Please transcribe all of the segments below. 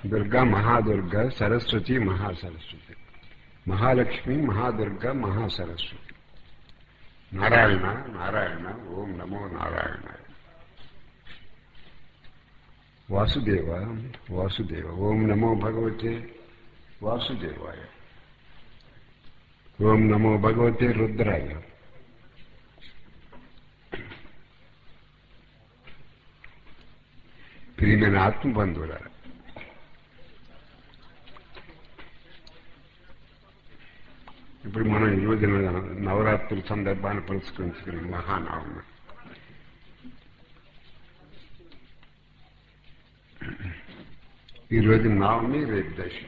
దుర్గా మహాదుర్గ సరస్వతి మహాసరస్వతి మహాలక్ష్మి మహాదుర్గ మహాసరస్వతి నారాయణ నారాయణ ఓం నమో నారాయణ వాసుదేవ వాసుదేవ ఓం నమో భగవతే వాసుదేవాయ ఓం నమో భగవతే రుద్రాయ ప్రియమైన ఆత్మబంధువులారా ఇప్పుడు మనం ఈ రోజున నవరాత్రుల సందర్భాన్ని పురస్కరించుకుని మహానవమి ఈ రోజు నవమి రేపు దశమి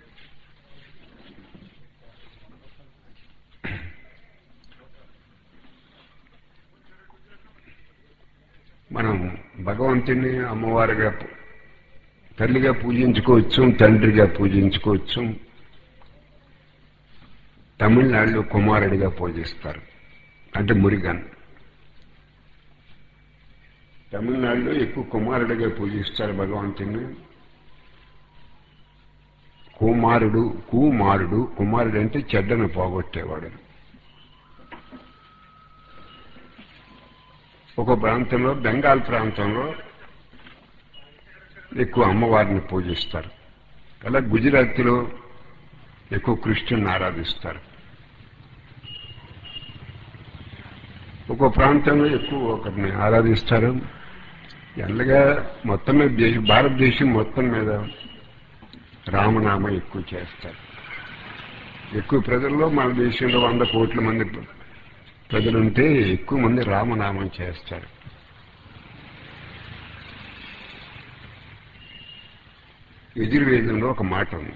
మనం భగవంతుని అమ్మవారిగా తల్లిగా పూజించుకోవచ్చు తండ్రిగా పూజించుకోవచ్చు తమిళనాడులో కుమారుడిగా పూజిస్తారు అంటే మురిగన్ తమిళనాడులో ఎక్కువ కుమారుడిగా పూజిస్తారు భగవంతుని కుమారుడు కుమారుడు కుమారుడు అంటే చెడ్డను పోగొట్టేవాడు ఒక ప్రాంతంలో బెంగాల్ ప్రాంతంలో ఎక్కువ అమ్మవారిని పూజిస్తారు అలా గుజరాత్లో ఎక్కువ కృష్ణుని ఆరాధిస్తారు ఒక ప్రాంతంలో ఎక్కువ ఒకరిని ఆరాధిస్తారు ఎల్లగా మొత్తం మీద దేశ భారతదేశం మొత్తం మీద రామనామ ఎక్కువ చేస్తారు ఎక్కువ ప్రజల్లో మన దేశంలో వంద కోట్ల మంది ప్రజలుంటే ఎక్కువ మంది రామనామం చేస్తారు యజుర్వేదంలో ఒక మాట ఉంది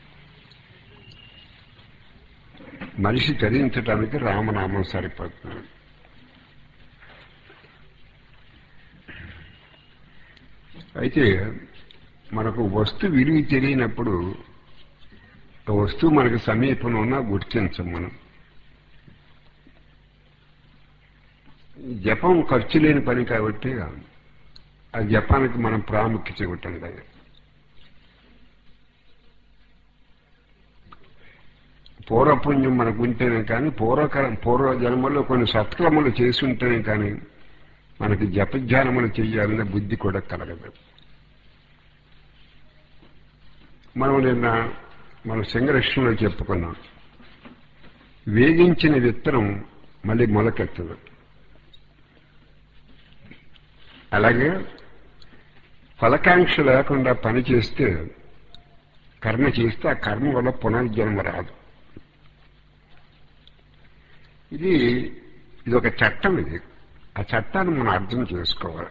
మనిషి తరించడానికి రామనామం సరిపోతుంది అయితే మనకు వస్తు విలువ తెలియనప్పుడు ఆ వస్తువు మనకు సమీపంలో ఉన్నా గుర్తించం మనం జపం ఖర్చు లేని పని కాబట్టి ఆ జపానికి మనం ప్రాముఖ్యత ఇవ్వటం లేదు పూర్వపుణ్యం మనకు ఉంటేనే కానీ పూర్వకరం పూర్వ జన్మలో కొన్ని సత్క్రమలు చేసి ఉంటేనే కానీ మనకి జపధ్యానములు చేయాలనే బుద్ధి కూడా కలగదు మనం నిన్న మన సంఘర్షణలో చెప్పుకున్నాం వేగించిన విత్తనం మళ్ళీ మొలకెత్తదు అలాగే ఫలకాంక్ష లేకుండా పని చేస్తే కర్మ చేస్తే ఆ కర్మ వల్ల పునర్జన్మ రాదు ఇది ఇది ఒక చట్టం ఇది ఆ చట్టాన్ని మనం అర్థం చేసుకోవాలి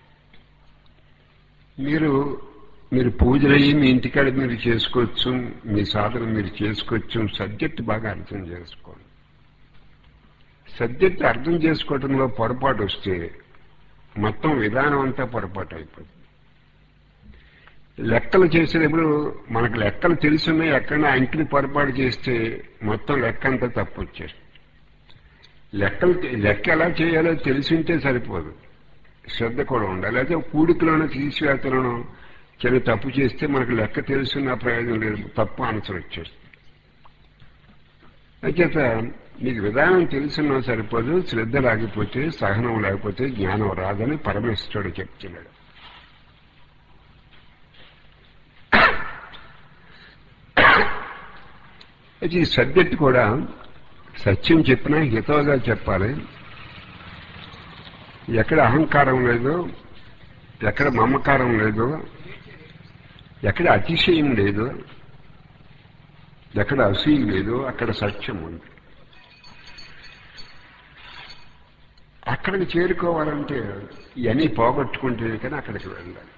మీరు మీరు పూజలయ్యి మీ ఇంటికాడ మీరు చేసుకోవచ్చు మీ సాధన మీరు చేసుకోవచ్చు సబ్జెక్ట్ బాగా అర్థం చేసుకోండి సబ్జెక్ట్ అర్థం చేసుకోవడంలో పొరపాటు వస్తే మొత్తం విధానం అంతా పొరపాటు అయిపోతుంది లెక్కలు చేసేటప్పుడు మనకు లెక్కలు తెలుసున్నాయి ఎక్కడ అంకిని పొరపాటు చేస్తే మొత్తం లెక్క అంతా తప్పు వచ్చేస్తుంది లెక్కలు లెక్క ఎలా చేయాలో తెలిసింటే సరిపోదు శ్రద్ధ కూడా ఉండాలి అయితే కూడికలోనో తీసివేతలోనో చిన్న తప్పు చేస్తే మనకు లెక్క తెలుసున్న ప్రయోజనం లేదు తప్పు ఆన్సర్ వచ్చేస్తుంది అయితే మీకు విధానం తెలుసున్నా సరిపోదు శ్రద్ధ లేకపోతే సహనం లేకపోతే జ్ఞానం రాదని పరమేశ్వరుడు చెప్తున్నాడు అయితే ఈ సబ్జెక్ట్ కూడా సత్యం చెప్పినా హితవుగా చెప్పాలి ఎక్కడ అహంకారం లేదు ఎక్కడ మమకారం లేదు ఎక్కడ అతిశయం లేదు ఎక్కడ అసూయ లేదు అక్కడ సత్యం ఉంది అక్కడికి చేరుకోవాలంటే ఇవన్నీ పోగొట్టుకుంటే కానీ అక్కడికి వెళ్ళాలి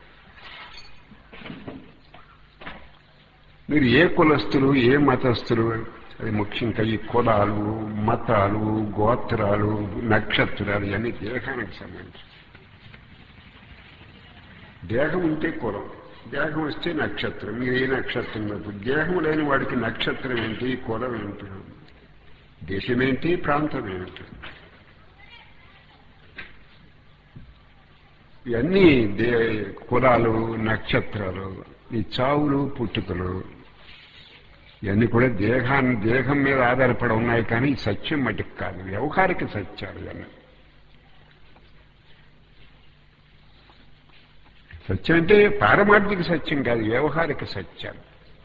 మీరు ఏ కులస్తులు ఏ మతస్థులు అది ముఖ్యంగా ఈ కులాలు మతాలు గోత్రాలు నక్షత్రాలు ఇవన్నీ దేహానికి సంబంధించి దేహం ఉంటే కులం దేహం వస్తే నక్షత్రం మీరు ఏ నక్షత్రం లేదు దేహం లేని వాడికి నక్షత్రం ఏంటి కులం ఏంటి దేశమేంటి ప్రాంతం ఏంటి ఇవన్నీ దే కులాలు నక్షత్రాలు ఈ చావులు పుట్టుకలు ఇవన్నీ కూడా దేహాన్ని దేహం మీద ఆధారపడి ఉన్నాయి కానీ ఈ సత్యం మటుకు కాదు వ్యవహారిక సత్యాలు ఇవన్నీ సత్యం అంటే పారమార్థిక సత్యం కాదు వ్యవహారిక సత్యాలు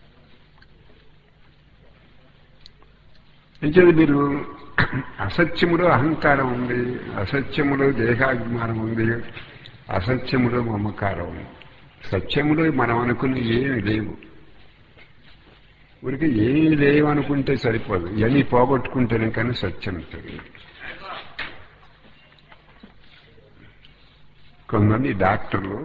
అంటే మీరు అసత్యములో అహంకారం ఉంది అసత్యములో దేహాభిమానం ఉంది అసత్యములో మమకారం ఉంది సత్యములో మనం అనుకున్న ఏమి లేవు ఊరికి ఏమి లేవు అనుకుంటే సరిపోదు ఇవన్నీ పోగొట్టుకుంటేనే కానీ సత్యం తెలియదు కొంతమంది డాక్టర్లు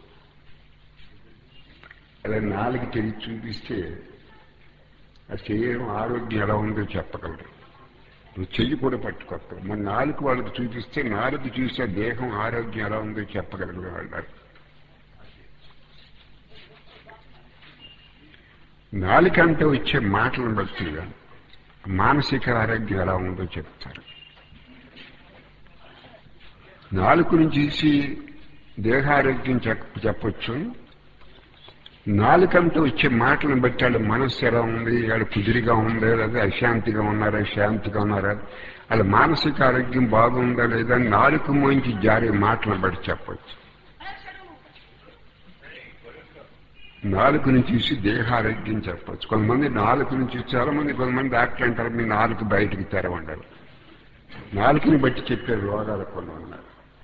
అలా నాలుగు తెలిసి చూపిస్తే ఆ శరీరం ఆరోగ్యం ఎలా ఉందో చెప్పగలరు నువ్వు చెయ్యి కూడా పట్టుకోక్కరు మన నాలుగు వాళ్ళకి చూపిస్తే నాలుగు చూసే దేహం ఆరోగ్యం ఎలా ఉందో చెప్పగలరు వాళ్ళు నాలుక అంటే వచ్చే మాటలను బట్టి మానసిక ఆరోగ్యం ఎలా ఉందో చెప్తారు నాలుగు నుంచి చూసి దేహారోగ్యం చెప్ప చెప్పొచ్చు నాలుకంటూ వచ్చే మాటలను బట్టి వాళ్ళ మనస్సు ఎలా ఉంది వాళ్ళు కుదిరిగా ఉందా లేదా అశాంతిగా ఉన్నారా శాంతిగా ఉన్నారా వాళ్ళ మానసిక ఆరోగ్యం బాగుందా లేదా నాలుగు మంచి జారే మాటలను బట్టి చెప్పచ్చు నాలుగు నుంచి చూసి దేహారోగ్యం చెప్పచ్చు కొంతమంది నాలుగు నుంచి చాలా మంది కొంతమంది డాక్టర్ అంటారు మీ నాలుగు బయటికి తెరవంటారు నాలుగుని బట్టి చెప్పే రోగాలు కొన్ని ఉన్నారు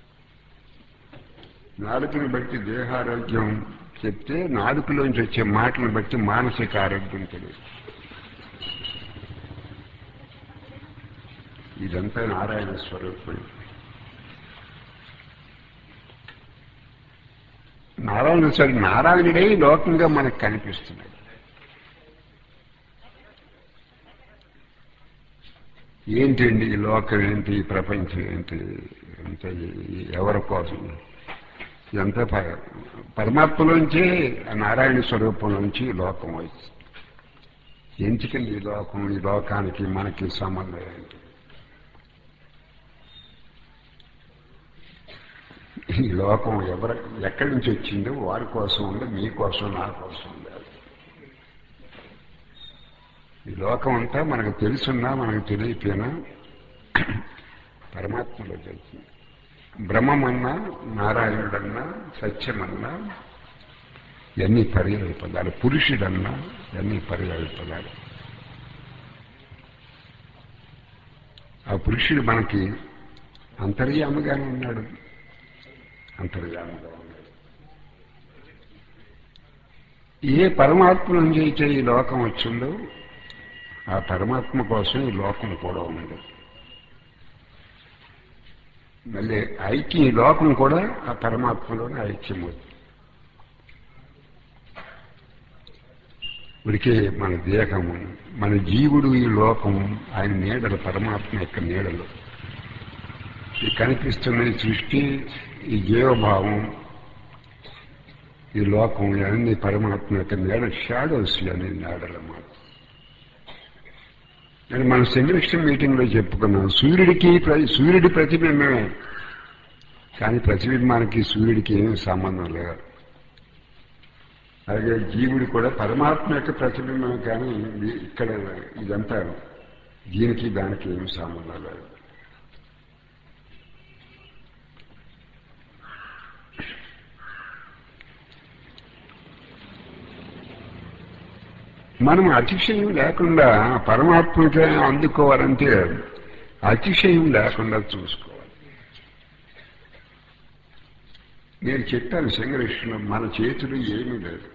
నాలుగుని బట్టి దేహారోగ్యం చెప్తే నాలుగులోంచి వచ్చే మాటలను బట్టి మానసిక ఆరోగ్యం తెలియదు ఇదంతా నారాయణ స్వరూపం నారాయణ స్వరూపం నారాయణుడే లోకంగా మనకు కనిపిస్తున్నాడు ఏంటండి ఈ లోకం ఏంటి ఈ ప్రపంచం ఏంటి అంటే ఎవరి కోసం ఇదంతా ప- పరమాత్మలోంచి ఆ నారాయణ స్వరూపంలోంచి ఈ లోకం వచ్చి ఎందుకండి ఈ లోకం ఈ లోకానికి మనకి సంబంధం ఏంటి ఈ లోకం ఎవరి ఎక్కడి నుంచి వచ్చిందో వారి కోసం ఉందో మీ కోసం నా కోసం ఉండాలి ఈ లోకం అంతా మనకు తెలుసున్నా మనకు తెలియపోయినా పరమాత్మలో తెలుస్తుంది బ్రహ్మమన్నా నారాయణుడన్నా సత్యమన్నా ఇవన్నీ పర్యాయ పదాలు పురుషుడన్నా ఇవన్నీ పర్యాయ పదాలు ఆ పురుషుడు మనకి అంతర్యాముగానే ఉన్నాడు అంతర్యాముగా ఉన్నాడు ఏ పరమాత్మ నుంచి అయితే ఈ లోకం వచ్చిందో ఆ పరమాత్మ కోసం ఈ లోకం కూడా ఉంది మళ్ళీ ఐక్యం ఈ లోకం కూడా ఆ పరమాత్మలోనే ఐక్యమవుతుంది ఇప్పటికే మన దేహము మన జీవుడు ఈ లోకం ఆయన నీడలు పరమాత్మ యొక్క నీడలు ఈ కనిపిస్తున్న ఈ సృష్టి ఈ జీవభావం ఈ లోకం ఇవన్నీ పరమాత్మ యొక్క నీడ షాడోస్ అనే నీడలు మాట అని మనం సెమినిస్టర్ మీటింగ్ లో చెప్పుకున్నాం సూర్యుడికి ప్ర- సూర్యుడి ప్రతిబింబమే కానీ ప్రతిబింబానికి సూర్యుడికి ఏమీ సంబంధం లేదు అలాగే జీవుడు కూడా పరమాత్మ యొక్క ప్రతిబింబమే కానీ ఇది- ఇక్కడ ఇదంతా దీనికి దానికి ఏమి సంబంధం లేదు మనం అతిశయం లేకుండా పరమాత్మకి అందుకోవాలంటే అతిశయం లేకుండా చూసుకోవాలి నేను చెప్పాను సంఘర్షణ మన చేతులు ఏమీ లేదు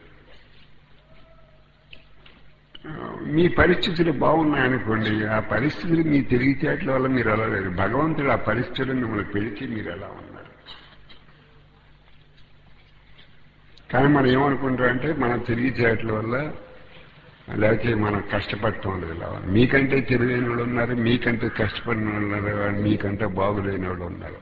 ఆ, మీ పరిస్థితులు బాగున్నాయనుకోండి ఆ పరిస్థితులు మీ తెలివితేటల వల్ల మీరు అలా లేరు భగవంతుడు ఆ పరిస్థితులు మిమ్మల్ని పెడితే మీరు ఎలా ఉన్నారు కానీ మనం ఏమనుకుంటారంటే మన తెలివితేటల వల్ల లేకపోతే మనం కష్టపడటం లేదు ఇలా మీకంటే తెలివైన వాళ్ళు ఉన్నారు మీకంటే కష్టపడిన వాళ్ళు ఉన్నారు మీకంటే బాగులేని వాళ్ళు ఉన్నారు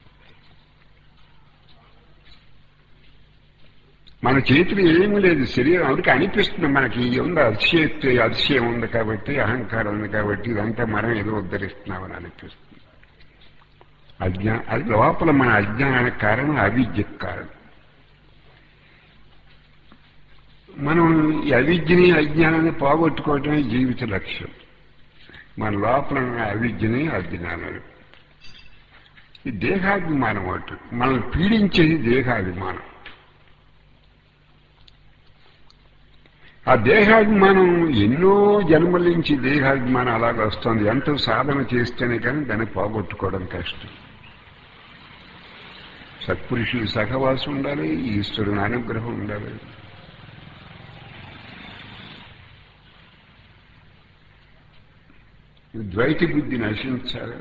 మన చేతులు ఏమీ లేదు శరీరం అందుకే అనిపిస్తుంది మనకి ఇది ఉంది అతిశయక్తి అతిశయం ఉంది కాబట్టి అహంకారం ఉంది కాబట్టి ఇదంతా మనం ఏదో ఉద్ధరిస్తున్నామని అనిపిస్తుంది అజ్ఞా అది లోపల మన అజ్ఞానానికి కారణం అవిద్యకు కారణం మనం ఈ అవిద్యని అజ్ఞానాన్ని పోగొట్టుకోవటమే జీవిత లక్ష్యం మన లోపల ఉన్న అవిద్యని అజ్ఞానాలు ఈ దేహాభిమానం ఒకటి మనల్ని పీడించేది దేహాభిమానం ఆ దేహాభిమానం ఎన్నో జన్మల నుంచి దేహాభిమానం అలాగ వస్తుంది ఎంతో సాధన చేస్తేనే కానీ దాన్ని పోగొట్టుకోవడం కష్టం సత్పురుషులు సహవాసం ఉండాలి ఈశ్వరుని అనుగ్రహం ఉండాలి ద్వైత బుద్ధి నశించాలి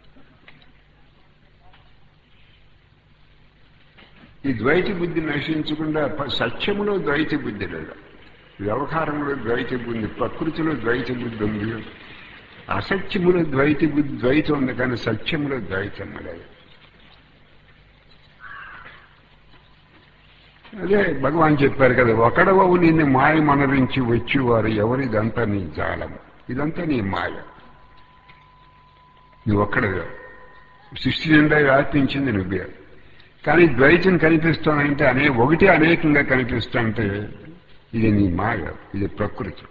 ఈ ద్వైత బుద్ధి నశించకుండా ప- సత్యములో ద్వైత బుద్ధి లేదు వ్యవహారంలో ద్వైత బుద్ధి ప్రకృతిలో ద్వైత బుద్ధి ఉంది అసత్యములో ద్వైత బుద్ధి ద్వైతం ఉంది కానీ సత్యములో ద్వైతం లేదు అదే భగవాన్ చెప్పారు కదా ఒకడవవు నిన్ను మాయ మనరించి వచ్చేవారు ఎవరు ఇదంతా నీ జాలం ఇదంతా నీ మాయ నువ్వు ఒక్కడవే సృష్టి నిండా వ్యాపించింది నువ్వే కానీ ద్వైతం కనిపిస్తానంటే అనే ఒకటి అనేకంగా కనిపిస్తుంటే ఇది నీ మాయ ఇది ప్రకృతి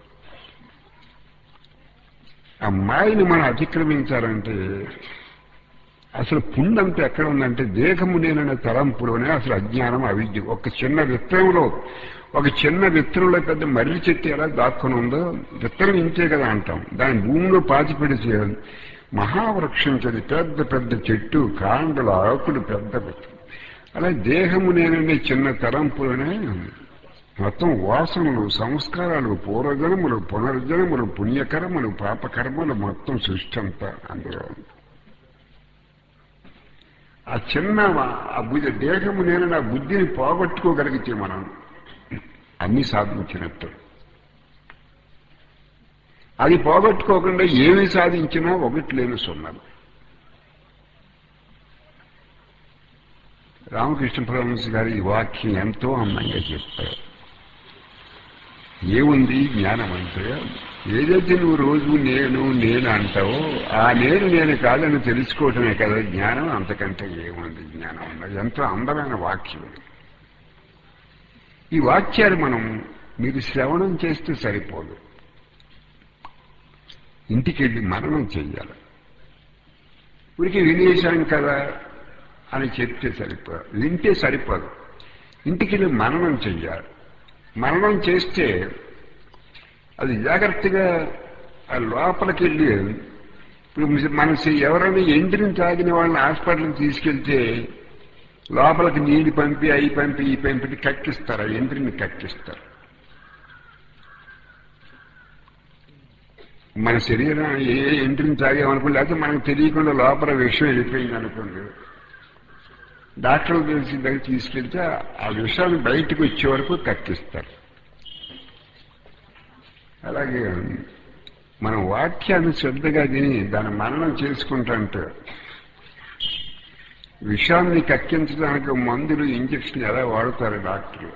ఆ మాయని మనం అతిక్రమించాలంటే అసలు పుండంతా ఎక్కడ ఉందంటే దేహము నేననే తలంపులోనే అసలు అజ్ఞానం అవిద్య ఒక చిన్న విత్తనంలో ఒక చిన్న విత్తనంలో పెద్ద మర్రి చెట్టు ఎలా దాక్కుని ఉందో విత్తనం ఇంతే కదా అంటాం దాని భూమిలో పాతి పెడితే మహావృక్షం చెది పెద్ద పెద్ద చెట్టు కాండలు ఆకులు పెద్ద పెద్ద అలా దేహము నేననే చిన్న తలంపులోనే మొత్తం వాసనలు సంస్కారాలు పూర్వజనములు పునర్జనములు పుణ్యకర్మలు పాపకర్మలు మొత్తం సృష్టి అంతా అందులో ఉంది ఆ చిన్న ఆ బుద్ధి దేహము నేను నా బుద్ధిని పోగొట్టుకోగలిగితే మనం అన్ని సాధించినట్టు అది పోగొట్టుకోకుండా ఏమి సాధించినా ఒకటి లేని సున్నది రామకృష్ణ పరమహంస గారి ఈ వాక్యం ఎంతో అందంగా చెప్పారు ఏముంది జ్ఞానం అంటే ఏదైతే నువ్వు రోజు నేను నేను అంటావో ఆ నేను నేను కాదని తెలుసుకోవటమే కదా జ్ఞానం అంతకంటే ఏముంది జ్ఞానం అన్నది ఎంతో అందమైన వాక్యం ఇది. ఈ వాక్యాలు మనం మీరు శ్రవణం చేస్తే సరిపోదు ఇంటికి వెళ్ళి మననం చెయ్యాలి ఊరికి వినేశాం కదా అని చెప్తే సరిపోదు వింటే సరిపోదు ఇంటికి వెళ్ళి మననం చెయ్యాలి మరణం చేస్తే అది జాగ్రత్తగా ఆ లోపలికి వెళ్ళి ఇప్పుడు మన ఎవరైనా ఎండిని తాగిన వాళ్ళని హాస్పిటల్కి తీసుకెళ్తే లోపలికి నీళ్ళు పంపి అయి పంపి ఈ పంపి కక్కిస్తారు ఆ ఎండ్రిని కక్కిస్తారు మన శరీరం ఏ ఎండ్రిని తాగామనుకోండి లేకపోతే మనకు తెలియకుండా లోపల విషయం వెళ్ళిపోయింది అనుకోండి డాక్టర్లు తెలిసి దగ్గర తీసుకెళ్తే ఆ విషయాన్ని బయటకు వచ్చే వరకు కక్కిస్తారు అలాగే మనం వాక్యాన్ని శ్రద్ధగా తిని దాన్ని మననం చేసుకుంటుంటే విషాన్ని కక్కించడానికి మందులు ఇంజక్షన్ ఎలా వాడతారు డాక్టర్లు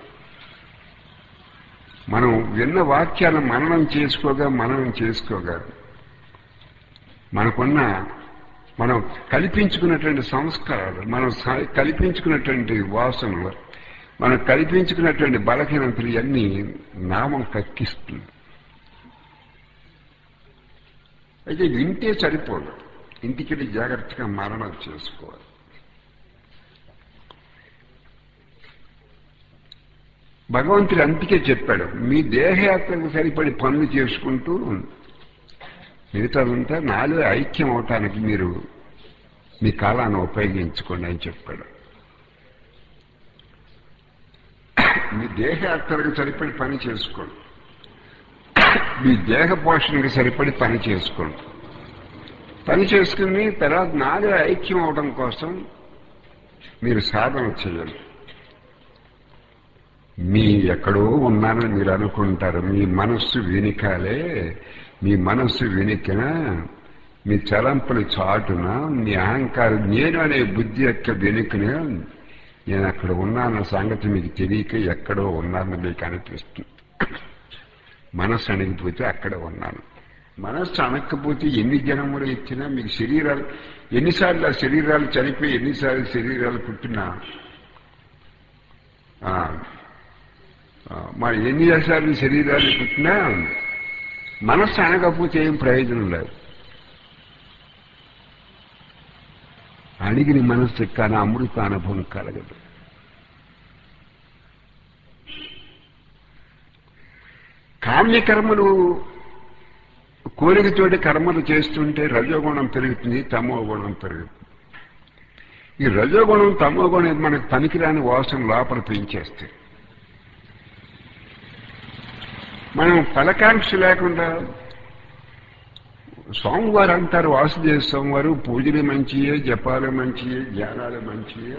మనం విన్న వాక్యాన్ని మననం చేసుకోగా మననం చేసుకోగా మనకున్న మనం కల్పించుకున్నటువంటి సంస్కారాలు మనం స- కల్పించుకున్నటువంటి వాసనలు మనం కల్పించుకున్నటువంటి బలహీనతలు ఇవన్నీ నామం కక్కిస్తుంది అయితే వింటే సరిపోదు ఇంటికెళ్ళి జాగ్రత్తగా మరణం చేసుకోవాలి భగవంతుడు అందుకే చెప్పాడు మీ దేహయాత్రకు సరిపడి పనులు చేసుకుంటూ మిగతాదంతా నాలో ఐక్యం అవటానికి మీరు మీ కాలాన్ని ఉపయోగించుకోండి అని చెప్పాడు మీ దేహయాత్రకు సరిపడి పని చేసుకోండి మీ దేహ పోషణకి సరిపడి పని చేసుకోండి పని చేసుకుని తర్వాత నాలో ఐక్యం అవడం కోసం మీరు సాధన చేయాలి మీ ఎక్కడో ఉన్నానని మీరు అనుకుంటారు మీ మనస్సు వెనుకాలే మీ మనస్సు వెనుకన మీ తలంపుల చాటున మీ అహంకారం నేను అనే బుద్ధి యొక్క వెనుకన నేను అక్కడ ఉన్నాన్న సంగతి మీకు తెలియక ఎక్కడో ఉన్నానని మీకు అనిపిస్తుంది మనస్సు అణిగిపోతే అక్కడ ఉన్నాను మనస్సు అనకపోతే ఎన్ని జనములు ఇచ్చినా మీకు శరీరాలు ఎన్నిసార్లు ఆ శరీరాలు చనిపోయి ఎన్నిసార్లు శరీరాలు పుట్టినా ఆ, ఆ, మరి ఎన్ని దేశాలు శరీరాలు పుట్టినా మనస్సు అనకపోతే ఏం ప్రయోజనం లేదు అడిగిన మనస్సు కానీ అమృత అనుభవం కలగదు కామ్యకర్మలు కోరికతోటి కర్మలు చేస్తుంటే రజోగుణం పెరుగుతుంది తమో గుణం పెరుగుతుంది ఈ రజోగుణం తమో గుణం మనకు పనికిరాని వాసన లోపల పెంచేస్తాయి మనం ఫలకాంక్ష లేకుండా స్వామివారు అంటారు వాసుదేవ స్వామివారు పూజలు మంచియే జపాలు మంచియే ధ్యానాలు మంచియే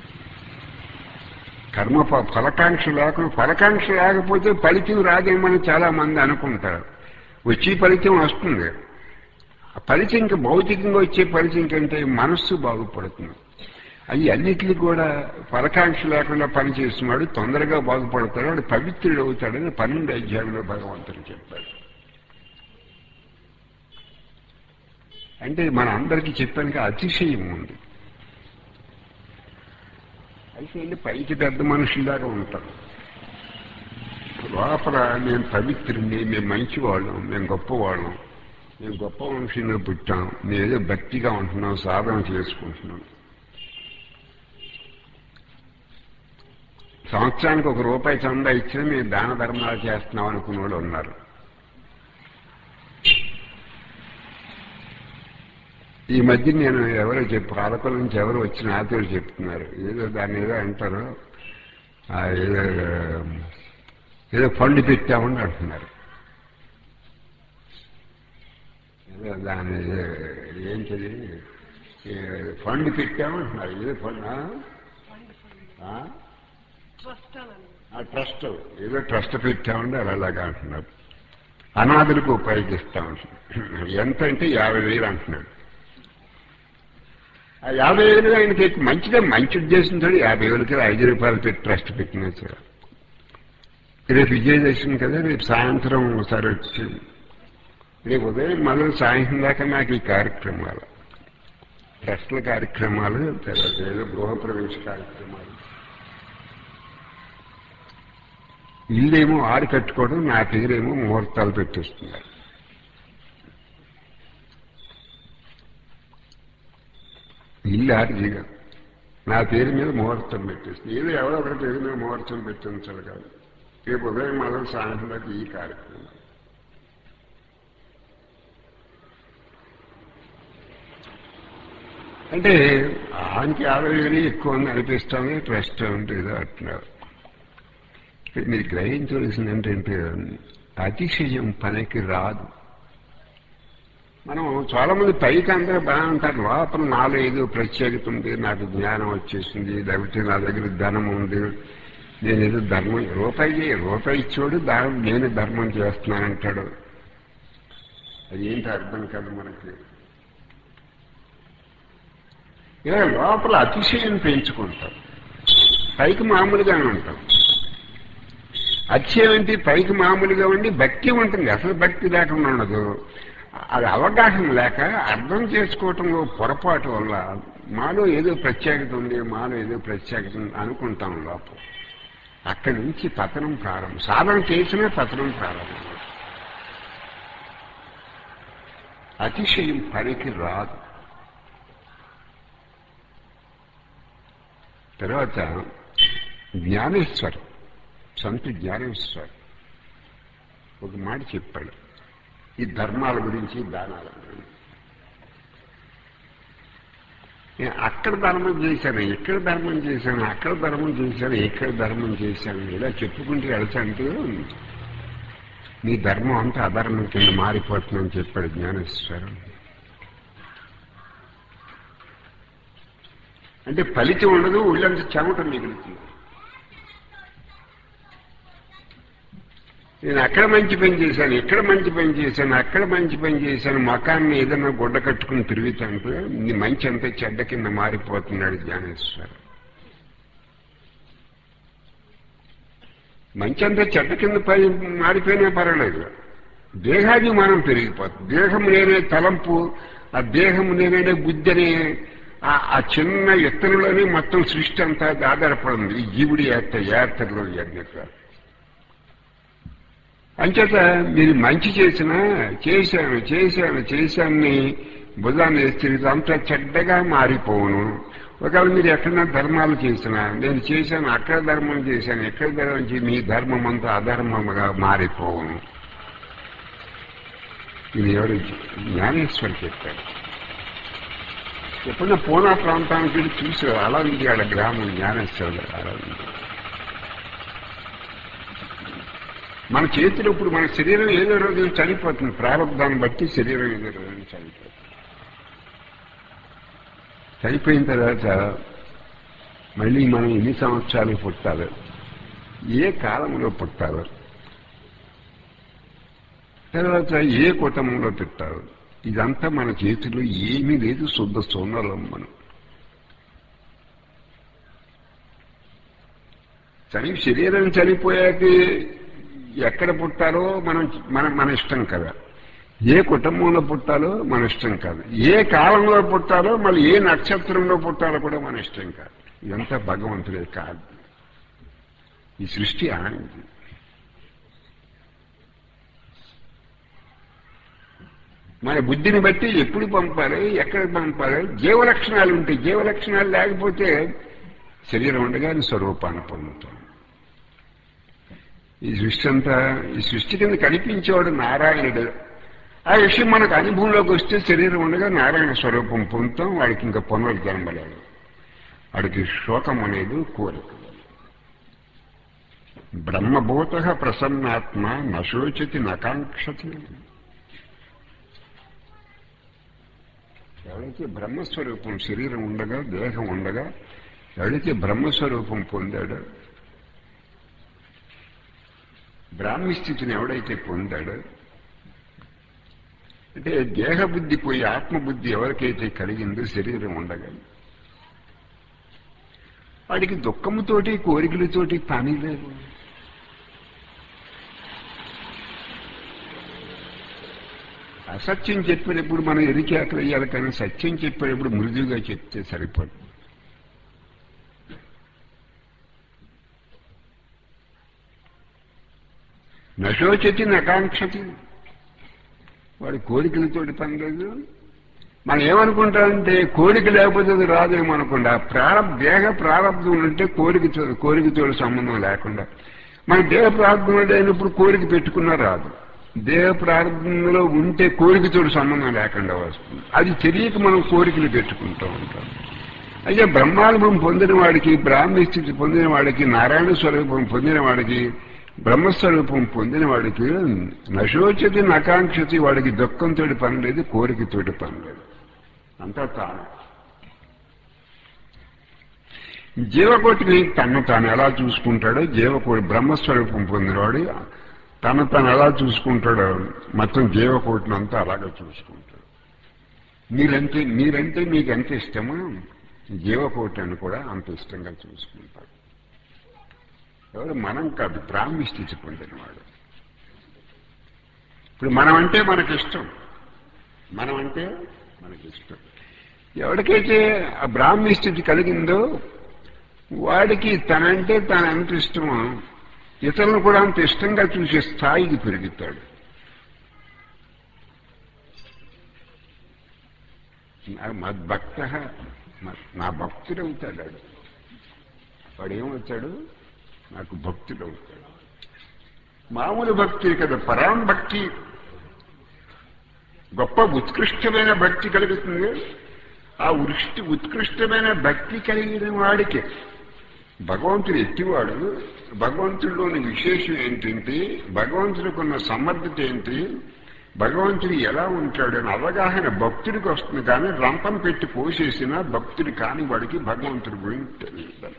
కర్మ ఫ- ఫలకాంక్ష లేకుండా ఫలకాంక్ష లేకపోతే ఫలితం రాదేమని చాలా మంది అనుకుంటారు వచ్చే ఫలితం వస్తుంది ఆ ఫలితం ఇంకా భౌతికంగా వచ్చే ఫలితం కంటే మనస్సు బాగుపడుతుంది అవి అన్నిటికీ కూడా ఫలకాంక్ష లేకుండా పనిచేస్తున్నాడు తొందరగా బాగుపడతాడు వాడు పవిత్రుడు అవుతాడని పన్నెండు అధ్యాయంలో భగవంతుడు చెప్పాడు అంటే మన అందరికీ చెప్పానికి అతిశయం ఉంది అయితే వెళ్ళి పైకి పెద్ద మనుషులాగా ఉంటారు లోపల నేను పవిత్రుడిని మేము మంచివాళ్ళం మేము గొప్పవాళ్ళం మేము గొప్ప మనుషుల్లో పుట్టాం నేను ఏదో భక్తిగా ఉంటున్నాం సాధన చేసుకుంటున్నాం సంవత్సరానికి ఒక రూపాయి చందా ఇచ్చినా మేము దాన ధర్మాలు చేస్తున్నాం అనుకున్న వాళ్ళు ఉన్నారు ఈ మధ్య నేను ఎవరో చెప్పు పాలకుల నుంచి ఎవరో వచ్చి నాతో చెప్తున్నారు ఏదో దాన్ని ఏదో అంటారు ఆ ఏదో ఏదో ఫండ్ పెట్టామని అంటున్నారు ఏదో దాని ఏంటిది ఏ ఫండ్ పెట్టామంటున్నారు ఏదో ఫండ్ ఆ? ఆ? ఆ ట్రస్ట్ ఏదో ట్రస్ట్ పెట్టామండి అలా అలాగా అంటున్నారు అనాథులకు ఉపయోగిస్తామంటున్నారు ఎంత అంటే యాభై వేలు అంటున్నాడు ఆ యాభై వేలు ఆయనకి మంచిగా మంచి ఉద్దేశంతో యాభై వేలకి ఐదు రూపాయలు పెట్టి ట్రస్ట్ పెట్టినా సార్ రేపు విజయదశమి కదా రేపు సాయంత్రం ఒకసారి వచ్చి రేపు ఉదయం మొదలు సాయంత్రం దాకా నాకు ఈ కార్యక్రమాలు ట్రస్ట్ల కార్యక్రమాలు తర్వాత ఏదో గృహప్రవేశ కార్యక్రమాలు ఇల్లేమో ఆరు కట్టుకోవడం నా పేరేమో ముహూర్తాలు పెట్టేస్తున్నారు ఇల్లు ఆర్జీగా నా పేరు మీద ముహూర్తం పెట్టేస్తుంది ఏదో ఎవరో ఒకరి పేరు మీద ముహూర్తం పెట్టించాలి కాదు రేపు ఉదయం మొదలు సాయంత్రం దాకా ఈ కార్యక్రమం అంటే ఆయనకి యాభై వేలు ఎక్కువ ఉంది అనిపిస్తుంది ట్రస్ట్ అంటే ఏదో అంటున్నారు మీరు గ్రహించవలసింది ఏంటంటే అతిశయం పనికి రాదు మనం చాలా మంది పైకి అందరూ బాగా ఉంటారు లోపల నాలో ఏదో ప్రత్యేకత ఉంది నాకు జ్ఞానం వచ్చేసింది లేకపోతే నా దగ్గర ధనం ఉంది నేను ఏదో ధర్మం రూపాయి రూపాయి ఇచ్చోడు దాని నేను ధర్మం చేస్తున్నానంటాడు అది ఏంటి అర్థం కాదు మనకి ఇలా లోపల అతిశయం పెంచుకుంటాం పైకి మామూలుగానే ఉంటాం అతిశయం ఏంటి పైకి మామూలుగా ఉండి భక్తి ఉంటుంది అసలు భక్తి లేకుండా ఉండదు అది అవగాహన లేక అర్థం చేసుకోవటంలో పొరపాటు వల్ల మాలో ఏదో ప్రత్యేకత ఉంది మాలో ఏదో ప్రత్యేకత ఉంది అనుకుంటాం లోపల అక్కడి నుంచి పతనం ప్రారంభం సాధన చేసినా పతనం ప్రారంభం అతిశయం పనికి రాదు తర్వాత జ్ఞానేశ్వర్ సంత జ్ఞానేశ్వర్ ఒక మాట చెప్పాడు ఈ ధర్మాల గురించి దానాల గురించి నేను అక్కడ ధర్మం చేశాను ఇక్కడ ధర్మం చేశాను అక్కడ ధర్మం చేశాను ఇక్కడ ధర్మం చేశాను ఇలా చెప్పుకుంటూ వెళ్తాంటూ నీ ధర్మం అంతా అధర్మం కింద మారిపోతుందని చెప్పాడు జ్ఞానేశ్వరం అంటే ఫలితం ఉండదు ఒళ్ళంత చెమట మిగులుతుంది నేను అక్కడ మంచి పని చేశాను ఇక్కడ మంచి పని చేశాను అక్కడ మంచి పని చేశాను మకాన్ని ఏదైనా గుడ్డ కట్టుకుని తిరుగుతాంటే నీ మంచి అంతా చెడ్డ కింద మారిపోతున్నాడు జ్ఞానేశ్వర మంచి అంతా చెడ్డ కింద పై మారిపోయినా పర్వాలేదు దేహాభిమానం పెరిగిపోతుంది దేహం నేనే తలంపు ఆ దేహం నేనే బుద్ధి అనే ఆ చిన్న ఎత్తనలోనే మొత్తం సృష్టి అంతా ఆధారపడింది ఈ జీవుడి యాత్ర యాత్రలో యజ్ఞ అంచేత మీరు మంచి చేసినా చేశాను చేశాను చేశాన్ని భుజాన్ని వేస్తే అంతా చెడ్డగా మారిపోవును ఒకవేళ మీరు ఎక్కడైనా ధర్మాలు చేసినా నేను చేశాను అక్కడ ధర్మం చేశాను ఎక్కడ ధర్మం చేసి మీ ధర్మం అంతా అధర్మముగా మారిపోవును ఇది ఎవరు జ్ఞానేశ్వరి చెప్పారు ఎప్పుడైనా పూనా ప్రాంతానికి వెళ్ళి చూసి అలా ఉంది ఆడ గ్రామం జ్ఞానేశ్వరుడు అలా ఉంది మన చేతిలో ఇప్పుడు మన శరీరం ఏదో రోజు చనిపోతుంది ప్రారంభాన్ని బట్టి శరీరం ఏదో రోజు చనిపోతుంది చనిపోయిన తర్వాత మళ్ళీ మనం ఎన్ని సంవత్సరాలు పుట్టాలి ఏ కాలంలో పుట్టాలి తర్వాత ఏ కుటుంబంలో పెట్టారు ఇదంతా మన చేతిలో ఏమీ లేదు శుద్ధ సోనలం మనం చని శరీరం చనిపోయాక ఎక్కడ పుట్టారో మనం మన మన ఇష్టం కదా ఏ కుటుంబంలో పుట్టాలో మన ఇష్టం కాదు ఏ కాలంలో పుట్టాలో మళ్ళీ ఏ నక్షత్రంలో పుట్టాలో కూడా మన ఇష్టం కాదు ఇదంతా భగవంతుడే కాదు ఈ సృష్టి ఆయనది మన బుద్ధిని బట్టి ఎప్పుడు పంపాలి ఎక్కడ పంపాలి జీవలక్షణాలు ఉంటాయి జీవలక్షణాలు లేకపోతే శరీరం ఉండగానే స్వరూపాన్ని పొందుతాం ఈ సృష్టి అంతా ఈ సృష్టి కింద కనిపించేవాడు నారాయణుడు ఆ విషయం మనకు అనుభవంలోకి వస్తే శరీరం ఉండగా నారాయణ స్వరూపం పొందుతాం వాడికి ఇంకా పునర్జన్మ లేదు వాడికి శోకం అనేది కోరిక బ్రహ్మభూత ప్రసన్నాత్మ నశోచతి నకాంక్షతి ఎవరైతే బ్రహ్మస్వరూపం శరీరం ఉండగా దేహం ఉండగా ఎవరైతే బ్రహ్మస్వరూపం పొందాడో బ్రాహ్మి స్థితిని ఎవడైతే పొందాడో అంటే దేహబుద్ధి పోయి ఆత్మబుద్ధి ఎవరికైతే కలిగిందో శరీరం ఉండగా వాడికి దుఃఖముతోటి కోరికలతోటి పని లేదు అసత్యం చెప్పేటప్పుడు మనం ఎరికేకలు వేయాలి కానీ సత్యం చెప్పేటప్పుడు మృదువుగా చెప్తే సరిపడు నశోచతి నకాంక్షతి వాడి కోరికలతోటి పని లేదు మనం ఏమనుకుంటామంటే కోరిక లేకపోతే అది రాదేమో అనుకుండా ప్రారంభ దేహ ప్రారంభం ఉంటే కోరికతో కోరికతో సంబంధం లేకుండా మన దేహ ప్రారంభంలో లేనప్పుడు కోరిక పెట్టుకున్నా రాదు దేహ ప్రారంభంలో ఉంటే కోరికతో సంబంధం లేకుండా వస్తుంది అది తెలియక మనం కోరికలు పెట్టుకుంటూ ఉంటాం అయితే బ్రహ్మానుభవం పొందిన వాడికి బ్రాహ్మీ స్థితి పొందిన వాడికి నారాయణ స్వరూపం పొందిన వాడికి బ్రహ్మస్వరూపం పొందిన వాడికి నశోచతి నకాంక్షతి వాడికి దుఃఖంతో పని లేదు కోరికతోటి పని లేదు అంతా తాను జీవకోటిని తను తాను ఎలా చూసుకుంటాడో జీవకోటి బ్రహ్మస్వరూపం పొందినవాడు తను తాను ఎలా చూసుకుంటాడో మొత్తం జీవకోటిని అంతా అలాగే చూసుకుంటాడు మీరంటే మీరంటే మీకు ఎంత ఇష్టమో జీవకోటిని కూడా అంత ఇష్టంగా చూసుకుంటాడు ఎవరు మనం కాదు బ్రాహ్మి స్థితి పొందినవాడు ఇప్పుడు మనం అంటే మనకి ఇష్టం మనం అంటే మనకి ఇష్టం ఎవరికైతే ఆ బ్రాహ్మీ స్థితి కలిగిందో వాడికి తనంటే తన ఎంత ఇష్టమో ఇతరులను కూడా అంత ఇష్టంగా చూసే స్థాయికి పెరుగుతాడు మద్భక్త నా భక్తుడు అవుతాడు వాడు వాడు ఏమవుతాడు నాకు భక్తుడు అవుతాడు మామూలు భక్తి కదా పరాం భక్తి గొప్ప ఉత్కృష్టమైన భక్తి కలుగుతుంది ఆ ఉృష్టి ఉత్కృష్టమైన భక్తి కలిగిన వాడికి భగవంతుడు ఎట్టివాడు భగవంతుడిలోని విశేషం ఏంటంటే భగవంతుడికున్న సమర్థత ఏంటి భగవంతుడు ఎలా ఉంటాడు అని అవగాహన భక్తుడికి వస్తుంది కానీ రంపం పెట్టి పోసేసిన భక్తుడు కాని వాడికి భగవంతుడి గురించి తెలియదు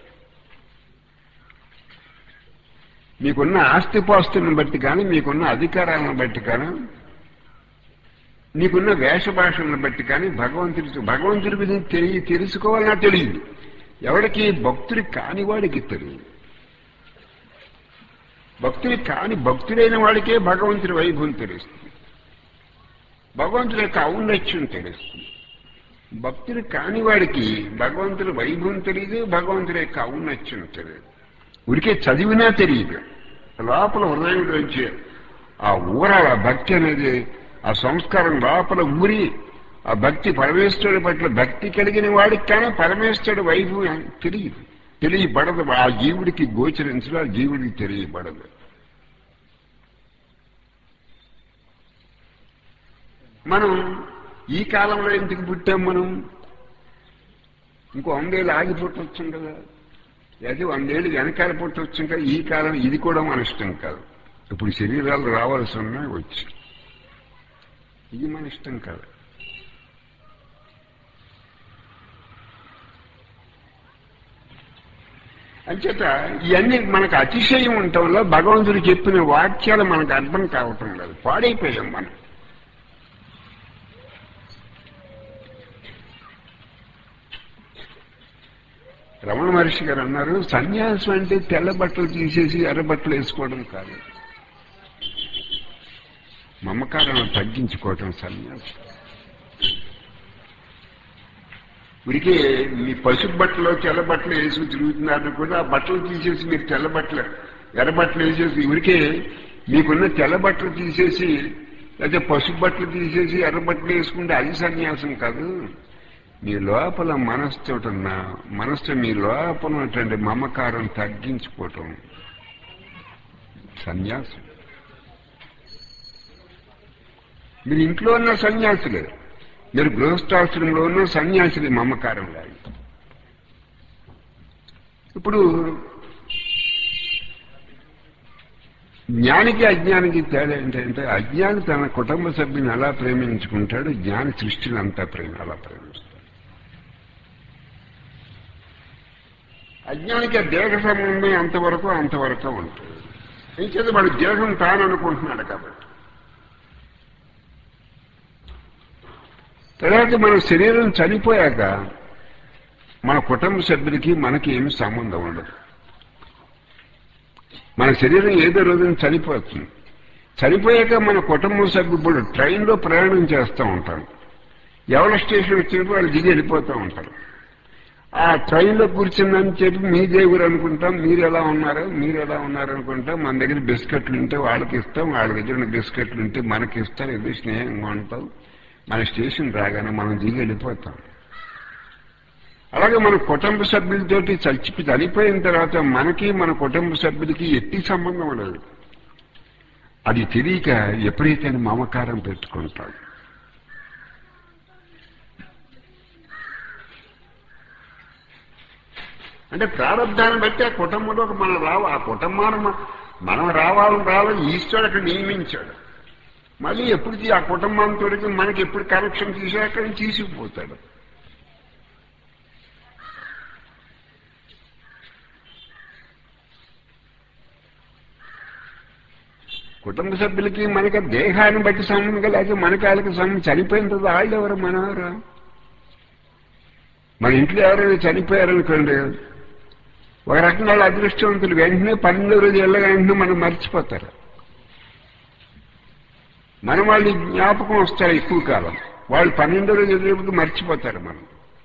మీకున్న ఆస్తిపాస్తులను బట్టి కానీ మీకున్న అధికారాలను బట్టి కానీ నీకున్న వేషభాషలను బట్టి కానీ భగవంతుడి భగవంతుడి గురించి తెలియ తెలుసుకోవాలన్నా తెలియదు ఎవడికి భక్తుడి కాని వాడికి తెలియదు భక్తుడి కాని భక్తుడైన వాడికే భగవంతుడి వైభవం తెలుస్తుంది భగవంతుడి యొక్క ఔన్నత్యం తెలుస్తుంది భక్తుడు కాని వాడికి భగవంతుడి వైభవం తెలియదు భగవంతుడి యొక్క ఔన్నత్యం తెలియదు ఉరికే చదివినా తెలియదు లోపల హృదయంలోంచి ఆ ఊరాల భక్తి అనేది ఆ సంస్కారం లోపల ఊరి ఆ భక్తి పరమేశ్వరుడి పట్ల భక్తి కలిగిన వాడికి కానీ పరమేశ్వరుడి వైపు తెలియదు తెలియబడదు ఆ జీవుడికి గోచరించడం ఆ జీవుడికి తెలియబడదు మనం ఈ కాలంలో ఎందుకు పుట్టాం మనం ఇంకో వందేళ్ళు ఆగి పుట్టొచ్చాం కదా లేదా వందేళ్ళు వెనకాల పుట్టొచ్చాం కదా ఈ కాలం ఇది కూడా మన ఇష్టం కాదు ఇప్పుడు శరీరాలు రావాల్సి ఉన్నాయి వచ్చి ఇది మన ఇష్టం కాదు అంచేత ఇవన్నీ మనకు అతిశయం ఉండటం వల్ల భగవంతుడు చెప్పిన వాక్యాలు మనకు అర్థం కావటం లేదు పాడైపోయాం మనం రమణ మహర్షి గారు అన్నారు సన్యాసం అంటే తెల్ల బట్టలు తీసేసి ఎర్ర బట్టలు వేసుకోవడం కాదు మమకారాన్ని తగ్గించుకోవటం సన్యాసం ఉడికే మీ పసుపు బట్టలు తెల్ల బట్టలు వేసి తిరుగుతున్నారు కూడా ఆ బట్టలు తీసేసి మీరు తెల్ల బట్టలు ఎర్ర బట్టలు వేసేసి ఉడికే మీకున్న తెల్ల బట్టలు తీసేసి లేకపోతే పసుపు బట్టలు తీసేసి ఎర్ర బట్టలు వేసుకుంటే అది సన్యాసం కాదు మీ లోపల మనస్సుతోటున్న మనస్సు మీ లోపల ఉన్నటువంటి మమకారం తగ్గించుకోవటం సన్యాసం మీరు ఇంట్లో ఉన్న సన్యాసులే మీరు గృహస్థాశ్రమంలో ఉన్న సన్యాసులే మమకారం లేదు ఇప్పుడు జ్ఞానికి అజ్ఞానికి తేడా ఏంటంటే అజ్ఞాని తన కుటుంబ సభ్యుని ఎలా ప్రేమించుకుంటాడు జ్ఞాని సృష్టిని అంతా ప్రేమ అలా ప్రేమిస్తాడు అజ్ఞానికి దేహ సంబంధం ఎంతవరకు అంతవరకు ఉంటుంది ఇంకేది వాడు దేహం తాను అనుకుంటున్నాడు కాబట్టి తర్వాత మన శరీరం చనిపోయాక మన కుటుంబ సభ్యులకి మనకి ఏమి సంబంధం ఉండదు మన శరీరం ఏదో రోజున చనిపోతుంది చనిపోయాక మన కుటుంబ సభ్యులు ట్రైన్లో ప్రయాణం చేస్తూ ఉంటారు ఎవరి స్టేషన్ వచ్చినప్పుడు వాళ్ళు దిగి వెళ్ళిపోతూ ఉంటారు ఆ ట్రైన్లో కూర్చుందని చెప్పి మీ దేవుడు అనుకుంటాం మీరు ఎలా ఉన్నారు మీరు ఎలా ఉన్నారు అనుకుంటాం మన దగ్గర బిస్కెట్లు ఉంటే వాళ్ళకి ఇస్తాం వాళ్ళ దగ్గర ఉన్న బిస్కెట్లు ఉంటే మనకి ఇస్తారు ఏదో స్నేహంగా ఉంటాం మన స్టేషన్ రాగానే మనం దిగి వెళ్ళిపోతాం అలాగే మన కుటుంబ సభ్యులతోటి చచ్చిపి చనిపోయిన తర్వాత మనకి మన కుటుంబ సభ్యులకి ఎట్టి సంబంధం లేదు అది తెలియక ఎప్పుడైతే మమకారం పెట్టుకుంటాడు అంటే ప్రారంధాన్ని బట్టి ఆ కుటుంబంలోకి మనం రావు ఆ కుటుంబాన్ని మ- మనం రావాలని రావాలని ఈశ్వరుడు అక్కడ నియమించాడు మళ్ళీ ఎప్పుడు తీ- ఆ కుటుంబంతో మనకి ఎప్పుడు కనెక్షన్ తీసా అక్కడ నుంచి తీసుకుపోతాడు కుటుంబ సభ్యులకి మనకి దేహాన్ని బట్టి సంబంధం లేకపోతే మనకి వాళ్ళకి సంబంధం చనిపోయిన తర్వాత వాళ్ళు ఎవరు మనవరు మన ఇంట్లో ఎవరైనా చనిపోయారనుకోండి ఒక రకంగా వాళ్ళ అదృష్టవంతులు వెంటనే పన్నెండు రోజు వెళ్ళగా వెంటనే మనం మర్చిపోతారు మనం వాళ్ళు జ్ఞాపకం వస్తారు ఎక్కువ కాలం వాళ్ళు పన్నెండో రోజు వెళ్ళేప్పుడు మర్చిపోతారు మనం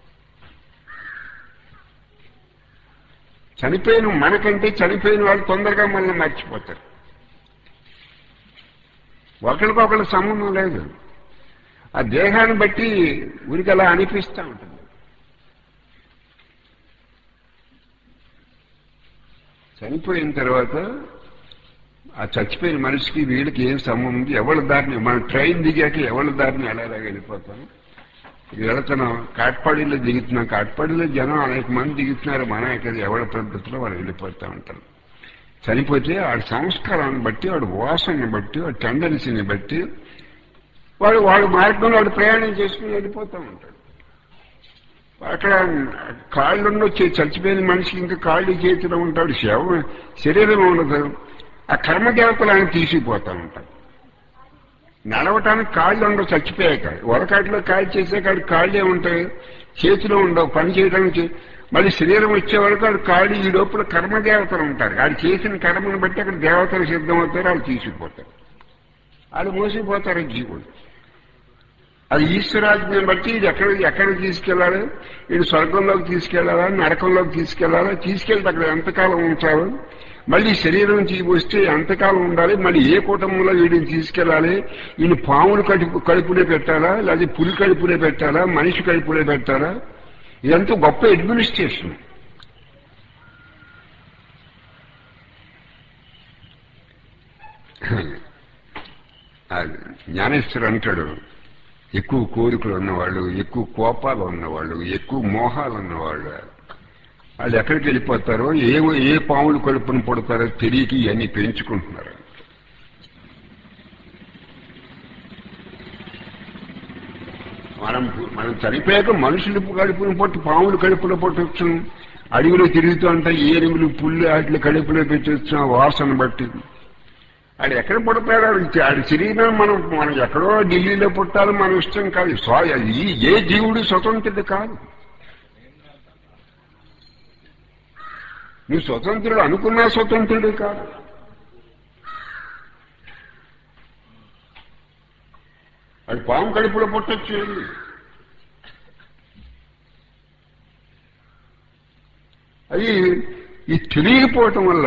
చనిపోయిన మనకంటే చనిపోయిన వాళ్ళు తొందరగా మనల్ని మర్చిపోతారు ఒకరికొకరు సంబంధం లేదు ఆ దేహాన్ని బట్టి ఉరికి అలా అనిపిస్తూ ఉంటుంది చనిపోయిన తర్వాత ఆ చచ్చిపోయిన మనిషికి వీళ్ళకి ఏం సంబంధం ఉంది ఎవరి దారిని మన ట్రైన్ దిగాక ఎవరి దారిని ఎలా వెళ్ళిపోతాం వెళుతున్నాం కాట్పాడిలో దిగుతున్నాం కాట్పాడిలో జనం అనేక మంది దిగుతున్నారు మన ఇక్కడ ఎవరి పద్ధతిలో వాళ్ళు వెళ్ళిపోతూ ఉంటారు చనిపోతే వాడి సంస్కారాన్ని బట్టి వాడి వాసనని బట్టి వాడి టెండెన్సీని బట్టి వాడు వాడి మార్గంలో వాడు ప్రయాణం చేసుకుని వెళ్ళిపోతూ ఉంటాడు అక్కడ కాళ్ళు ఉండొచ్చి చచ్చిపోయిన మనిషికి ఇంకా కాళ్ళు చేతిలో ఉంటాడు శవం శరీరం ఉండదు ఆ కర్మదేవతలు ఆయన తీసుకుపోతూ ఉంటాడు నడవటానికి కాళ్ళు ఉండవు చచ్చిపోయాక వరకాటిలో కాళ్ళు చేసాక కాళ్ళే ఉంటాయి చేతిలో ఉండవు పని చేయడానికి మళ్ళీ శరీరం వచ్చే వరకు ఆడు కాళ్ళు ఈ లోపల కర్మదేవతలు ఉంటారు ఆడు చేసిన కర్మను బట్టి అక్కడ దేవతలు సిద్ధమవుతారు వాళ్ళు తీసుకుపోతారు వాళ్ళు మోసిపోతారు జీవుడు అది ఈశ్వరాజ్ఞను బట్టి ఇది ఎక్కడ ఎక్కడ తీసుకెళ్లాలి ఇది స్వర్గంలోకి తీసుకెళ్లాలా నరకంలోకి తీసుకెళ్లాలా తీసుకెళ్తే అక్కడ ఎంతకాలం ఉంచాలి మళ్ళీ శరీరం నుంచి వస్తే ఎంతకాలం ఉండాలి మళ్ళీ ఏ కుటుంబంలో వీడిని తీసుకెళ్ళాలి ఈయన పాములు కడుపు కడుపునే పెట్టాలా లేదా పులి కడుపునే పెట్టాలా మనిషి కడుపునే పెట్టాలా ఇదంతా గొప్ప అడ్మినిస్ట్రేషన్ అది జ్ఞానేశ్వరు అంటాడు ఎక్కువ కోరికలు ఉన్నవాళ్ళు ఎక్కువ కోపాలు ఉన్నవాళ్ళు ఎక్కువ మోహాలు ఉన్నవాళ్ళు వాళ్ళు ఎక్కడికి వెళ్ళిపోతారో ఏ ఏ పాములు కడుపును పడతారో తెలియక ఇవన్నీ పెంచుకుంటున్నారు మనం మనం చనిపోయాక మనుషులు కడుపును పట్టు పాములు కడుపులో పట్టవచ్చు అడవిలో తిరుగుతూ ఉంటాయి ఏనుగులు పుల్లు వాటిని కడుపులో పెట్టవచ్చు ఆ వాసన బట్టి ఆడు ఎక్కడ పుడతాడు ఆడు ఆడి శరీరం మనం మనం ఎక్కడో ఢిల్లీలో పుట్టాలి మన ఇష్టం కాదు స్వా- ఈ ఏ జీవుడు స్వతంత్రుడు కాదు నువ్వు స్వతంత్రుడు అనుకున్నా స్వతంత్రుడు కాదు అది పాము కడుపులో పుట్టచ్చు అది ఈ తెలియకపోవటం వల్ల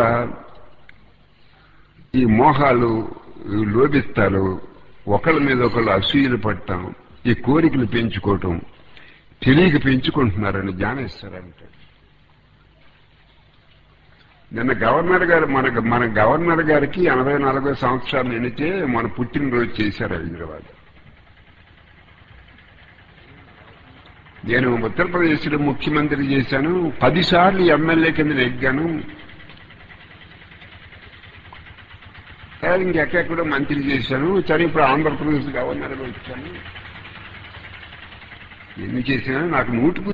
ఈ మోహాలు ఈ లోభిస్తారు ఒకళ్ళ మీద ఒకళ్ళు అసూయలు పడటం ఈ కోరికలు పెంచుకోవటం తెలియక పెంచుకుంటున్నారని జ్ఞానేశ్వరంటాడు నిన్న గవర్నర్ గారు మన మన గవర్నర్ గారికి ఎనభై నాలుగో సంవత్సరాలు నిండితే మన పుట్టినరోజు చేశారు హైదరాబాద్ నేను ఉత్తరప్రదేశ్లో ముఖ్యమంత్రి చేశాను పదిసార్లు ఎమ్మెల్యే కింద నెగ్గాను తర్వాత ఇంకెక్కడెక్కడో మంత్రి చేశాను సరే ఇప్పుడు ఆంధ్రప్రదేశ్ గవర్నర్గా వచ్చాను ఎన్ని చేసినా నాకు నూటికి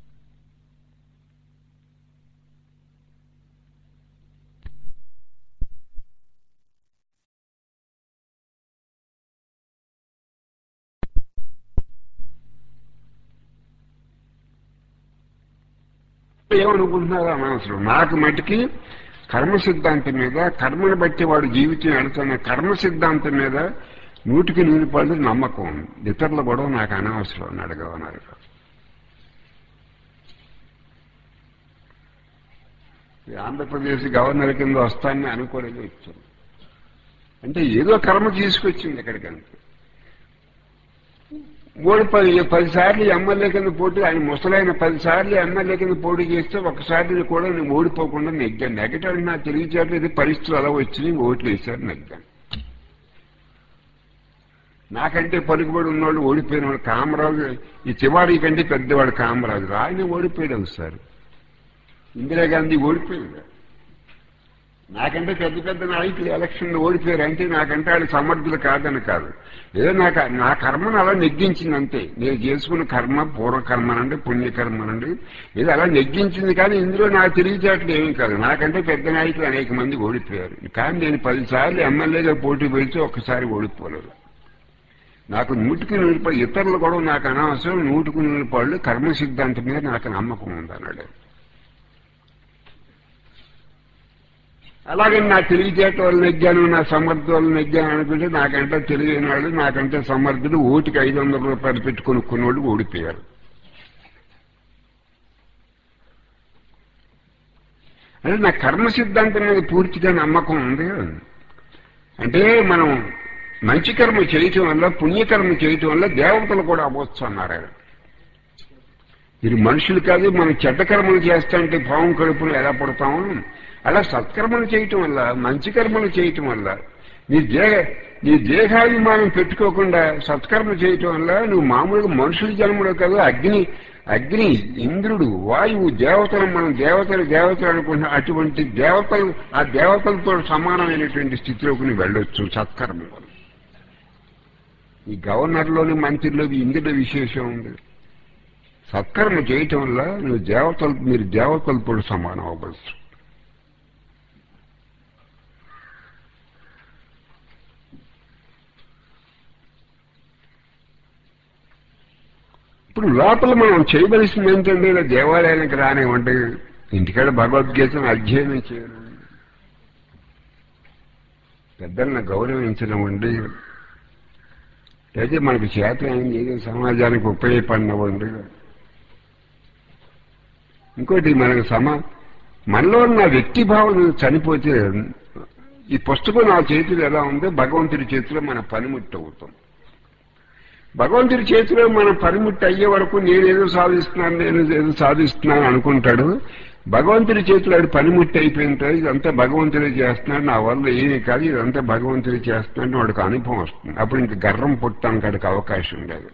ఏమనుకుంటున్నారో అనవసరం నాకు మటుకి కర్మ సిద్ధాంతం మీద కర్మను బట్టి వాడు జీవితం వెళుతున్న కర్మ సిద్ధాంతం మీద నూటికి నూనె పళ్ళు నమ్మకం ఉంది ఇతరులు కూడా నాకు అనవసరం అన్నాడు గవర్నర్ గారు. ఈ ఆంధ్రప్రదేశ్ గవర్నర్ కింద వస్తానని అనుకోలేదు వచ్చాను అంటే ఏదో కర్మ తీసుకొచ్చింది ఇక్కడికంటే మూడు పది పదిసార్లు ఎమ్మెల్యే కింద పోటీ ఆయన ముసలైన పదిసార్లు ఎమ్మెల్యే కింద పోటీ చేస్తే ఒకసారి కూడా నేను ఓడిపోకుండా నెగ్గాను నెగ్గటానికి నా తెలియచేయట్లేదు పరిస్థితులు అలా వచ్చినాయి ఓట్లు వేశారు నెగ్గాను నాకంటే పలుకుబడి ఉన్నవాళ్ళు ఓడిపోయిన వాడు కామరాజు ఈ చివారి కంటే పెద్దవాడు కామరాజు ఆయన ఓడిపోయాడు ఒకసారి ఇందిరాగాంధీ ఓడిపోయాడు నాకంటే పెద్ద పెద్ద నాయకులు ఎలక్షన్ ఓడిపోయారు అంటే నాకంటే వాళ్ళు సమర్థులు కాదని కాదు ఏదో నాకు నా కర్మను అలా నెగ్గించింది అంతే నేను చేసుకున్న కర్మ పూర్వకర్మనండి పుణ్యకర్మనండి ఏదో అలా నెగ్గించింది కానీ ఇందులో నాకు తెలివితేటలు ఏమీ కాదు నాకంటే పెద్ద నాయకులు అనేక మంది ఓడిపోయారు కానీ నేను పదిసార్లు ఎమ్మెల్యేగా పోటీ పెడితే ఒక్కసారి ఓడిపోలేదు నాకు నూటికి నూరు పళ్ళు ఇతరులు కూడా నాకు అనవసరం నూటికి నూరు పళ్ళు కర్మ సిద్ధాంతం మీద నాకు నమ్మకం ఉందన్నాడు అలాగే నా తెలివితేట వాళ్ళు నెగ్గాను నా సమర్థ వాళ్ళు నెగ్గాను అనుకుంటే నాకంటే తెలివైన వాళ్ళు నాకంటే సమర్థుడు ఓటికి ఐదు వందల రూపాయలు పెట్టి కొనుక్కున్నోళ్ళు ఓడిపోయారు అంటే నా కర్మ సిద్ధాంతం మీద పూర్తిగా నమ్మకం ఉంది అంటే మనం మంచి కర్మ చేయటం వల్ల పుణ్యకర్మ చేయటం వల్ల దేవతలు కూడా అవ్వచ్చు అన్నారు ఆయన ఇది మనుషులు కాదు మనం చెడ్డ కర్మలు చేస్తాంటే పాము కడుపులు ఎలా పడతాము అలా సత్కర్మలు చేయటం వల్ల మంచి కర్మలు చేయటం వల్ల నీ దేహ నీ దేహాభిమానం పెట్టుకోకుండా సత్కర్మ చేయటం వల్ల నువ్వు మామూలుగా మనుషుల జన్మలో కాదు అగ్ని అగ్ని ఇంద్రుడు వాయువు దేవతలు మనం దేవతలు దేవతలు అనుకుంటున్నాం అటువంటి దేవతలు ఆ దేవతలతో సమానమైనటువంటి స్థితిలోకి నువ్వు వెళ్ళొచ్చు సత్కర్మ వల్ల ఈ గవర్నర్లోని మంత్రిలో ఇందులో విశేషం ఉంది సత్కర్మ చేయటం వల్ల నువ్వు దేవతలు మీరు దేవతలతో సమానం అవ్వచ్చు ఇప్పుడు లోపల మనం చేయవలసింది ఏంటంటే ఇలా దేవాలయానికి రానివ్వండి ఇంటికాడ భగవద్గీతను అధ్యయనం చేయడం పెద్దలను గౌరవించనివ్వండి అయితే మనకు చేత అయింది ఏదో సమాజానికి ఉపయోగపడినవ్వండి ఇంకోటి మనకు సమా మనలో ఉన్న వ్యక్తి భావన చనిపోతే ఈ పుస్తకం నా చేతిలో ఎలా ఉందో భగవంతుడి చేతిలో మన పనిముట్టు అవుతాం భగవంతుడి చేతిలో మన పనిముట్టు అయ్యే వరకు నేనేదో సాధిస్తున్నాను నేను ఏదో సాధిస్తున్నాను అనుకుంటాడు భగవంతుడి చేతిలో ఆడు పనిముట్టు అయిపోయిన తర్వాత ఇదంతా భగవంతుడే చేస్తున్నాడు నా వల్ల ఏమీ కాదు ఇదంతా భగవంతుడే చేస్తున్నాడు వాడికి అనుభవం వస్తుంది అప్పుడు ఇంక గర్రం పుట్టడానికి వాడికి అవకాశం లేదు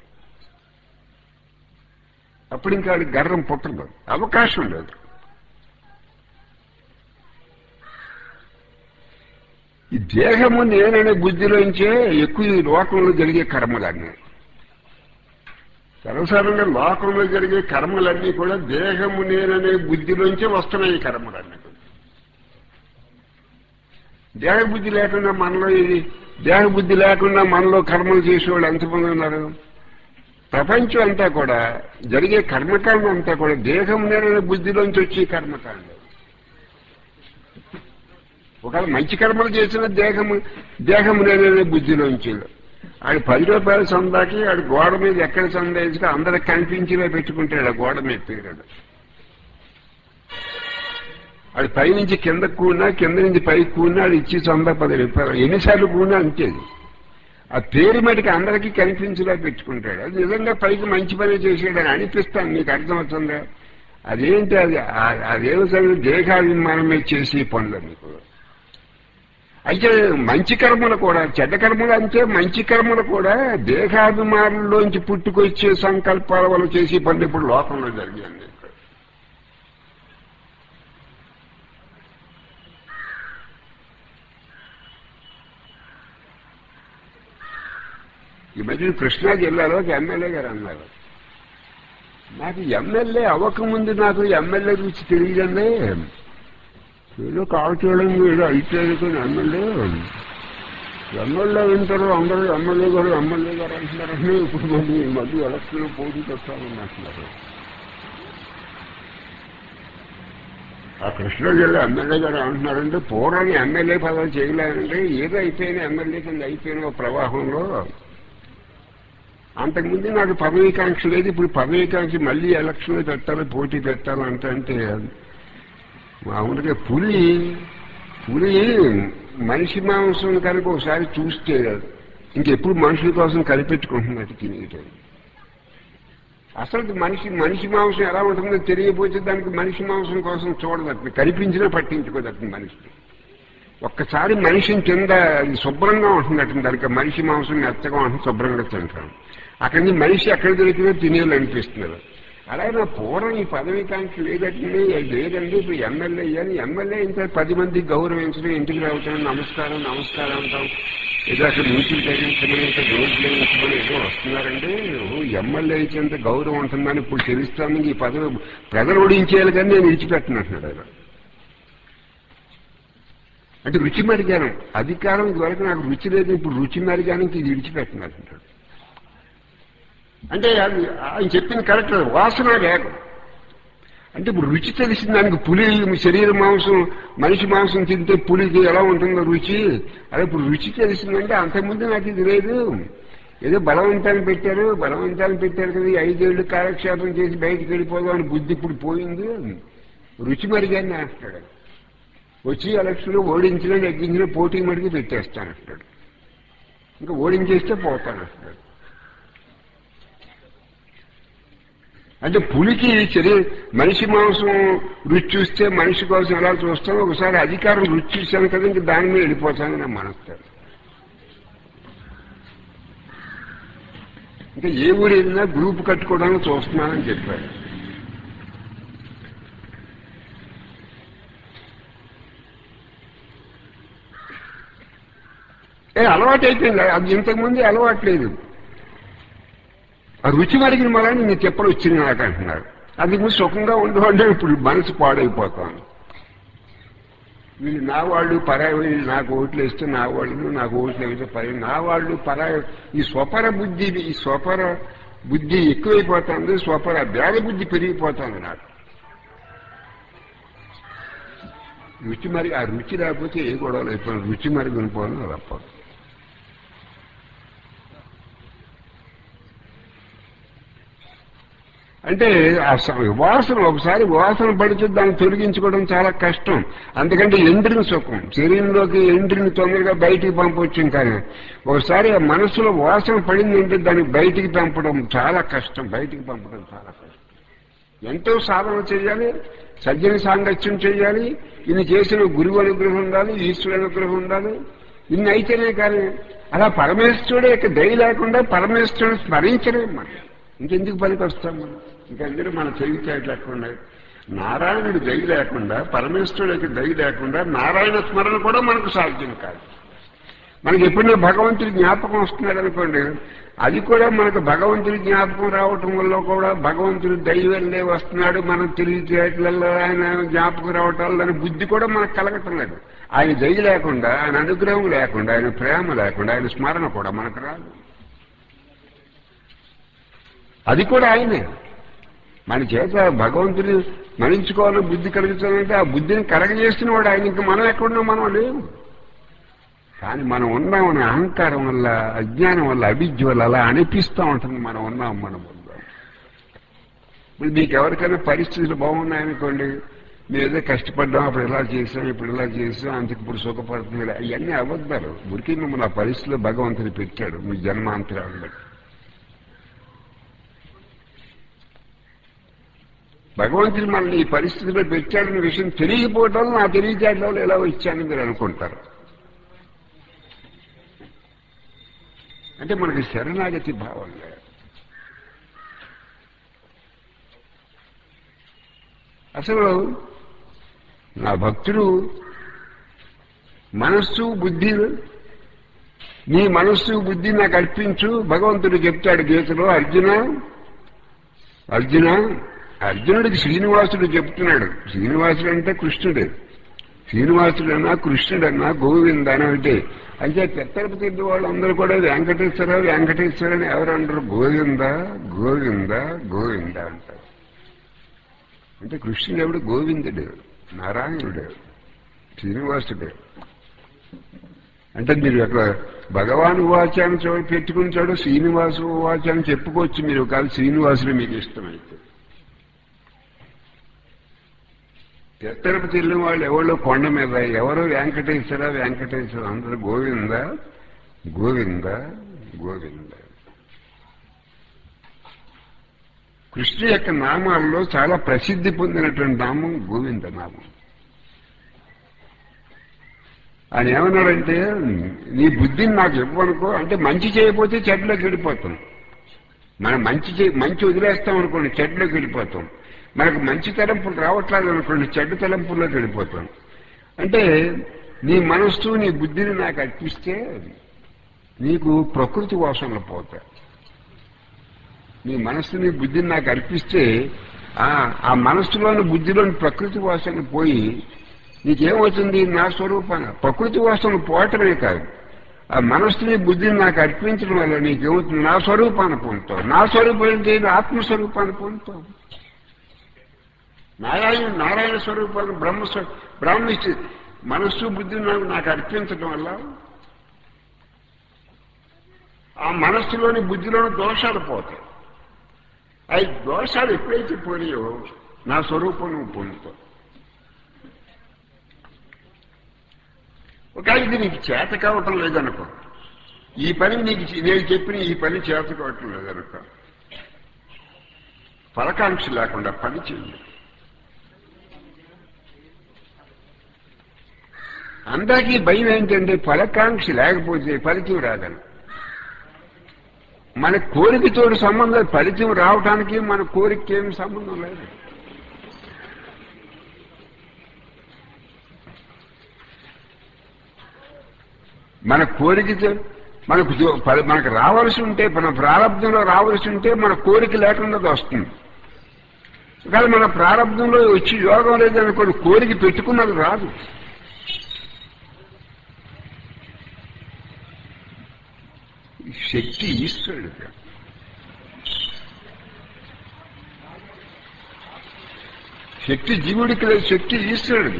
అప్పుడు ఇంకా వాడికి గర్రం పుట్టదు అవకాశం లేదు ఈ దేహము నేననే బుద్ధిలోంచే ఎక్కువ ఈ లోకంలో జరిగే కర్మలన్నీ సర్వసాధారణంగా లోకంలో జరిగే కర్మలన్నీ కూడా దేహము నేననే బుద్ధిలోంచే వస్తున్నాయి ఈ కర్మలన్నీ కూడా. దేహ బుద్ధి లేకుండా మనలో ఇది దేహ బుద్ధి లేకుండా మనలో కర్మలు చేసేవాళ్ళు ఎంతమంది ఉన్నారు ప్రపంచం అంతా కూడా జరిగే కర్మకాండం అంతా కూడా దేహం నేననే బుద్ధిలోంచి వచ్చే కర్మకాండం ఒకవేళ మంచి కర్మలు చేసిన దేహము దేహము నేననే బుద్ధిలోంచి ఆడు పది రూపాయల సందాకి ఆడు గోడ మీద ఎక్కడ సందా వేసుకు అందరికి కనిపించేలా పెట్టుకుంటాడు ఆ గోడ మీద పేరాడు ఆడు పైనుంచి కింద కూడినా కింద నుంచి పైకి కూడినా ఆడు ఇచ్చి సందా పది రూపాయలు ఎన్నిసార్లు కూడినా అంతేది ఆ పేరు మటుకు అందరికీ కనిపించేలా పెట్టుకుంటాడు అది నిజంగా పైకి మంచి పని చేసాడని అనిపిస్తాను మీకు అర్థమవుతుందా అదేంటి అది ఆ- అదేమో సరే దేహాభిమానమే చేసే పనులు మీకు అయితే మంచి కర్మలు కూడా చెడ్డ కర్మలు అంటే మంచి కర్మలు కూడా దేహాభిమానుల్లోంచి పుట్టుకొచ్చే సంకల్పాల వల్ల చేసే పనులు ఇప్పుడు లోకంలో జరిగాయండి ఈ మధ్య కృష్ణా జిల్లాలో ఒక ఎమ్మెల్యే గారు అన్నారు నాకు ఎమ్మెల్యే అవ్వకముందు నాకు ఎమ్మెల్యే రుచి తెలియదండి ఏదో కాల్చేయడం ఏదో అయిపోయాడు ఎమ్మెల్యే ఎమ్మెల్యే వింటారు అందరూ ఎమ్మెల్యే గారు ఎమ్మెల్యే గారు అంటున్నారని ఇప్పుడు మళ్ళీ ఈ మధ్య ఎలక్షన్ పోటీ పెట్టాలని అంటున్నారు ఆ కృష్ణా జిల్లా ఎమ్మెల్యే గారు అంటున్నారంటే పూర్వం ఎమ్మెల్యే పదవి చేయలేదంటే ఏదో అయిపోయిన ఎమ్మెల్యే కింద అయిపోయిన ఒక ప్రవాహంలో అంతకుముందు నాకు పదవీకాంక్ష లేదు ఇప్పుడు పదవీకాంక్ష మళ్ళీ ఎలక్షన్లో పెట్టాలి పోటీ పెట్టాలంటే అంటే మామూలుగా పులి పులి మనిషి మాంసం కనుక ఒకసారి చూస్తే ఇంకెప్పుడు మనుషుల కోసం కనిపెట్టుకుంటున్నట్టు తినేయటం అసలు మనిషి మనిషి మాంసం ఎలా ఉంటుందో తెలియపోతే దానికి మనిషి మాంసం కోసం చూడదట్టు కనిపించినా పట్టించుకోదట్టు మనిషి ఒక్కసారి మనిషిని కింద అది శుభ్రంగా ఉంటున్నట్టు దానికి మనిషి మాంసం మెత్తగా ఉంటుంది శుభ్రంగా తింటాం అక్కడి నుంచి మనిషి ఎక్కడ దొరికినా తినేయాలనిపిస్తున్నారు అలాగే నా పూర్వం ఈ పదవి కాంక్ష లేదండి లేదండి ఇప్పుడు ఎమ్మెల్యే అయ్యాను ఎమ్మెల్యే ఇంత పది మంది గౌరవించడం ఇంటికి రావటం నమస్కారం నమస్కారం అంటాం ఏదో అక్కడ నుంచి తగ్గించడం ఇంత రోడ్లు వేయించమని ఏదో వస్తున్నారండి ఓ ఎమ్మెల్యే ఇచ్చేంత గౌరవం ఉంటుందని ఇప్పుడు తెలుస్తాను ఈ పదవి ప్రజలు ఓడించేయాలి కానీ నేను విడిచిపెట్టనంటున్నాడు ఆయన అంటే రుచి మరిగాను అధికారం ఇదివరకు నాకు రుచి లేదు ఇప్పుడు రుచి మరిగానికి ఇది విడిచిపెట్టినట్టు అంటే అది ఆయన చెప్పింది కరెక్ట్ వాసన వేగం అంటే ఇప్పుడు రుచి తెలిసిన దానికి పులి శరీర మాంసం మనిషి మాంసం తింటే పులికి ఎలా ఉంటుందో రుచి అదే ఇప్పుడు రుచి తెలిసిందంటే అంతకుముందు నాకు ఇది లేదు ఏదో బలవంతాన్ని పెట్టారు బలవంతాన్ని పెట్టారు కదా ఈ ఐదేళ్లు కాలక్షేపం చేసి బయటికి వెళ్ళిపోదాం అని బుద్ధి ఇప్పుడు పోయింది రుచి మరిగాన్ని అంటాడు వచ్చి ఎలక్షన్లో ఓడించిన నెగ్గించిన పోటీ మడికి పెట్టేస్తానంటాడు ఇంకా ఓడించేస్తే పోతానంటాడు అంటే పులికి శరీర మనిషి మాంసం రుచి చూస్తే మనిషి కోసం ఎలా చూస్తాం ఒకసారి అధికారం రుచి చూశాను కదా ఇంక దాని మీద వెళ్ళిపోతానని నా మనస్తాడు ఇంకా ఏ ఊరు వెళ్ళినా గ్రూప్ కట్టుకోవడానికి చూస్తున్నానని చెప్పాడు ఏ అలవాటు అయిపోయింది అది ఇంతకుముందు అలవాటు లేదు ఆ రుచి మరిగిన మళ్ళీ నీకు చెప్పలు వచ్చింది నాకు అంటున్నారు అది ముందు సుఖంగా ఉండవంటే ఇప్పుడు మనసు పాడైపోతాను వీళ్ళు నా వాళ్ళు పరాయి వీళ్ళు నాకు ఓట్లు వేస్తే నా వాళ్ళు నాకు ఓట్లు వేస్తే పరాయి నా వాళ్ళు పరాయి ఈ స్వపర బుద్ధి ఈ స్వపర బుద్ధి ఎక్కువైపోతుంది స్వపర భేద బుద్ధి పెరిగిపోతుంది నాకు రుచి మరి ఆ రుచి లేకపోతే ఏ గొడవలు అయిపోయింది రుచి మరి వినిపోవాలి తప్ప అంటే ఆ స- వాసన ఒకసారి వాసన పడితే దాన్ని తొలగించుకోవడం చాలా కష్టం అందుకంటే ఎండ్రిని సుఖం శరీరంలోకి ఎండ్రిని తొందరగా బయటికి పంపొచ్చు కానీ ఒకసారి ఆ మనసులో వాసన పడిందంటే దాన్ని బయటికి పంపడం చాలా కష్టం బయటికి పంపడం చాలా కష్టం ఎంతో సాధన చేయాలి సజ్జన సాంగత్యం చేయాలి ఇన్ని చేసిన గురువు అనుగ్రహం ఉండాలి ఈశ్వరు అనుగ్రహం ఉండాలి ఇన్ని అయితేనే కానీ అలా పరమేశ్వరుడు యొక్క దయ లేకుండా పరమేశ్వరుడు స్మరించలేం మనం ఇంకెందుకు పనికి వస్తాం మనం ఇంకెందుకు మన తెలివితేటలు లేకుండా నారాయణుడి దయ లేకుండా పరమేశ్వరుడు యొక్క దయ లేకుండా నారాయణ స్మరణ కూడా మనకు సాధ్యం కాదు మనకి ఎప్పుడైనా భగవంతుడి జ్ఞాపకం వస్తున్నాడు అనుకోండి అది కూడా మనకు భగవంతుడి జ్ఞాపకం రావటం వల్ల కూడా భగవంతుడి దైవల్లే వస్తున్నాడు మనం తెలివితేటలలో ఆయన జ్ఞాపకం రావటం వల్ల బుద్ధి కూడా మనకు కలగటం లేదు ఆయన దయ లేకుండా ఆయన అనుగ్రహం లేకుండా ఆయన ప్రేమ లేకుండా ఆయన స్మరణ కూడా మనకు రాదు అది కూడా ఆయనే మన చేత భగవంతుని మరించుకోవాలని బుద్ధి కలుగుతుందంటే ఆ బుద్ధిని కలగజేస్తున్న వాడు ఆయన ఇంకా మనం ఎక్కడున్నాం మనం లేవు కానీ మనం ఉన్నామనే అహంకారం వల్ల అజ్ఞానం వల్ల అవిద్య వల్ల అలా అనిపిస్తూ ఉంటుంది మనం ఉన్నాం మనం ఉన్నాం ఇప్పుడు మీకు ఎవరికైనా పరిస్థితులు బాగున్నాయనుకోండి మేము ఏదో కష్టపడ్డాం అప్పుడు ఇలా చేసాం ఇప్పుడు ఇలా చేసాం అందుకు ఇప్పుడు సుఖపడుతుంది అవన్నీ అబద్ధాలు ఉరికి మిమ్మల్ని ఆ పరిస్థితిలో భగవంతుని పెట్టాడు మీ జన్మాంతరాలను బట్టి భగవంతుడు మనల్ని ఈ పరిస్థితిలో పెట్టాడన్న విషయం తెలియకపోవటం నా తెలివితేటలో ఎలా వచ్చానని మీరు అనుకుంటారు అంటే మనకి శరణాగతి భావం లేదు అసలు నా భక్తుడు మనస్సు బుద్ధి నీ మనస్సు బుద్ధి నాకు అర్పించు భగవంతుడు చెప్తాడు గీతలో అర్జున అర్జున అర్జునుడికి శ్రీనివాసుడు చెప్తున్నాడు శ్రీనివాసుడు అంటే కృష్ణుడే శ్రీనివాసుడన్నా కృష్ణుడన్నా గోవింద అని అంటే అంటే తిరుపతి వాళ్ళందరూ కూడా వెంకటేశ్వర వెంకటేశ్వర అని ఎవరు అంటారు గోవింద గోవింద గోవింద అంటారు అంటే కృష్ణుడు ఎవడు గోవిందుడు నారాయణుడు శ్రీనివాసుడు అంటే మీరు అక్కడ భగవాన్ వాచాన్ని చోట పెట్టుకుని చోట శ్రీనివాసు వాచాన్ని చెప్పుకోవచ్చు మీరు కాదు శ్రీనివాసుడు మీకు ఇష్టమైతే తిరుపతి వెళ్ళిన వాళ్ళు ఎవరో కొండ మీద ఎవరో వెంకటేశ్వర వెంకటేశ్వర అందరూ గోవింద గోవింద గోవింద కృష్ణ యొక్క నామాల్లో చాలా ప్రసిద్ధి పొందినటువంటి నామం గోవింద నామం ఆయన ఏమన్నాడంటే నీ బుద్ధిని నాకు ఇవ్వనుకో అంటే మంచి చేయకపోతే చెడ్లోకి వెళ్ళిపోతాం మనం మంచి చే మంచి వదిలేస్తాం అనుకోండి చెడ్లోకి వెళ్ళిపోతాం మనకు మంచి తలంపులు రావట్లేదు అనుకోండి చెడ్డ తలంపుల్లోకి వెళ్ళిపోతాం అంటే నీ మనస్సు నీ బుద్ధిని నాకు అర్పిస్తే నీకు ప్రకృతి వాసనలు పోతాయి నీ మనస్సుని బుద్ధిని నాకు అర్పిస్తే ఆ ఆ మనస్సులోని బుద్ధిలోని ప్రకృతి వాసన పోయి నీకేమవుతుంది నా స్వరూపాన్ని ప్రకృతి వాసన పోవటమే కాదు ఆ మనస్సుని బుద్ధిని నాకు అర్పించడం వల్ల నీకేమవుతుంది నా స్వరూపాన్ని పొందుతావు నా స్వరూపం ఏంటి ఆత్మస్వరూపాన్ని పొందుతావు నారాయణ నారాయణ స్వరూపాన్ని బ్రహ్మ బ్రహ్మ ఇచ్చి మనస్సు బుద్ధిని నాకు నాకు అర్పించడం వల్ల ఆ మనస్సులోని బుద్ధిలోని దోషాలు పోతాయి అవి దోషాలు ఎప్పుడైతే పోయాయో నా స్వరూపం నువ్వు పొందుతావు ఒక ఇది నీకు చేత కావటం లేదనుకో ఈ పని నీకు నేను చెప్పిన ఈ పని చేత కావటం లేదనుకో ఫలకాంక్ష లేకుండా పని చేయండి అందరికీ భయం ఏంటంటే ఫలకాంక్ష లేకపోతే ఫలితం రాదని మన కోరికతోటి సంబంధం ఫలితం రావడానికి మన కోరికకి ఏమి సంబంధం లేదు మన కోరికతో మనకు మనకు రావాల్సి ఉంటే మన ప్రారంభంలో రావాల్సి ఉంటే మన కోరిక లేకుండా వస్తుంది కానీ మన ప్రారంభంలో వచ్చి యోగం లేదనుకోండి కోరిక పెట్టుకున్నది రాదు శక్తి ఈశ్వరుడు శక్తి జీవుడికి లేదు శక్తి ఈశ్వరుడు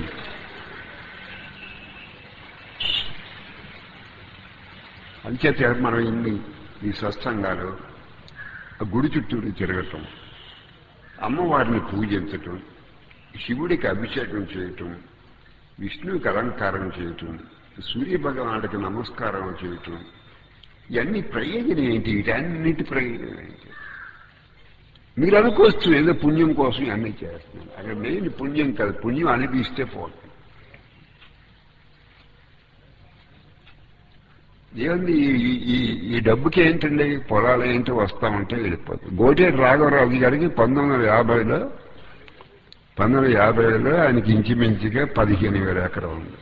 అంచేత మనం ఇన్ని ఈ స్వస్థంగాలు గుడి చుట్టూరు తిరగటం అమ్మవారిని పూజించటం శివుడికి అభిషేకం చేయటం విష్ణువుకి అలంకారం చేయటం సూర్య భగవానుడికి నమస్కారం చేయటం ఇవన్నీ ప్రయోజనం ఏంటి వీటన్నిటి ప్రయోజనం ఏంటి మీరు అనుకోవచ్చు ఏదో పుణ్యం కోసం ఇవన్నీ చేస్తున్నాను అక్కడ మెయిన్ పుణ్యం కాదు పుణ్యం అనిపిస్తే పోతుంది ఏముంది ఈ- ఈ ఈ డబ్బుకి ఏంటండి పొలాలు ఏంటో వస్తామంటే వెళ్ళిపోతుంది గోటేటి రాఘవరావు గారికి పంతొమ్మిది వందల యాభైలో పంతొమ్మిది వందల యాభైలో ఆయనకి ఇంచుమించుగా పదిహేను వేల ఎకరం ఉంది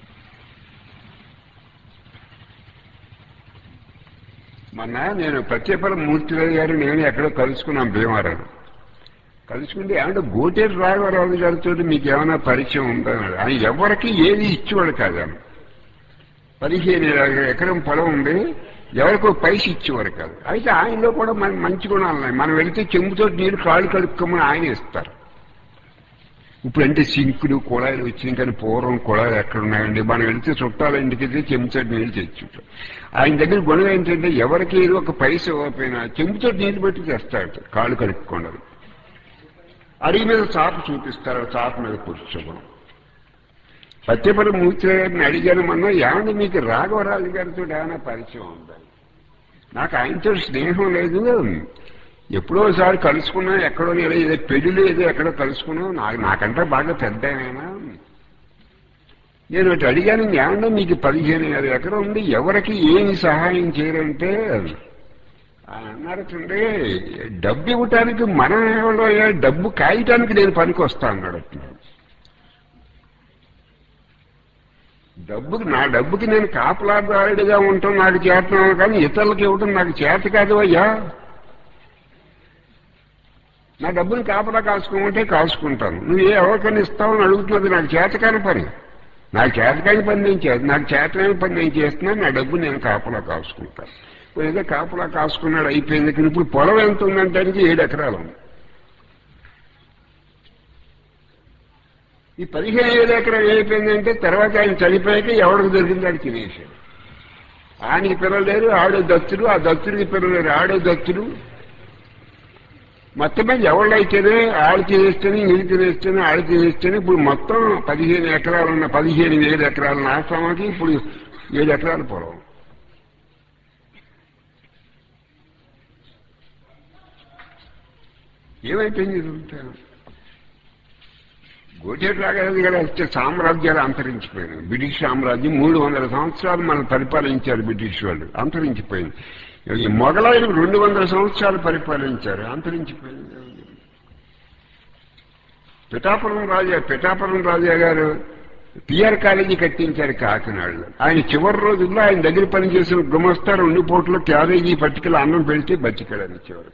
మొన్న నేను ప్రత్యేపల్లి మూర్తిరావు గారు నేను ఎక్కడో కలుసుకున్నాం భీమవరం కలుసుకుంటే ఏమంటే గోటేటి రాఘవరావు గారితో మీకు ఏమైనా పరిచయం ఉందా అన్నాడు. ఆయన ఎవరికి ఏది ఇచ్చేవాడు కాదు ఆయన పదిహేను ఎకరం పొలం ఉంది ఎవరికో పైసి ఇచ్చేవారు కాదు అయితే ఆయనలో కూడా మన మంచి గుణాలు ఉన్నాయి మనం వెళితే చెంబుతో నీరు కాళ్ళు కడుక్కోమని ఆయన ఇస్తారు ఇప్పుడు అంటే సింకులు కుళాయిలు వచ్చినాయి కానీ పూర్వం కుళాయిలు ఎక్కడ ఉన్నాయండి మనం వెళితే చుట్టాల ఇంటికి వెళ్తే చెంబుతో నీళ్ళు తెచ్చుంటాం ఆయన దగ్గర గుణం ఏంటంటే ఎవరికి ఏదో ఒక పైస ఇవ్వకపోయినా చెంబుతో నీళ్ళు పెట్టి తెస్తాడు కాళ్ళు కడుక్కోండి అడిగి మీద చాపు చూపిస్తారు ఆ చాపు మీద కూర్చోవడం సత్యపల్లి మూర్తి గారిని అడిగాను మొన్న ఏమండి మీకు రాఘవరాజు గారితో ఏమైనా పరిచయం ఉందా నాకు ఆయనతో స్నేహం లేదు ఎప్పుడోసారి కలుసుకున్నా ఎక్కడో నేను ఏదో పెళ్లిలో ఏదో ఎక్కడో కలుసుకున్నాం నాకు నాకంటే బాగా పెద్ద ఆయనైనా నేను ఒకటి అడిగాను ఏమన్నా మీకు పదిహేను వేల ఎకరం ఉంది ఎవరికి ఏమి సహాయం చేయరంటే ఆయన అన్నారటండి డబ్బు ఇవ్వటానికి మనం ఎవరో డబ్బు కాయటానికి నేను పనికి వస్తా అన్నాడు అట్లా డబ్బుకి నా డబ్బుకి నేను కాపలాదారుడిగా ఉంటాం నాకు చేస్తున్నాను కానీ ఇతరులకు ఇవ్వటం నాకు చేత కాదు అయ్యా నా డబ్బుని కాపలా కాసుకోమంటే కాసుకుంటాను నువ్వు ఏ ఎవరికైనా ఇస్తావని అడుగుతున్నది నాకు చేతకాని పని నాకు చేతకాని పని నేను చేత నాకు చేతకాని పని నేను చేస్తున్నాను నా డబ్బు నేను కాపలా కాసుకుంటాను ఇప్పుడు ఏదో కాపలా కాసుకున్నాడు అయిపోయింది కానీ ఇప్పుడు పొలం ఎంత ఉందంటే ఆయనకి ఏడు ఎకరాలు ఉంది ఈ పదిహేను ఏడు ఎకరం అయిపోయిందంటే తర్వాత ఆయన చనిపోయాక ఎవరికి దొరికింది ఆడు తినేసాడు ఆయనకి పిల్లలు లేరు ఆడో దత్తుడు ఆ దత్తుడికి పిల్లలు లేరు ఆడో దత్తుడు మొత్తం మీద ఎవళ్ళైతేనే ఆడు తినేస్తేనే నీళ్ళు తినేస్తేనే ఆడు తినేస్తేనే ఇప్పుడు మొత్తం పదిహేను ఎకరాలు ఉన్న పదిహేను వేల ఎకరాల నాశనానికి ఇప్పుడు ఏడు ఎకరాల పొలం ఏమైపోయింది ఇదంతా గోటేటి రాగారాజు గారు వచ్చే సామ్రాజ్యాలు అంతరించిపోయినాయి బ్రిటిష్ సామ్రాజ్యం మూడు వందల సంవత్సరాలు మనం పరిపాలించారు బ్రిటిష్ వాళ్ళు అంతరించిపోయింది ఈ మొఘలాయులు రెండు వందల సంవత్సరాలు పరిపాలించారు అంతరించిపోయింది పిఠాపురం రాజా పిఠాపురం రాజా గారు పిఆర్ కాలేజీ కట్టించారు కాకినాడలో ఆయన చివరి రోజుల్లో ఆయన దగ్గర పనిచేసిన గుమస్తా రెండు పూటలు క్యారేజీ పట్టుకెళ్ళి అన్నం పెడితే బతికాడని చివరి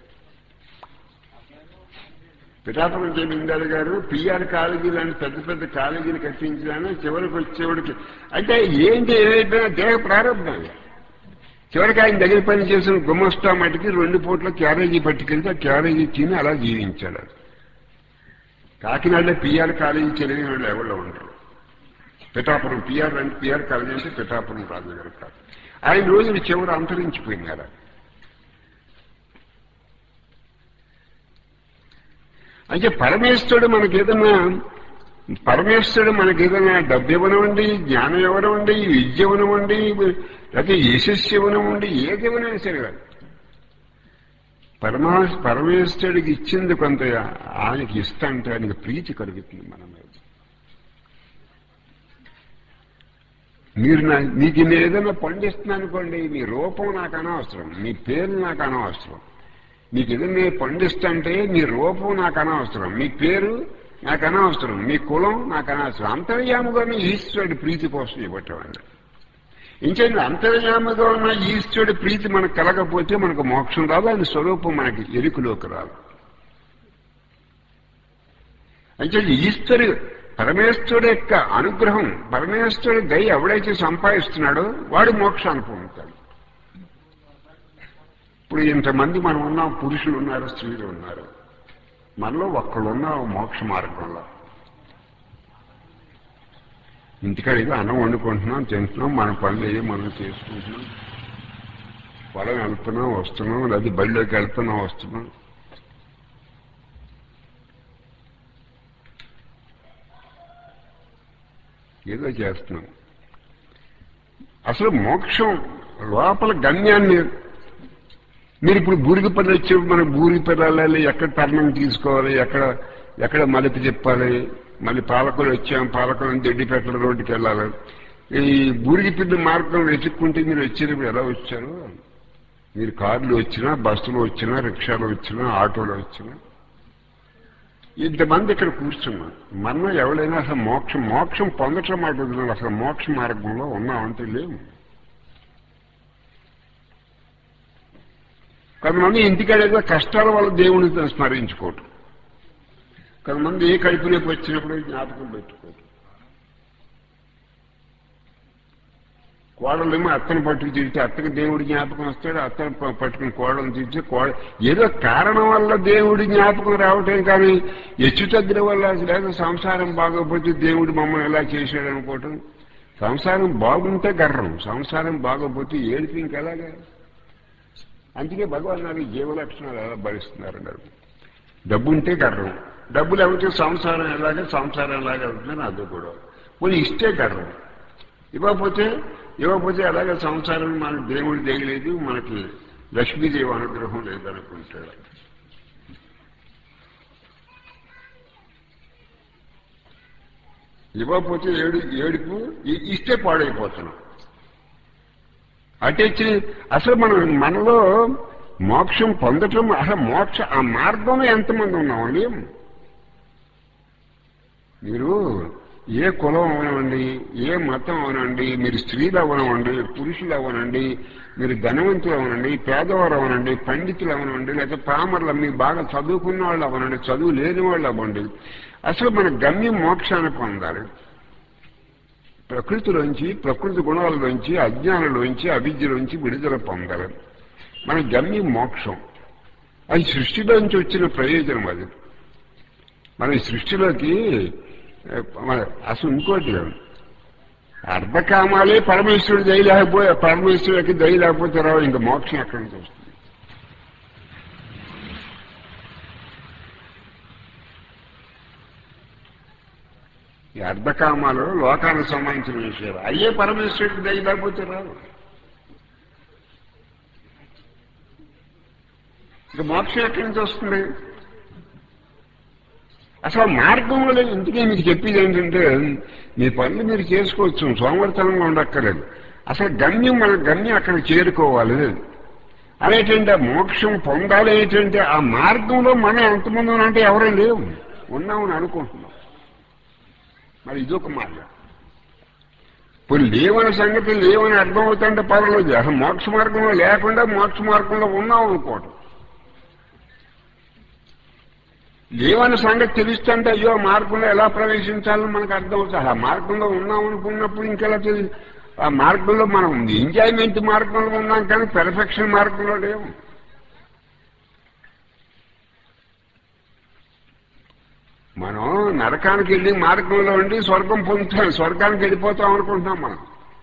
పిఠాపురం జమీందారు గారు పిఆర్ కాలేజీ లాంటి పెద్ద పెద్ద కాలేజీలు కట్టించాలని చివరికి వచ్చేవాడికి అంటే ఏంటి ఏదైపోయినా దేహ ప్రారంభం చివరికి ఆయన దగ్గర పని చేసిన గుమస్తా మటుకి రెండు పూట్ల క్యారేజీ పట్టుకెళ్తే ఆ క్యారేజీ తిని అలా జీవించాడు కాకినాడలో పిఆర్ కాలేజీ తెలియని వాళ్ళు ఎవరో ఉంటారు పిఠాపురం పిఆర్ అంటే పిఆర్ కాలేజీ అంటే పిఠాపురం రాజుగారు కాదు ఆయన రోజులు చివరి అంతరించిపోయినారు అంటే పరమేశ్వరుడు మనకి ఏదన్నా పరమేశ్వరుడు మనకి ఏదైనా డబ్బు ఇవ్వనివ్వండి జ్ఞానం ఇవ్వనివ్వండి విద్య ఇవ్వనివ్వండి లేకపోతే యశస్సు ఇవ్వనివ్వండి ఏది ఇవ్వనైనా సరే పరమా పరమేశ్వరుడికి ఇచ్చింది కొంత ఆయనకి ఇస్తా అంటే ఆయనకి ప్రీతి కలుగుతుంది మన మీద మీరు నా మీకు నేను ఏదైనా పండిస్తున్నాను అనుకోండి మీ రూపం నాకు అనవసరం మీ పేరు నాకు అనవసరం మీకు ఏదైనా నేను పండిస్తుంటే మీ రూపం నాకు అనవసరం మీ పేరు నాకు అనవసరం మీ కులం నాకు అనవసరం అంతర్యాముగానే ఈశ్వరుడి ప్రీతి కోసం ఇవ్వటం అండి ఇంకేంటి అంతర్యాముగా ఉన్న ఈశ్వరుడి ప్రీతి మనకు కలగకపోతే మనకు మోక్షం రాదు ఆయన స్వరూపం మనకి ఎరుకులోకి రాదు అంటే ఈశ్వరు పరమేశ్వరుడు యొక్క అనుగ్రహం పరమేశ్వరుడు దయ ఎవడైతే సంపాదిస్తున్నాడో వాడు మోక్షాన్ని పొందుతాడు ఇప్పుడు ఇంతమంది మనం ఉన్నాం పురుషులు ఉన్నారు స్త్రీలు ఉన్నారు మనలో ఒక్కళ్ళున్న మోక్ష మార్గంలో ఇంటికాడ ఏదో అన్నం వండుకుంటున్నాం తింటున్నాం మన పనులు ఏదో మనం చేసుకుంటున్నాం పొలం వెళ్తున్నాం వస్తున్నాం లేదా బడిలోకి వెళ్తున్నాం వస్తున్నాం ఏదో చేస్తున్నాం అసలు మోక్షం లోపల గమ్యాన్ని మీరు ఇప్పుడు బూరికి పని వచ్చి మనం బూరికి పని వెళ్ళాలి ఎక్కడ టర్నం తీసుకోవాలి ఎక్కడ ఎక్కడ మలుపు చెప్పాలి మళ్ళీ పాలకులు వచ్చాం పాలకులను దొడ్డిపేటల రోడ్డుకి వెళ్ళాలి ఈ బూరికి పిల్లి మార్గం వెతుక్కుంటే మీరు వచ్చేటప్పుడు ఎలా వచ్చారు మీరు కార్లు వచ్చినా బస్సులు వచ్చినా రిక్షాలు వచ్చినా ఆటోలు వచ్చినా ఇంతమంది ఇక్కడ కూర్చున్నాం మనం ఎవరైనా అసలు మోక్షం మోక్షం పొందటం మాట వదిలేదు అసలు మోక్ష మార్గంలో ఉన్నామంటే లేవు కొంతమంది ఇంటికాడేదో కష్టాల వల్ల దేవుడిని స్మరించుకోవటం కొంతమంది ఏ కడుపు నొప్పి వచ్చినప్పుడు జ్ఞాపకం పెట్టుకోవటం కోడలేమో అత్తను పట్టుకు తిరిగితే అత్తకి దేవుడి జ్ఞాపకం వస్తాడు అత్తను ప- పట్టుకుని కోడలను తిరిగితే కోడ ఏదో కారణం వల్ల దేవుడి జ్ఞాపకం రావటం కానీ హెచ్చు తగ్గిన వల్ల లేదా సంసారం బాగోపోతే దేవుడు మమ్మల్ని ఎలా చేశాడు అనుకోవటం సంసారం బాగుంటే గర్వం సంసారం బాగోపోతే ఏడిపి ఇంకెలాగా అందుకే భగవాన్ నాకు జీవలక్షణాలు ఎలా భరిస్తున్నారు అన్నారు డబ్బు ఉంటే గర్వం డబ్బు లేకపోతే సంసారం ఎలాగే సంసారం ఎలాగే అవుతుందని అది కూడా పోనీ ఇస్తే గర్వం ఇవ్వకపోతే ఇవ్వకపోతే అలాగే సంసారం మన దేవుడు దేయలేదు మనకి లక్ష్మీదేవి అనుగ్రహం లేదనుకుంటాడు ఇవ్వకపోతే ఏడు ఏడుపు ఇ- ఇస్తే పాడైపోతున్నాం అటెచ్చి అసలు మనం మనలో మోక్షం పొందటం అసలు మోక్ష ఆ మార్గంలో ఎంతమంది ఉన్నామండి మీరు ఏ కులం అవనండి ఏ మతం అవనండి మీరు స్త్రీలు అవనండి పురుషులు అవనండి మీరు ధనవంతులు అవనండి పేదవారు అవనండి పండితులు అవనండి లేకపోతే పామర్లు మీకు బాగా చదువుకున్న వాళ్ళు అవనండి చదువు లేని వాళ్ళు అవ్వండి అసలు మన గమ్యం మోక్షాన్ని పొందాలి ప్రకృతిలోంచి ప్రకృతి గుణాలలోంచి అజ్ఞానంలోంచి అవిద్యలోంచి విడుదల పొందాలి మన గమ్యం మోక్షం అది సృష్టిలోంచి వచ్చిన ప్రయోజనం అది మన ఈ సృష్టిలోకి ఏ, మన- అసలు ఇంకోటి అర్ధకామాలే పరమేశ్వరుడు దయ లేకపోతే పరమేశ్వరుడికి దయ లేకపోతే రావు ఇంకా మోక్షం ఎక్కడి నుంచి వస్తుంది ఈ అర్ధకామాలు లోకానికి సంబంధించిన విషయాలు అయ్యే పరమేశ్వరుడికి దయ లేకపోతే రావు ఇక మోక్షం ఎక్కడి నుంచి వస్తుంది అసలు మార్గంలో లేదు ఇందుకే మీకు చెప్పేది ఏంటంటే మీ పనులు మీరు చేసుకోవచ్చు సోమర్థనంగా ఉండక్కర్లేదు అసలు గమ్యం మన గమ్యం అక్కడ చేరుకోవాలి అనేటంటే మోక్షం పొందాలి ఏంటంటే ఆ మార్గంలో మనం ఎంతమంది ఉన్నామంటే ఎవరేం లేవు ఉన్నామని అనుకుంటున్నాం మరి ఇదొక మార్గం ఇప్పుడు లేవని సంగతి లేవని అర్థం అవుతుంటే పర్వాలేదు అసలు మోక్ష మార్గంలో లేకుండా మోక్ష మార్గంలో ఉన్నాం అనుకోవటం లేవని సంగతి తెలుస్తుంటే అయ్యో మార్గంలో ఎలా ప్రవేశించాలని మనకు అర్థం అవుతుంది ఆ మార్గంలో ఉన్నాం అనుకున్నప్పుడు ఇంకెలా తెలి ఆ మార్గంలో మనం ఎంజాయ్మెంట్ మార్గంలో ఉన్నాం కానీ పెర్ఫెక్షన్ మార్గంలో లేవు మనం నరకానికి వెళ్ళి మార్గంలో ఉండి స్వర్గం పొందుతాం స్వర్గానికి వెళ్ళిపోతాం అనుకుంటున్నాం మనం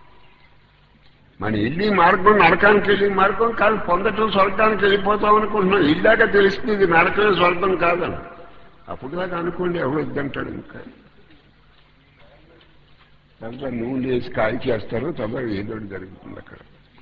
మన ఇల్లి మార్గం నరకానికి వెళ్ళి మార్గం కాదు పొందటం స్వర్గానికి వెళ్ళిపోతాం అనుకుంటున్నాం ఇల్లాక తెలుస్తుంది ఇది నరకమే స్వర్గం కాదని అప్పుడు దాకా అనుకోండి ఎవడు వద్దంటాడు ఇంకా తర్వాత నూనె వేసి కాయ చేస్తారు తర్వాత ఏదో ఒకటి జరుగుతుంది అక్కడ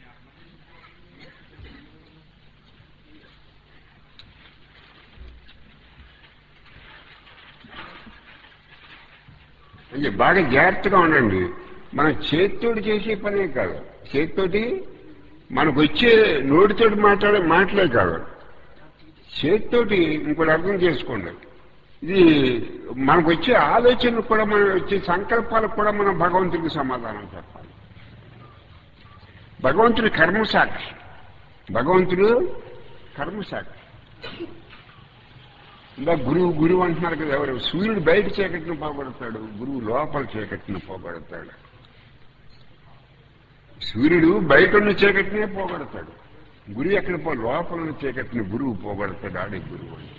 అంటే బాగా జాగ్రత్తగా ఉండండి మనం చేతితోటి చేసే పనే కాదు చేతితోటి మనకు వచ్చే నోటితోటి మాట్లాడే మాటలే కాదు చేతితోటి ఇంకోటి అర్థం చేసుకోండి ఇది మనకు వచ్చే ఆలోచనలు కూడా మనం వచ్చే సంకల్పాలకు కూడా మనం భగవంతుడికి సమాధానం చెప్పాలి భగవంతుడి కర్మసాక్షి భగవంతుడు కర్మసాక్షి ఇంకా గురువు గురువు అంటున్నారు కదా ఎవరు సూర్యుడు బయట చీకటిని పోగొడతాడు గురువు లోపల చీకటిని పోగొడతాడు సూర్యుడు బయట ఉన్న చీకటినే పోగొడతాడు గురువు ఎక్కడ పో లోపల ఉన్న చీకటిని గురువు పోగొడతాడు ఆడే గురువు అంటే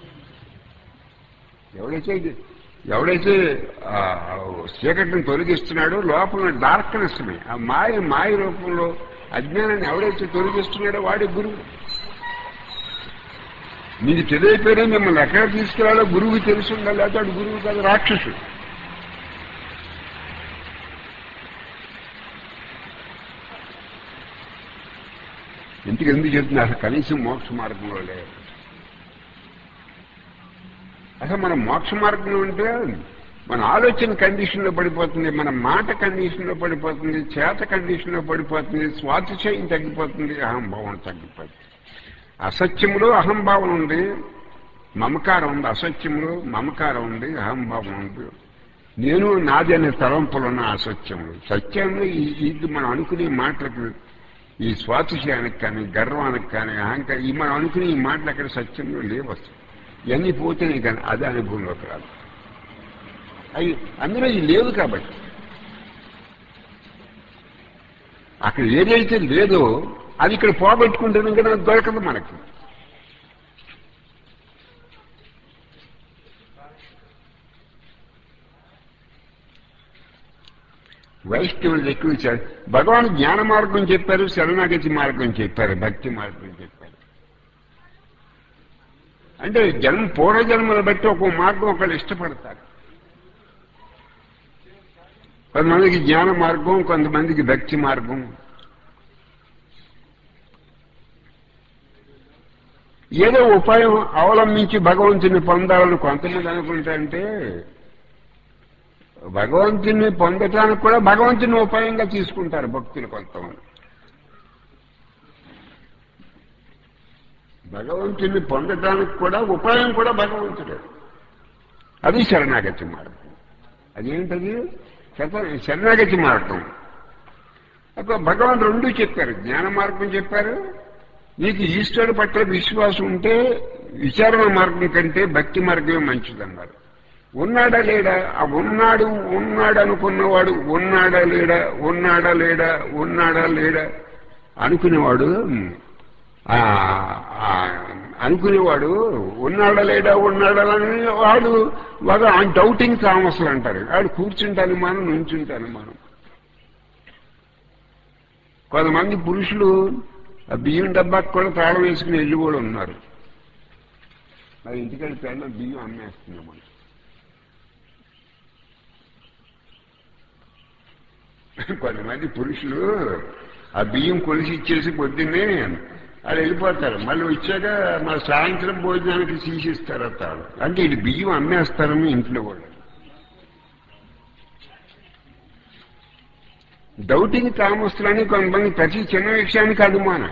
ఎవడైతే ఎవడైతే ఆ చీకటిని తొలగిస్తున్నాడో లోపల డార్క్నెస్ ని ఆ మాయ మాయ రూపంలో అజ్ఞానాన్ని ఎవడైతే తొలగిస్తున్నాడో వాడే గురువు మీకు తెలియపోయినా మిమ్మల్ని ఎక్కడ తీసుకెళ్లాలో గురువు తెలుసుందా లేకపోతే వాడు గురువు కాదు రాక్షసుడు ఇంటికి ఎందుకు చెప్తున్నా అసలు కనీసం మోక్ష మార్గంలో లేదు అసలు మన మోక్ష మార్గంలో ఉంటే మన ఆలోచన కండిషన్లో పడిపోతుంది మన మాట కండిషన్లో పడిపోతుంది చేత కండిషన్లో పడిపోతుంది స్వాతిశయం తగ్గిపోతుంది అహంభావం తగ్గిపోతుంది అసత్యములో అహంభావం ఉంది మమకారం ఉంది అసత్యములో మమకారం ఉంది అహంభావం ఉంది నేను నాది అనే తలంపులు ఉన్న అసత్యములు సత్యంలో ఈ ఇది మనం అనుకునే మాటలకు ఈ స్వాతిశయానికి కానీ గర్వానికి కానీ అహంకారం ఈ మనం అనుకునే ఈ మాటలు అక్కడ సత్యంలో లేవు అసలు ఇవన్నీ పోతేనే కానీ అదే అనుభవంలోకి రాదు అవి అందులో ఇవి లేవు కాబట్టి అక్కడ ఏదైతే లేదో అది ఇక్కడ పోగొట్టుకుంటేనే కదా దొరకదు మనకి వైష్ణవులు ఎక్కువ చ- భగవాన్ జ్ఞాన మార్గం చెప్పారు శరణాగతి మార్గం చెప్పారు భక్తి మార్గం చెప్పారు అంటే జన్మ పూర్వజన్మలు బట్టి ఒక మార్గం ఒకళ్ళు ఇష్టపడతారు కొంతమందికి జ్ఞాన మార్గం కొంతమందికి భక్తి మార్గం ఏదో ఉపాయం అవలంబించి భగవంతుని పొందాలని కొంతమంది అనుకుంటారంటే భగవంతుని పొందటానికి కూడా భగవంతుని ఉపాయంగా తీసుకుంటారు భక్తులు కొంతమంది భగవంతుని పొందటానికి కూడా ఉపాయం కూడా భగవంతుడే అది శరణాగతి మార్గం అదేంటది శత- శరణాగతి మార్గం అప్పుడు భగవాన్ రెండు చెప్పారు జ్ఞాన మార్గం చెప్పారు నీకు ఈశ్వరుడు పట్ల విశ్వాసం ఉంటే విచారణ మార్గం కంటే భక్తి మార్గమే మంచిదన్నారు ఉన్నాడా లేడా ఆ ఉన్నాడు ఉన్నాడు అనుకున్నవాడు ఉన్నాడా లేడా ఉన్నాడా లేడా ఉన్నాడా లేడా అనుకునేవాడు ఆ, ఆ, అనుకునేవాడు ఉన్నాడా లేడా ఉన్నాడా అని వాడు వాడు డౌటింగ్ తామస్లు అంటారు వాడు కూర్చుంటాను మనం నుంచుంటాను మనం కొంతమంది పురుషులు ఆ బియ్యం డబ్బాకి కూడా తాళం వేసుకుని వెళ్ళి కూడా ఉన్నారు మరి ఇంటికెళ్ళి పెళ్ళ బియ్యం అమ్మేస్తున్నాం మనం కొంతమంది పురుషులు ఆ బియ్యం కొలిసి ఇచ్చేసి పొద్దున్నే వాళ్ళు వెళ్ళిపోతారు మళ్ళీ వచ్చాక మా సాయంత్రం భోజనానికి తీసిస్తారు తాడు అంటే ఇది బియ్యం అమ్మేస్తారని ఇంట్లో కూడా డౌటింగ్ తామస్తులని కొంతమంది ప్రతి చిన్న విషయానికి అనుమానం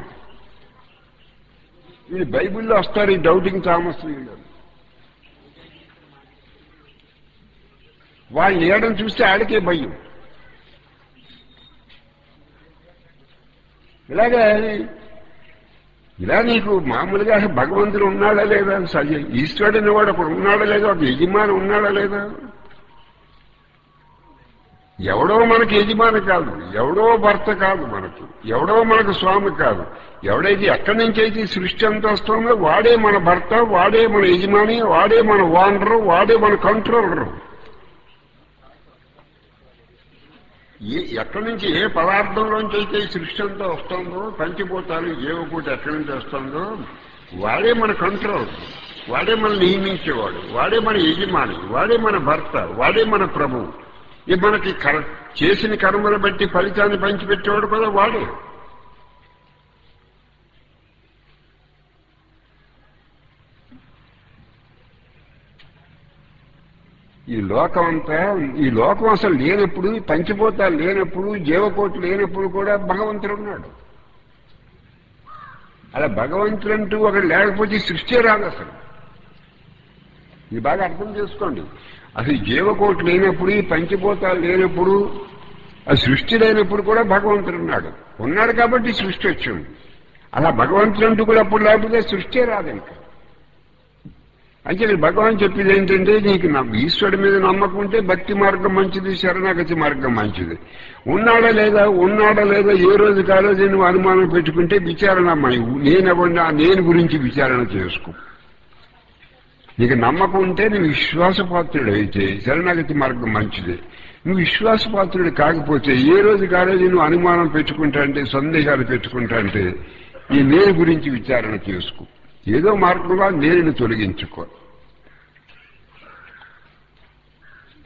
వీళ్ళు బైబిల్లో వస్తారు ఈ డౌటింగ్ తామస్తులు వీళ్ళు వాళ్ళు ఏడని చూస్తే ఆడికే భయం ఇలాగా ఇలా నీకు మామూలుగా భగవంతుడు ఉన్నాడా లేదా సజ ఈశ్వరుడు అనేవాడు ఒకడు ఉన్నాడా లేదా ఒక యజమాని ఉన్నాడా లేదా ఎవడో మనకి యజమాని కాదు ఎవడో భర్త కాదు మనకు ఎవడో మనకు స్వామి కాదు ఎవడైతే ఎక్కడి నుంచి అయితే ఈ సృష్టి అంతా వస్తుందో వాడే మన భర్త వాడే మన యజమాని వాడే మన ఓనరు వాడే మన కంట్రోలరు ఏ ఎక్కడి నుంచి ఏ పదార్థంలోంచి అయితే ఈ సృష్టి అంతా వస్తుందో పంచిపోతాలు జీవకూట ఎక్కడి నుంచి వస్తుందో వాడే మన కంట్రోల్ వాడే మన నియమించేవాడు వాడే మన యజమాని వాడే మన భర్త వాడే మన ప్రభువు ఇది మనకి కర చేసిన కర్మలు బట్టి ఫలితాన్ని పంచిపెట్టేవాడు కూడా వాడే ఈ లోకం అంతా ఈ లోకం అసలు లేనప్పుడు ఈ పంచభూతాలు లేనప్పుడు జీవకోటి లేనప్పుడు కూడా భగవంతుడు ఉన్నాడు అలా భగవంతుడంటూ ఒకడు లేకపోతే ఈ సృష్టి రాదు అసలు ఇది బాగా అర్థం చేసుకోండి అసలు జీవకోటి లేనప్పుడు ఈ పంచభూతాలు లేనప్పుడు ఆ సృష్టి లేనప్పుడు కూడా భగవంతుడు ఉన్నాడు ఉన్నాడు కాబట్టి సృష్టి వచ్చింది అలా భగవంతుడంటూ కూడా అప్పుడు లేకపోతే సృష్టి రాదు ఇంకా అంటే ఇక్కడ భగవాన్ చెప్పేది ఏంటంటే నీకు నా ఈశ్వరుడి మీద నమ్మకం ఉంటే భక్తి మార్గం మంచిది శరణాగతి మార్గం మంచిది ఉన్నాడా లేదా ఉన్నాడా లేదా ఏ రోజు కాలేజీ నువ్వు అనుమానం పెట్టుకుంటే విచారణ నేనెవడా నేను గురించి విచారణ చేసుకో నీకు నమ్మకం ఉంటే నువ్వు విశ్వాసపాత్రుడు అయితే శరణాగతి మార్గం మంచిది నువ్వు విశ్వాసపాత్రుడు కాకపోతే ఏ రోజు కాలేజీ నువ్వు అనుమానం పెట్టుకుంటా అంటే సందేహాలు పెట్టుకుంటా అంటే ఈ నేను గురించి విచారణ చేసుకో ఏదో మార్గంలో నేను తొలగించుకో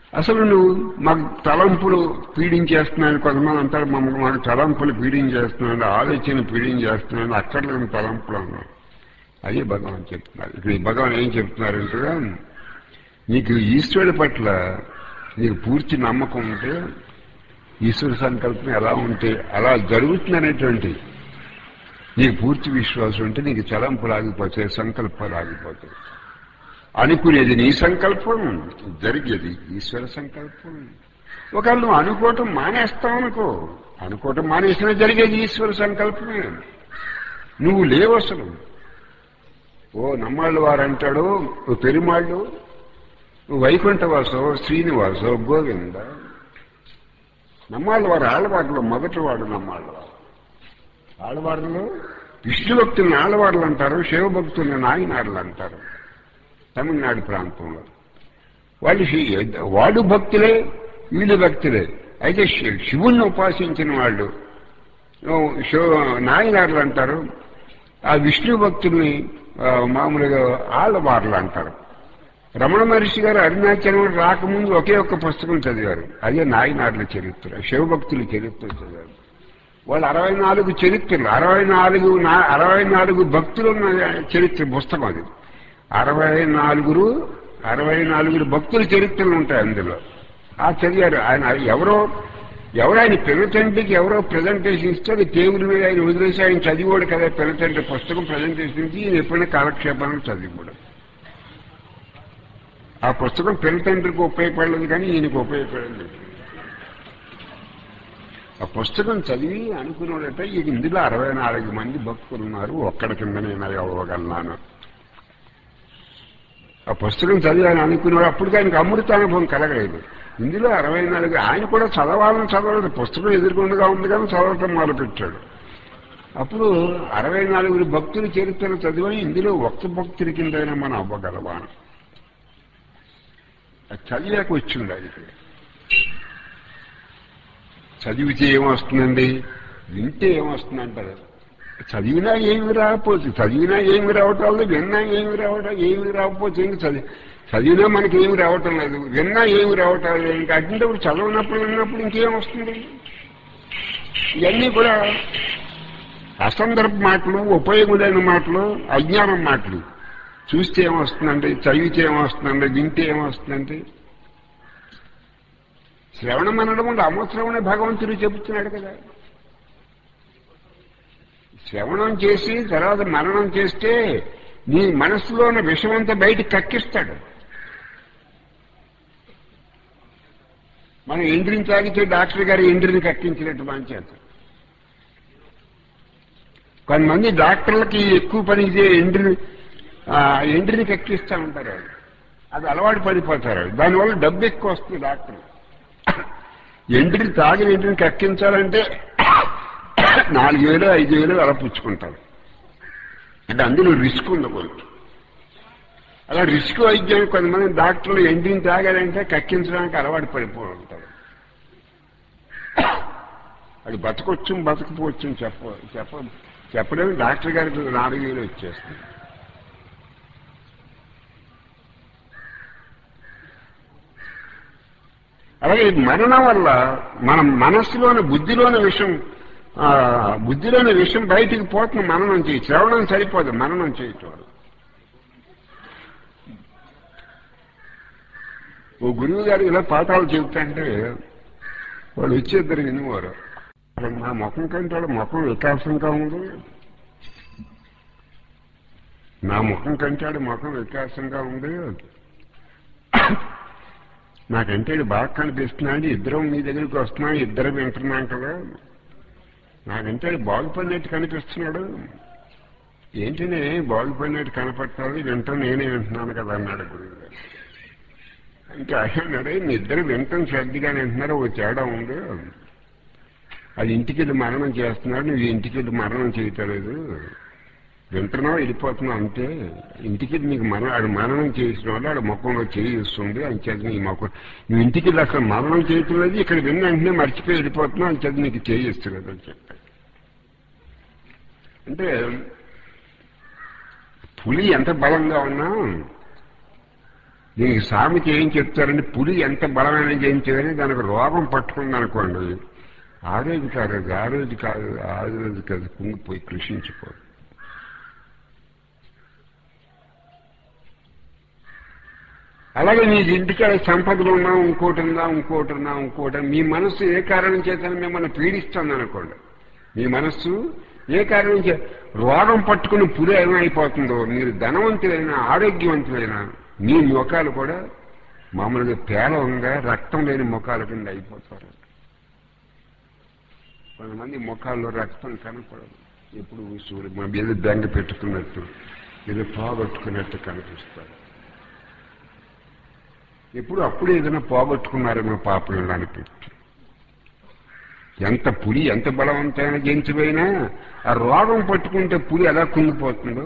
అసలు నువ్వు మాకు తలంపులు పీడించేస్తున్నాయని కొంతమంది అంటారు మమ్మల్ని మాకు తలంపులు పీడించేస్తున్నాడు ఆలోచన పీడించేస్తున్నాడు అక్కర్లేని తలంపులు అన్నారు అదే భగవాన్ చెప్తున్నారు ఇక్కడ ఈ భగవాన్ ఏం చెప్తున్నారంటే నీకు ఈశ్వరుడి పట్ల నీకు పూర్తి నమ్మకం ఉంటే ఈశ్వర సంకల్పం ఎలా ఉంటే అలా జరుగుతుందనేటువంటి నీకు పూర్తి విశ్వాసం ఉంటే నీకు చలంపులు ఆగిపోతాయి సంకల్పాలు ఆగిపోతాయి అనుకునేది నీ సంకల్పం జరిగేది ఈశ్వర సంకల్పం ఒకవేళ నువ్వు అనుకోవటం మానేస్తావు అనుకో అనుకోవటం మానేసినా జరిగేది ఈశ్వర సంకల్పమే నువ్వు లేవు అసలు ఓ నమ్మాళ్ళు వారు అంటాడు ఓ పెరుమాళ్ళు ఓ వైకుంఠవాసో శ్రీనివాసో గోవింద నమ్మాళ్ళ వారు ఆళ్ళవారిలో మొదటి వాడు నమ్మాళ్ళ వారు ఆళ్ళవారిలో విష్ణు భక్తుల్ని ఆళ్ళవార్లు అంటారు శివభక్తుల్ని నాయనార్లు అంటారు తమిళనాడు ప్రాంతంలో వాళ్ళు శి- వాడు భక్తులే వీళ్ళు భక్తులే అయితే శి- శివుణ్ణి ఉపాసించిన వాళ్ళు ఓ, శివ నాయనార్లు అంటారు ఆ విష్ణు భక్తుల్ని ఆ, మామూలుగా ఆళ్ళవార్లు అంటారు రమణ మహర్షి గారు అరుణాచలం రాకముందు ఒకే ఒక్క పుస్తకం చదివారు అదే నాయనార్ల చరిత్ర శివభక్తుల చరిత్ర చదివారు వాళ్ళు అరవై నాలుగు చరిత్రలు అరవై నాలుగు నా- అరవై నాలుగు భక్తులు ఉన్న చరిత్ర పుస్తకం అది అరవై నాలుగురు అరవై నాలుగురు భక్తుల చరిత్రలు ఉంటాయి అందులో ఆ చదివారు ఆయన ఎవరో ఎవరో ఆయన పిల్లతండ్రికి ఎవరో ప్రజెంటేషన్ ఇస్తే అది టేబుల్ మీద ఆయన వదిలేసి ఆయన చదివాడు కదా పిల్లతండ్రి పుస్తకం ప్రజెంటేషన్ ఇచ్చి ఈయన ఎప్పుడైనా కాలక్షేపాలను చదివాడు ఆ పుస్తకం పిల్లతండ్రికి ఉపయోగపడలేదు కానీ ఈయనకు ఉపయోగపడలేదు ఆ పుస్తకం చదివి అనుకున్నాడట ఈ ఇందులో అరవై నాలుగు మంది భక్తులు ఉన్నారు ఒక్కడి కింద నేను అవ్వగలనాను ఆ పుస్తకం చదివాను అనుకున్నాడు అప్పుడు ఆయనకు అమృతానుభవం కలగలేదు ఇందులో అరవై నాలుగు ఆయన కూడా చదవాలని చదవలేదు పుస్తకం ఎదుర్కొండగా ఉంది కానీ చదవటం మొదలుపెట్టాడు అప్పుడు అరవై నాలుగురు భక్తుల చరిత్రను చదివాని ఇందులో ఒక్క భక్తుడి కిందైనా మనం అవ్వగలవాను అది చదివాక వచ్చింది అది చదివితే ఏమొస్తుందండి వింటే ఏమొస్తుందంటారు చదివినా ఏమి రాకపోతే చదివినా ఏమి రావటం లేదు విన్నా ఏమి రావటం ఏమి రాకపోతే ఇంక చదివి చదివినా మనకి ఏమి రావటం లేదు విన్నా ఏమి రావటం లేదు ఇంకా అటువంటిప్పుడు చదవనప్పుడు విన్నప్పుడు ఇంకేం వస్తుంది ఇవన్నీ కూడా అసందర్భ మాటలు ఉపయోగమైన మాటలు అజ్ఞానం మాటలు చూస్తే ఏమొస్తుందండి చదివితే ఏమొస్తుందండి వింటే ఏమొస్తుందండి శ్రవణం అనడం వల్ల అమోశ్రవణ భగవంతుడు చెబుతున్నాడు కదా శ్రవణం చేసి తర్వాత మరణం చేస్తే నీ మనసులో ఉన్న విషమంతా బయటికి కక్కిస్తాడు మనం ఎండ్రిని తాగితే డాక్టర్ గారు ఎండ్రిని కక్కించినట్టు మంచేత కొంతమంది డాక్టర్లకి ఎక్కువ పని చేయ ఎండ్రిని ఆ, ఎండ్రిని కక్కిస్తూ ఉంటారు వాళ్ళు. అది అలవాటు పడిపోతారు దానివల్ల డబ్బు ఎక్కువ వస్తుంది డాక్టర్ ఎండ్రిని తాగిన ఎండ్రిని కక్కించాలంటే నాలుగు వేలు ఐదు వేలు అలా పుచ్చుకుంటారు అంటే అందులో రిస్క్ ఉంది కొంచెం అలా రిస్క్ వైద్యం కొంతమంది డాక్టర్లు ఎండిని తాగారంటే కక్కించడానికి అలవాటు పడిపోయి ఉంటారు అది బతకొచ్చు బతకపోవచ్చు చెప్ప చెప్ప చెప్పడం డాక్టర్ గారికి నాలుగు వేలు వచ్చేస్తుంది అలాగే ఈ మరణం వల్ల మన మనస్సులోని బుద్ధిలోని విషయం ఆ, బుద్ధిలోని విషయం బయటికి పోతుంది మననం చేయి శ్రవణం సరిపోదు మననం చేయటం వల్ల. ఓ గురువు గారు ఇలా పాఠాలు చెబుతుంటే వాళ్ళు వచ్చి ఇద్దరు వినేవారు నా ముఖం కంటే వాళ్ళ ముఖం వికాసంగా ఉంది నా ముఖం కంటే వాడి ముఖం వికాసంగా ఉంది నాకంటే ఇది బాగా కనిపిస్తున్నాడు ఇద్దరం మీ దగ్గరికి వస్తున్నాం ఇద్దరం వింటున్నాం కదా నాకంటే ఇది బాగుపడినట్టు కనిపిస్తున్నాడు ఏంటనే బాగుపడినట్టు కనపట్టాలి వింటాం నేనే వింటున్నాను కదా అన్నాడు గురువు గారు ఇంకా ఆయన అన్నాడు మీ ఇద్దరు వింటాం శ్రద్ధగా వింటున్నారు ఓ తేడా ఉంది అది ఇంటికి వెళ్ళి మరణం చేస్తున్నాడు నువ్వు ఇంటికి వెళ్ళి మరణం చేయటలేదు వింటున్నావు వెళ్ళిపోతున్నావు అంతే ఇంటికి వెళ్ళి నీకు మరణం ఆడు మరణం చేసిన వాళ్ళు ఆడ ముఖంలో చేయిస్తుంది అని చేత నీ ముఖం నువ్వు ఇంటికి వెళ్ళి అసలు మరణం చేయటం లేదు ఇక్కడ విన్న వెంటనే మర్చిపోయి వెళ్ళిపోతున్నావు అని చేత నీకు చేయిస్తున్నది అని చెప్పాడు అంటే పులి ఎంత బలంగా ఉన్నా దీనికి సామెత ఏం చెప్తారంటే పులి ఎంత బలమైన జయించేదని దానికి రోగం పట్టుకుంది అనుకోండి ఆ రోజు కాదు అది ఆ రోజు కాదు ఆ రోజు కాదు కుంగిపోయి కృషించిపోదు అలాగే నీ ఇంటికాడ సంపదలు ఉన్నా ఇంకోటి ఉందా ఇంకోటి ఉందా ఇంకోటి మీ మనస్సు ఏ కారణం చేత మిమ్మల్ని పీడిస్తుంది అనుకోండి మీ మనస్సు ఏ కారణం చే రోగం పట్టుకుని పులి ఏమైపోతుందో మీరు ధనవంతులైన ఆరోగ్యవంతులైన మీ ముఖాలు కూడా మామూలుగా పేలవంగా రక్తం లేని ముఖాల కింద అయిపోతారు కొంతమంది ముఖాల్లో రక్తం కనపడదు ఎప్పుడు సూర్యుడు మన ఏదో బెంగ పెట్టుకున్నట్టు ఏదో పోగొట్టుకున్నట్టు కనిపిస్తారు ఎప్పుడు అప్పుడు ఏదైనా పోగొట్టుకున్నారేమో పాపం అనిపిస్తుంది ఎంత పులి ఎంత బలవంతమైన జంతువైనా ఆ రోగం పట్టుకుంటే పులి ఎలా కుంగిపోతుందో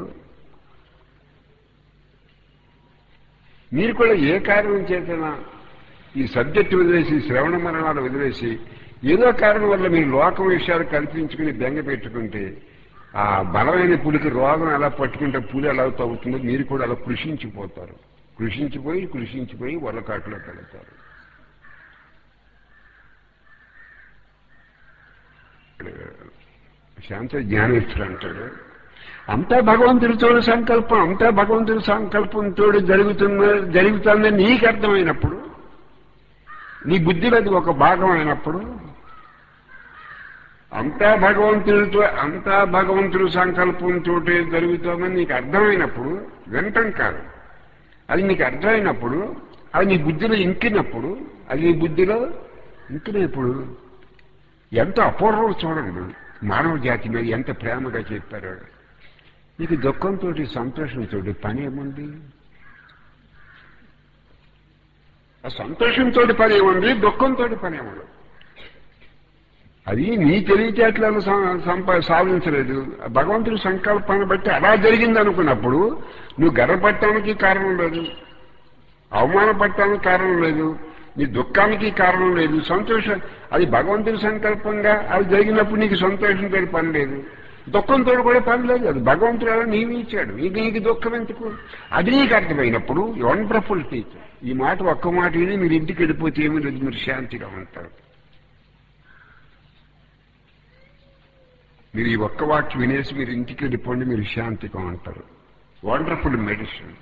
మీరు కూడా ఏ కారణం చేతనా ఈ సబ్జెక్టు వదిలేసి శ్రవణ మరణాలు వదిలేసి ఏదో కారణం వల్ల మీరు లోకం విషయాలు కల్పించుకుని బెంగ పెట్టుకుంటే ఆ బలమైన పులికి రోగం ఎలా పట్టుకుంటే పులి ఎలా తగ్గుతుందో మీరు కూడా అలా కృషించిపోతారు కృషించిపోయి కృషించిపోయి వరకాటులోకి వెళతారు శాంత జ్ఞానేశ్వరు అంటాడు అంతా భగవంతుడి తోడు సంకల్పం అంతా భగవంతుడి సంకల్పంతో జరుగుతున్న జరుగుతుందని నీకు అర్థమైనప్పుడు నీ బుద్ధిలో అది ఒక భాగం అయినప్పుడు అంతా భగవంతుడితో అంతా భగవంతుడి సంకల్పంతో జరుగుతామని నీకు అర్థమైనప్పుడు వినటం కాదు అది నీకు అర్థమైనప్పుడు అది నీ బుద్ధిలో ఇంకినప్పుడు అది నీ బుద్ధిలో ఇంకినప్పుడు ఎంత అపూర్వం చూడండి మానవ జాతి మీద ఎంత ప్రేమగా చెప్పారు నీకు దుఃఖంతో సంతోషంతో పని ఏముంది ఆ సంతోషంతో పని ఏముంది దుఃఖంతో పని ఏముంది అది నీ తెలివితేటలను సంపా సాధించలేదు భగవంతుడి సంకల్పాన్ని బట్టి అలా జరిగింది అనుకున్నప్పుడు నువ్వు గర్వపడటానికి కారణం లేదు అవమానపడటానికి కారణం లేదు నీ దుఃఖానికి కారణం లేదు సంతోషం అది భగవంతుడి సంకల్పంగా అది జరిగినప్పుడు నీకు సంతోషంతో పని లేదు దుఃఖంతో కూడా పని లేదు అది భగవంతుడు అలా నియమించాడు నీకు నీకు దుఃఖం ఎందుకు అది నీకు అర్థమైనప్పుడు వండర్ఫుల్ టీచర్ ఈ మాట ఒక్క మాట విని మీరు ఇంటికి వెళ్ళిపోతే ఏమీ లేదు మీరు శాంతిగా ఉంటారు మీరు ఈ ఒక్క వాక్యం వినేసి మీరు ఇంటికి వెళ్ళిపోండి మీరు శాంతిగా ఉంటారు వండర్ఫుల్ మెడిసిన్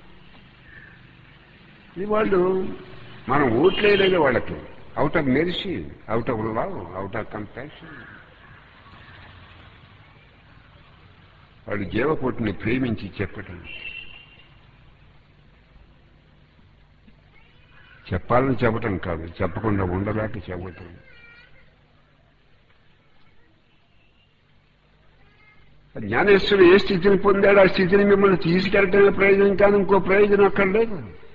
ఇది వాళ్ళు మనం ఓట్లేదు వాళ్ళకి out of mercy out of love out of compassion వాడు జీవకోటిని ప్రేమించి చెప్పటం చెప్పాలని చెప్పటం కాదు చెప్పకుండా ఉండలేక చెప్పటం జ్ఞానేశ్వరుడు ఏ స్థితిని పొందాడు ఆ స్థితిని మిమ్మల్ని తీసుకెళ్ళటమే ప్రయోజనం కాదు ఇంకో ప్రయోజనం అక్కడ లేదు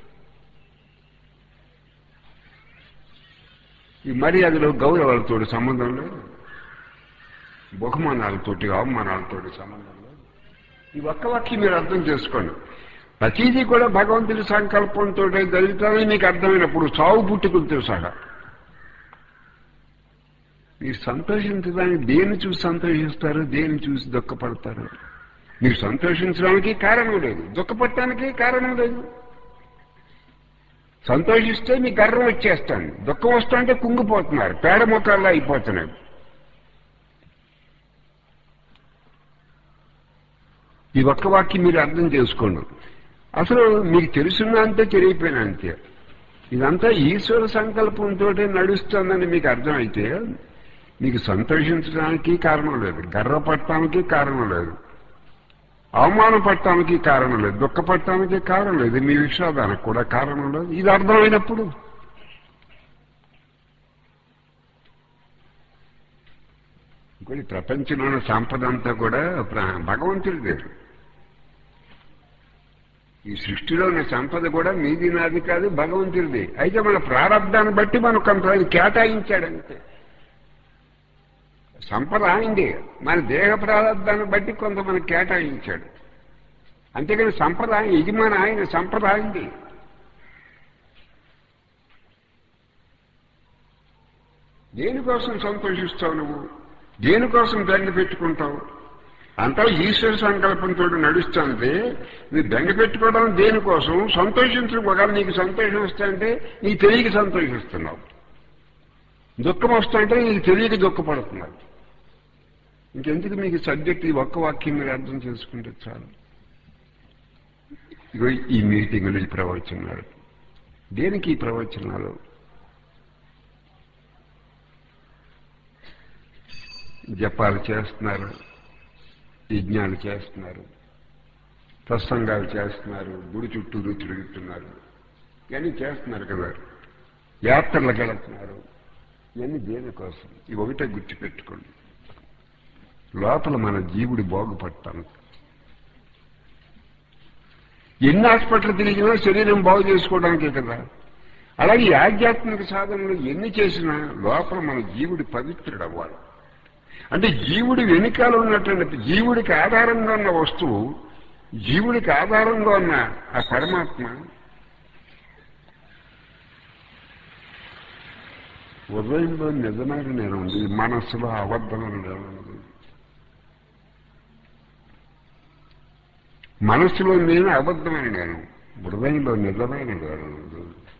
ఈ మర్యాదలో గౌరవాలతో సంబంధం లేదు బహుమానాలతోటి అవమానాలతోటి సంబంధం లేదు ఈ ఒక్క వాక్యం మీరు అర్థం చేసుకోండి ప్రతిదీ కూడా భగవంతుడి సంకల్పంతో జరుగుతుందని మీకు అర్థమైనప్పుడు సావు పుట్టుకులతో సహా మీరు సంతోషించడానికి దేని చూసి సంతోషిస్తారు దేని చూసి దుఃఖపడతారు మీరు సంతోషించడానికి కారణం లేదు దుఃఖపడటానికి కారణం లేదు సంతోషిస్తే మీ గర్వం వచ్చేస్తాను దుఃఖం వస్తుంటే కుంగిపోతున్నారు పేడ మొక్కల్లో అయిపోతున్నారు ఈ ఒక్క వాక్యం మీరు అర్థం చేసుకోండి అసలు మీకు తెలుసున్నా అంతే తెలియపోయినా అంతే ఇదంతా ఈశ్వర సంకల్పంతో నడుస్తుందని మీకు అర్థమైతే మీకు సంతోషించడానికి కారణం లేదు గర్వపడటానికి కారణం లేదు అవమానపడటానికి కారణం లేదు దుఃఖపడటానికి కారణం లేదు మీ విషాదానికి కూడా కారణం లేదు ఇది అర్థమైనప్పుడు ఇంకోటి ప్రపంచంలోని సంపద అంతా కూడా భగవంతుడిదే ఈ సృష్టిలో ఉన్న సంపద కూడా మీది నాది కాదు భగవంతుడిది అయితే మన ప్రారంధాన్ని బట్టి మనం కొంత కేటాయించాడంతే సంపద ఆయనదే మన దేహ ప్రారంధాన్ని బట్టి కొంత మనకు కేటాయించాడు అంతేకాని సంపద ఆయన యజమాని ఆయన సంపద ఆయనది దేనికోసం సంతోషిస్తావు నువ్వు దేనికోసం బెంగ పెట్టుకుంటావు అంతా ఈశ్వర సంకల్పంతో నడుస్తుంది నువ్వు బెంగ పెట్టుకోవడం దేనికోసం సంతోషించడం ఒకవేళ నీకు సంతోషం వస్తుంటే నీకు తెలియక సంతోషిస్తున్నావు దుఃఖం వస్తుంటే నీకు తెలియక దుఃఖపడుతున్నావు ఇంకెందుకు మీకు సబ్జెక్ట్ ఈ ఒక్క వాక్యం మీరు అర్థం చేసుకుంటే చాలు ఇగో ఈ మీటింగులు ఈ ప్రవచనాలు దేనికి ఈ ప్రవచనాలు జపాలు చేస్తున్నారు యజ్ఞాలు చేస్తున్నారు ప్రసంగాలు చేస్తున్నారు గుడి చుట్టూరు తిరుగుతున్నారు ఇవన్నీ చేస్తున్నారు కదా యాత్రలకు వెళుతున్నారు ఇవన్నీ దేనికోసం ఇవి ఒకటే గుర్తుపెట్టుకోండి లోపల మన జీవుడి బాగుపడటానికి ఎన్ని హాస్పిటల్ తిరిగినా శరీరం బాగు చేసుకోవడానికే కదా అలాగే ఈ ఆధ్యాత్మిక సాధనలు ఎన్ని చేసినా లోపల మన జీవుడి పవిత్రుడు అవ్వాలి అంటే జీవుడి వెనుకాల ఉన్నటువంటి జీవుడికి ఆధారంగా ఉన్న వస్తువు జీవుడికి ఆధారంగా ఉన్న ఆ పరమాత్మ ఉదయంలో నిజమైన నేను ఉంది మనస్సులో అబద్ధమైన నేను ఉంది మనస్సులో నేను అబద్ధమైన నేను హృదయంలో నిజమైన నేను ఉంది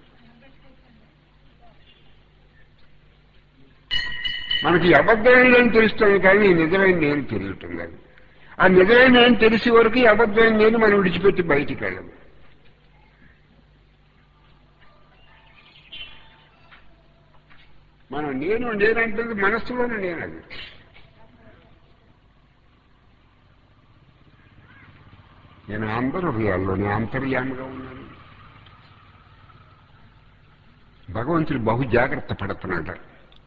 మనకి అబద్ధమైన నేను తెలుస్తాను కానీ నిజమైన నేను తెలియటం లేదు ఆ నిజమైన నేను తెలిసే వరకు ఈ అబద్ధమైన నేను మనం విడిచిపెట్టి బయటికి వెళ్ళదు మనం నేను నేనంటుంది మనస్సులోనే నేను అది నేను అందరూ హృదయాల్లోనే అంతర్యామిగా ఉన్నాను భగవంతుడు బహు జాగ్రత్త పడుతున్నాడు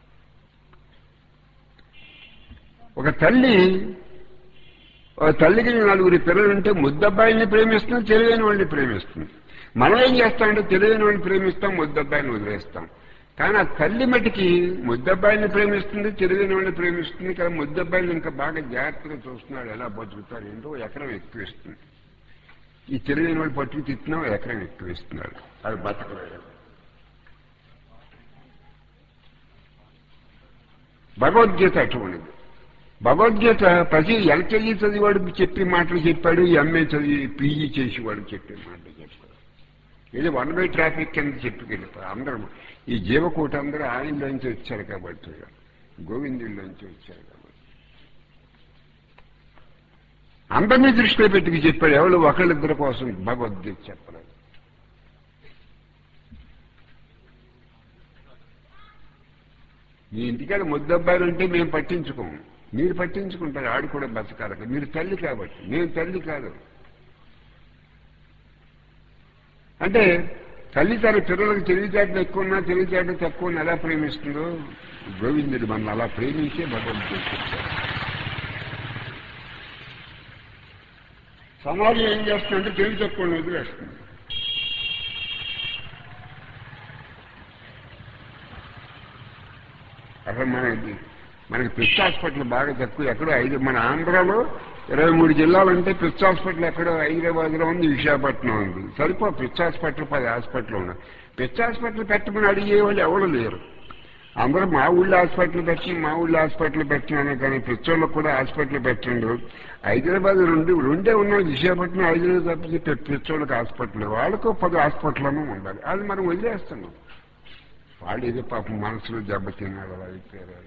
ఒక తల్లి ఒక తల్లికి నలుగురి పిల్లలుంటే ముద్దబ్బాయిని ప్రేమిస్తుంది తెలివైన వాళ్ళని ప్రేమిస్తుంది మనం ఏం చేస్తామంటే తెలివైన వాళ్ళని ప్రేమిస్తాం ముద్దబ్బాయిని వదిలేస్తాం కానీ ఆ తల్లి మటుకి ముద్దబ్బాయిని ప్రేమిస్తుంది తెలివైన వాళ్ళని ప్రేమిస్తుంది కానీ ముద్దబ్బాయిని ఇంకా బాగా జాగ్రత్తగా చూస్తున్నాడు ఎలా బతుకుతాడు ఏంటో ఎకరం ఎక్కువ ఇస్తుంది ఈ తెలివైన వాళ్ళు పట్టుకు తిట్టినా ఎకరం ఎక్కువ ఇస్తున్నాడు అది బతకలేదు భగవద్గీత అటువంటిది భగవద్గీత ప్రతి ఎల్కేజీ చదివాడు చెప్పే మాటలు చెప్పాడు ఎంఏ చదివి పీజీ చేసేవాడు చెప్పే మాటలు చెప్పాడు ఇది వన్ వే ట్రాఫిక్ కింద చెప్పుకెళ్ళిపోయి అందరం ఈ జీవకోటి అందరూ ఆయనలోంచి వచ్చారు కాబట్టి గోవిందుల్లోంచి వచ్చారు కాబట్టి అందరినీ దృష్టిలో పెట్టుకు చెప్పాడు ఎవరు ఒకళ్ళిద్దరి కోసం భగవద్గీత చెప్పలేదు మీ ఇంటికాడ ముద్దబ్బాయిలు ఉంటే మేము పట్టించుకోము మీరు పట్టించుకుంటారు ఆడు కూడా బతకాలి మీరు తల్లి కాబట్టి నేను తల్లి కాదు అంటే తల్లి తన పిల్లలకు తెలివితేటలు ఎక్కువ ఉన్నా తెలివితేటలు తక్కువ ఉన్నా ఎలా ప్రేమిస్తుందో గోవిందుడు మన అలా ప్రేమించే భగవంతుడు చెప్తారు సమాజం ఏం చేస్తుందంటే తెలివి తక్కువ వదిలేస్తుంది అసలు మనకి మనకి పిచ్ హాస్పిటల్ బాగా తక్కువ ఎక్కడో ఐదు మన ఆంధ్రాలో ఇరవై మూడు జిల్లాలు ఉంటే పిచ్ హాస్పిటల్ ఎక్కడో హైదరాబాద్ లో ఉంది విశాఖపట్నం ఉంది సరిపో పిచ్ హాస్పిటల్ పది హాస్పిటల్ ఉన్నాయి పిచ్ హాస్పిటల్ పెట్టమని అడిగే వాళ్ళు ఎవరు లేరు అందరూ మా ఊళ్ళో హాస్పిటల్ పెట్టిన మా ఊళ్ళో హాస్పిటల్ పెట్టినాను కానీ పిచ్చోళ్ళకు కూడా హాస్పిటల్ పెట్టండు హైదరాబాద్ రెండు రెండే ఉన్నాయి విశాఖపట్నం హైదరాబాద్ తప్పితే పిచ్చోళ్ళకి హాస్పిటల్ వాళ్ళకు పది హాస్పిటల్లోనూ ఉండాలి అది మనం వదిలేస్తున్నాం వాళ్ళు ఏదో పాపం మనసులో దెబ్బతిన్నాడు అలా అయిపోయారు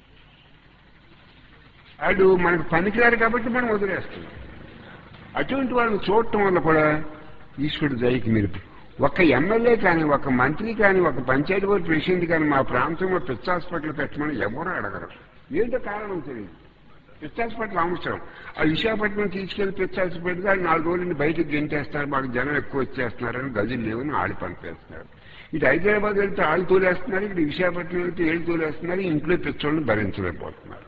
వాడు మనకు పనికిరారు కాబట్టి మనం వదిలేస్తున్నాం అటువంటి వాళ్ళని చూడటం వల్ల కూడా ఈశ్వరుడు దయకి మీరు ఒక ఎమ్మెల్యే కానీ ఒక మంత్రి కానీ ఒక పంచాయతీ బోర్డు ప్రెసిడెంట్ కానీ మా ప్రాంతంలో పిచ్ హాస్పిటల్ పెట్టమని ఎవరు అడగరు ఏంటో కారణం తెలియదు పిచ్ హాస్పిటల్ అవసరం ఆ విశాఖపట్నం తీసుకెళ్లి పిచ్ హాస్పిటల్ కానీ నాలుగు రోజులు బయటకు గెంటేస్తారు మాకు జనం ఎక్కువ వచ్చేస్తున్నారని గదులు లేవని ఆడి పంపేస్తున్నారు ఇటు హైదరాబాద్ వెళ్తే ఆళ్ళు తోలేస్తున్నారు ఇక్కడ విశాఖపట్నం వెళ్తే ఏళ్ళు తోలేస్తున్నారు ఇంట్లో పిచ్చోళ్ళని భరించలేకపోతున్నారు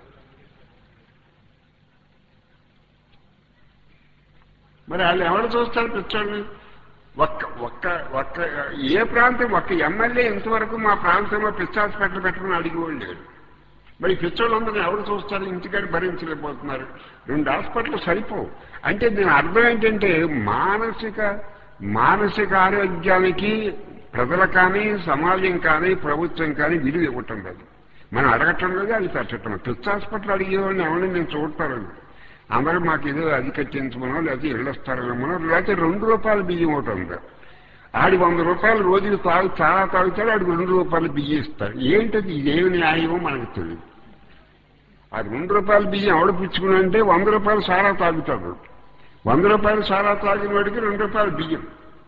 మరి వాళ్ళు ఎవరు చూస్తారు పిచ్చోళ్ళని ఒక్క ఒక్క ఒక్క ఏ ప్రాంతం ఒక్క ఎమ్మెల్యే ఇంతవరకు మా ప్రాంతంలో పిచ్చ హాస్పిటల్ పెట్టమని అడిగేవాళ్ళు లేడు మరి పిచ్చోళ్ళందరినీ ఎవరు చూస్తారు ఇంటికాడ భరించలేకపోతున్నారు రెండు హాస్పిటల్ సరిపోవు అంటే దీని అర్థం ఏంటంటే మానసిక మానసిక ఆరోగ్యానికి ప్రజలు కానీ సమాజం కానీ ప్రభుత్వం కానీ విలువ ఇవ్వటం లేదు మనం అడగటం లేదు అది పెట్టడం పిచ్చ హాస్పిటల్ అడిగేవాడిని ఎవరిని నేను చూడతాను అందరూ మాకు ఏదో అది కట్టించమనో లేకపోతే ఇళ్ళ స్థలమనో లేకపోతే రెండు రూపాయల బియ్యం ఒకటి ఉంది ఆడి వంద రూపాయలు రోజులు తాగు చాలా తాగుతాడు ఆడికి రెండు రూపాయలు బియ్యం ఇస్తాడు ఏంటది ఇదేమి న్యాయమో మనకు తెలియదు ఆ రెండు రూపాయల బియ్యం ఆవిడ పుచ్చుకుని అంటే వంద రూపాయలు సారా తాగుతాడు వంద రూపాయలు సారా తాగిన వాడికి రెండు రూపాయలు బియ్యం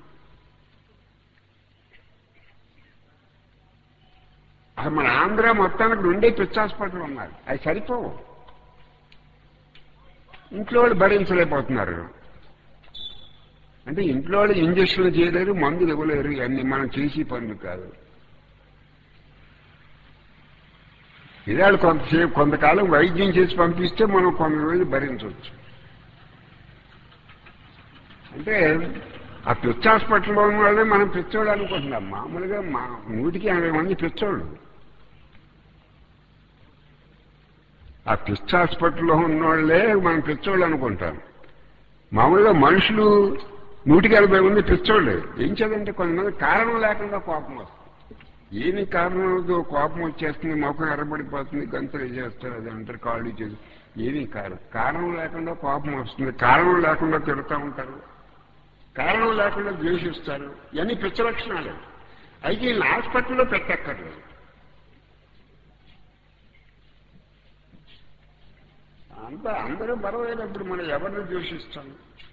అసలు మన ఆంధ్ర మొత్తానికి రెండే పిచ్చి హాస్పిటల్ ఉన్నారు అవి సరిపోవు ఇంట్లో వాళ్ళు భరించలేకపోతున్నారు అంటే ఇంట్లో వాళ్ళు ఇంజక్షన్లు చేయలేరు మందులు ఇవ్వలేరు ఇవన్నీ మనం చేసి పనులు కాదు ఇవాళ కొంతసేపు కొంతకాలం వైద్యం చేసి పంపిస్తే మనం కొంత రోజులు భరించవచ్చు అంటే ఆ పిచ్చ హాస్పిటల్లో ఉన్న వాళ్ళే మనం పిచ్చోళ్ళు అనుకుంటున్నాం మామూలుగా మా నూటికి ఎనభై మంది పిచ్చోళ్ళు ఆ పిచ్చ హాస్పిటల్లో ఉన్న వాళ్ళే మనం పిచ్చోళ్ళు అనుకుంటాం మామూలుగా మనుషులు నూటికి ఎనభై మంది పిచ్చోళ్ళే ఏం చేయాలంటే కొంతమంది కారణం లేకుండా కోపం వస్తుంది ఏమి కారణంతో కోపం వచ్చేస్తుంది మొఖం ఎర్రబడిపోతుంది గంతులు చేస్తారు అది అంటారు కాళ్ళు చేసి ఏమీ కారణం కారణం లేకుండా కోపం వస్తుంది కారణం లేకుండా తిడుతూ ఉంటారు కారణం లేకుండా ద్వేషిస్తారు ఇవన్నీ పిచ్చ లక్షణాలు అయితే ఈ హాస్పిటల్లో పెట్టక్కర్లేదు అంతా అందరూ బలమైనప్పుడు మనం ఎవరిని ద్వేషిస్తాం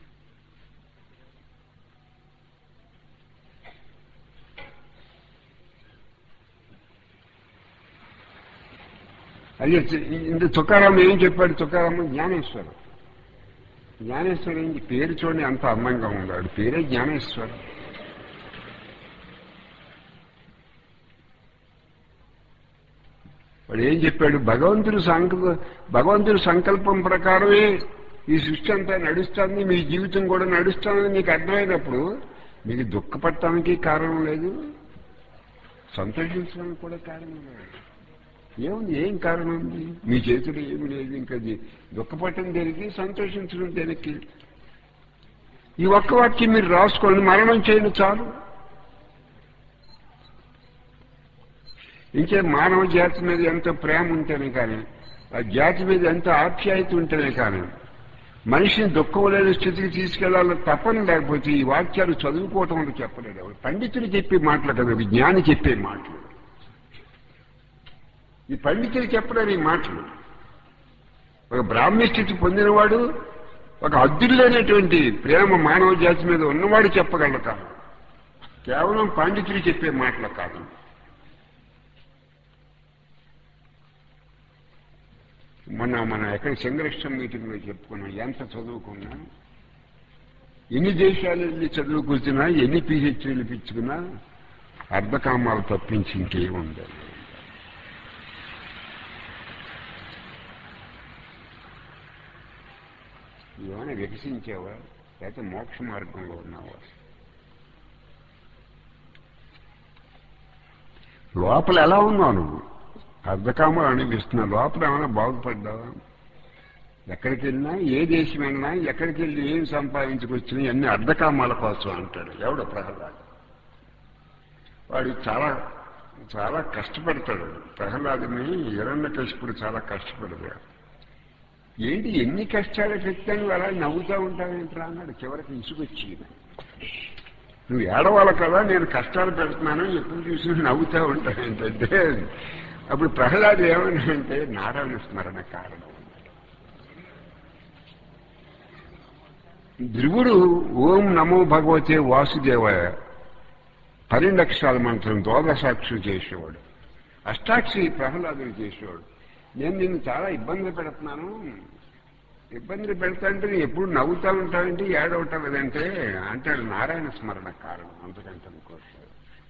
అదే ఇంత తుకారాం ఏం చెప్పాడు తుకారాం జ్ఞానేశ్వరం జ్ఞానేశ్వరం పేరు చూడండి అంత అందంగా ఉన్నాడు పేరే జ్ఞానేశ్వరం వాడు ఏం చెప్పాడు భగవంతుడి సంకల్ప భగవంతుడి సంకల్పం ప్రకారమే ఈ సృష్టి అంతా నడుస్తుంది మీ జీవితం కూడా నడుస్తుందని మీకు అర్థమైనప్పుడు మీకు దుఃఖపడటానికి కారణం లేదు సంతోషించడానికి కూడా కారణం లేదు ఏముంది ఏం కారణం ఉంది మీ చేతిలో ఏమి లేదు ఇంకా దుఃఖపడటం దేనికి సంతోషించడం దేనికి ఈ ఒక్క వాక్యం మీరు రాసుకోండి మరణం చేయండి చాలు ఇంకే మానవ జాతి మీద ఎంత ప్రేమ ఉంటేనే కానీ ఆ జాతి మీద ఎంత ఆప్యాయత ఉంటేనే కానీ మనిషిని దుఃఖం లేని స్థితికి తీసుకెళ్లాలని తప్పని లేకపోతే ఈ వాక్యాలు చదువుకోవటం అని చెప్పలేదు ఎవరు పండితులు చెప్పే మాటలు కదా విజ్ఞాని చెప్పే మాటలు ఈ పండితులు చెప్పలేరు ఈ మాటలు ఒక బ్రాహ్మణ స్థితి పొందినవాడు ఒక అద్దులేనటువంటి ప్రేమ మానవ జాతి మీద ఉన్నవాడు చెప్పగలరు కాదు కేవలం పండితులు చెప్పే మాటలు కాదు మొన్న మనం ఎక్కడ సంఘర్షణ మీటింగ్లో చెప్పుకున్నాం ఎంత చదువుకున్నా ఎన్ని దేశాలు వెళ్ళి చదువుకుంటున్నా ఎన్ని పిహెచ్డీలు పిచ్చుకున్నా అర్ధకామాలు తప్పించి ఇంకేం ఉండదు ఏమైనా వికసించావా లేకపోతే మోక్ష మార్గంలో ఉన్నావా లోపల ఎలా ఉన్నావు నువ్వు అర్ధకామాలు అనిపిస్తున్నావు లోపల ఏమైనా బాగుపడ్డావా ఎక్కడికి వెళ్ళినా ఏ దేశం వెళ్ళినా ఎక్కడికి వెళ్ళి ఏం సంపాదించుకొచ్చినా అన్ని అర్ధకామాల కోసం అంటాడు ఎవడో ప్రహ్లాద్ వాడు చాలా చాలా కష్టపడతాడు ప్రహ్లాదుని ఎరన్న కష్టపడి చాలా కష్టపడతాడు ఏంటి ఎన్ని కష్టాలు పెట్టాను అలా నవ్వుతూ ఉంటావేంట్రా అన్నాడు చివరికి ఇసుకొచ్చి నువ్వు ఏడవాలి కదా నేను కష్టాలు పెడుతున్నాను ఎప్పుడు చూసి నవ్వుతూ ఉంటాను ఏంటంటే అప్పుడు ప్రహ్లాదు ఏమన్నాడంటే నారాయణ స్మరణ కారణం ధ్రువుడు ఓం నమో భగవతే వాసుదేవాయ పన్నెండు అక్షరాల మంత్రం ద్వాదశాక్షులు చేసేవాడు అష్టాక్షి ప్రహ్లాదులు చేసేవాడు నేను నిన్ను చాలా ఇబ్బంది పెడుతున్నాను ఇబ్బంది పెడతాంటే నేను ఎప్పుడు నవ్వుతా ఉంటానంటే ఏడవటం లేదంటే అంటాడు నారాయణ స్మరణ కారణం అంతకంటే అనుకోవట్లేదు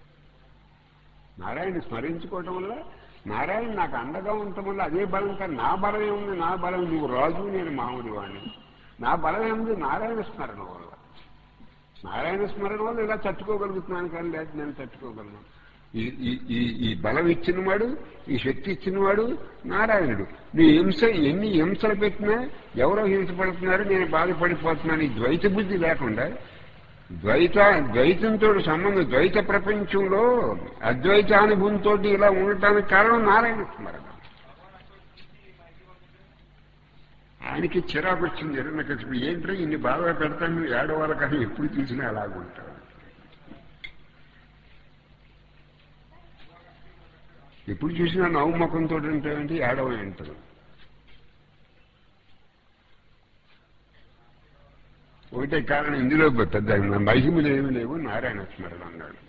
నారాయణ స్మరించుకోవటం వల్ల నారాయణ నాకు అండగా ఉండటం వల్ల అదే బలం కానీ నా బలం ఏముంది నా బలం నువ్వు రాజు నేను మామూలు వాణి నా బలం ఏముంది నారాయణ స్మరణ వల్ల నారాయణ స్మరణ వల్ల ఇలా తట్టుకోగలుగుతున్నాను కానీ లేదు నేను తట్టుకోగలను ఈ ఈ- ఈ ఈ బలం ఇచ్చినవాడు ఈ శక్తి ఇచ్చినవాడు నారాయణుడు నువ్వు హింస ఎన్ని హింసలు పెట్టినా ఎవరో హింసపడుతున్నారు నేను బాధపడిపోతున్నాను ఈ ద్వైత బుద్ధి లేకుండా ద్వైత ద్వైతంతో సంబంధం ద్వైత ప్రపంచంలో అద్వైతానుభవంతో ఇలా ఉండటానికి కారణం నారాయణ స్మరణ ఆయన ఆయనకి చిరాకు వచ్చింది హిరణ్యకశిపుడు ఏంటో ఇన్ని బాగా పెడతాను నువ్వు ఏడవాలి కానీ ఎప్పుడు చూసినా అలాగుంటావు ఎప్పుడు చూసినా నవ్వు ముఖంతో ఉంటావంటే ఏడవ అంటారు ఒకటే కారణం ఇందులో పెద్ద మహిమలు ఏమి లేవు నారాయణ స్మరణ అన్నాడు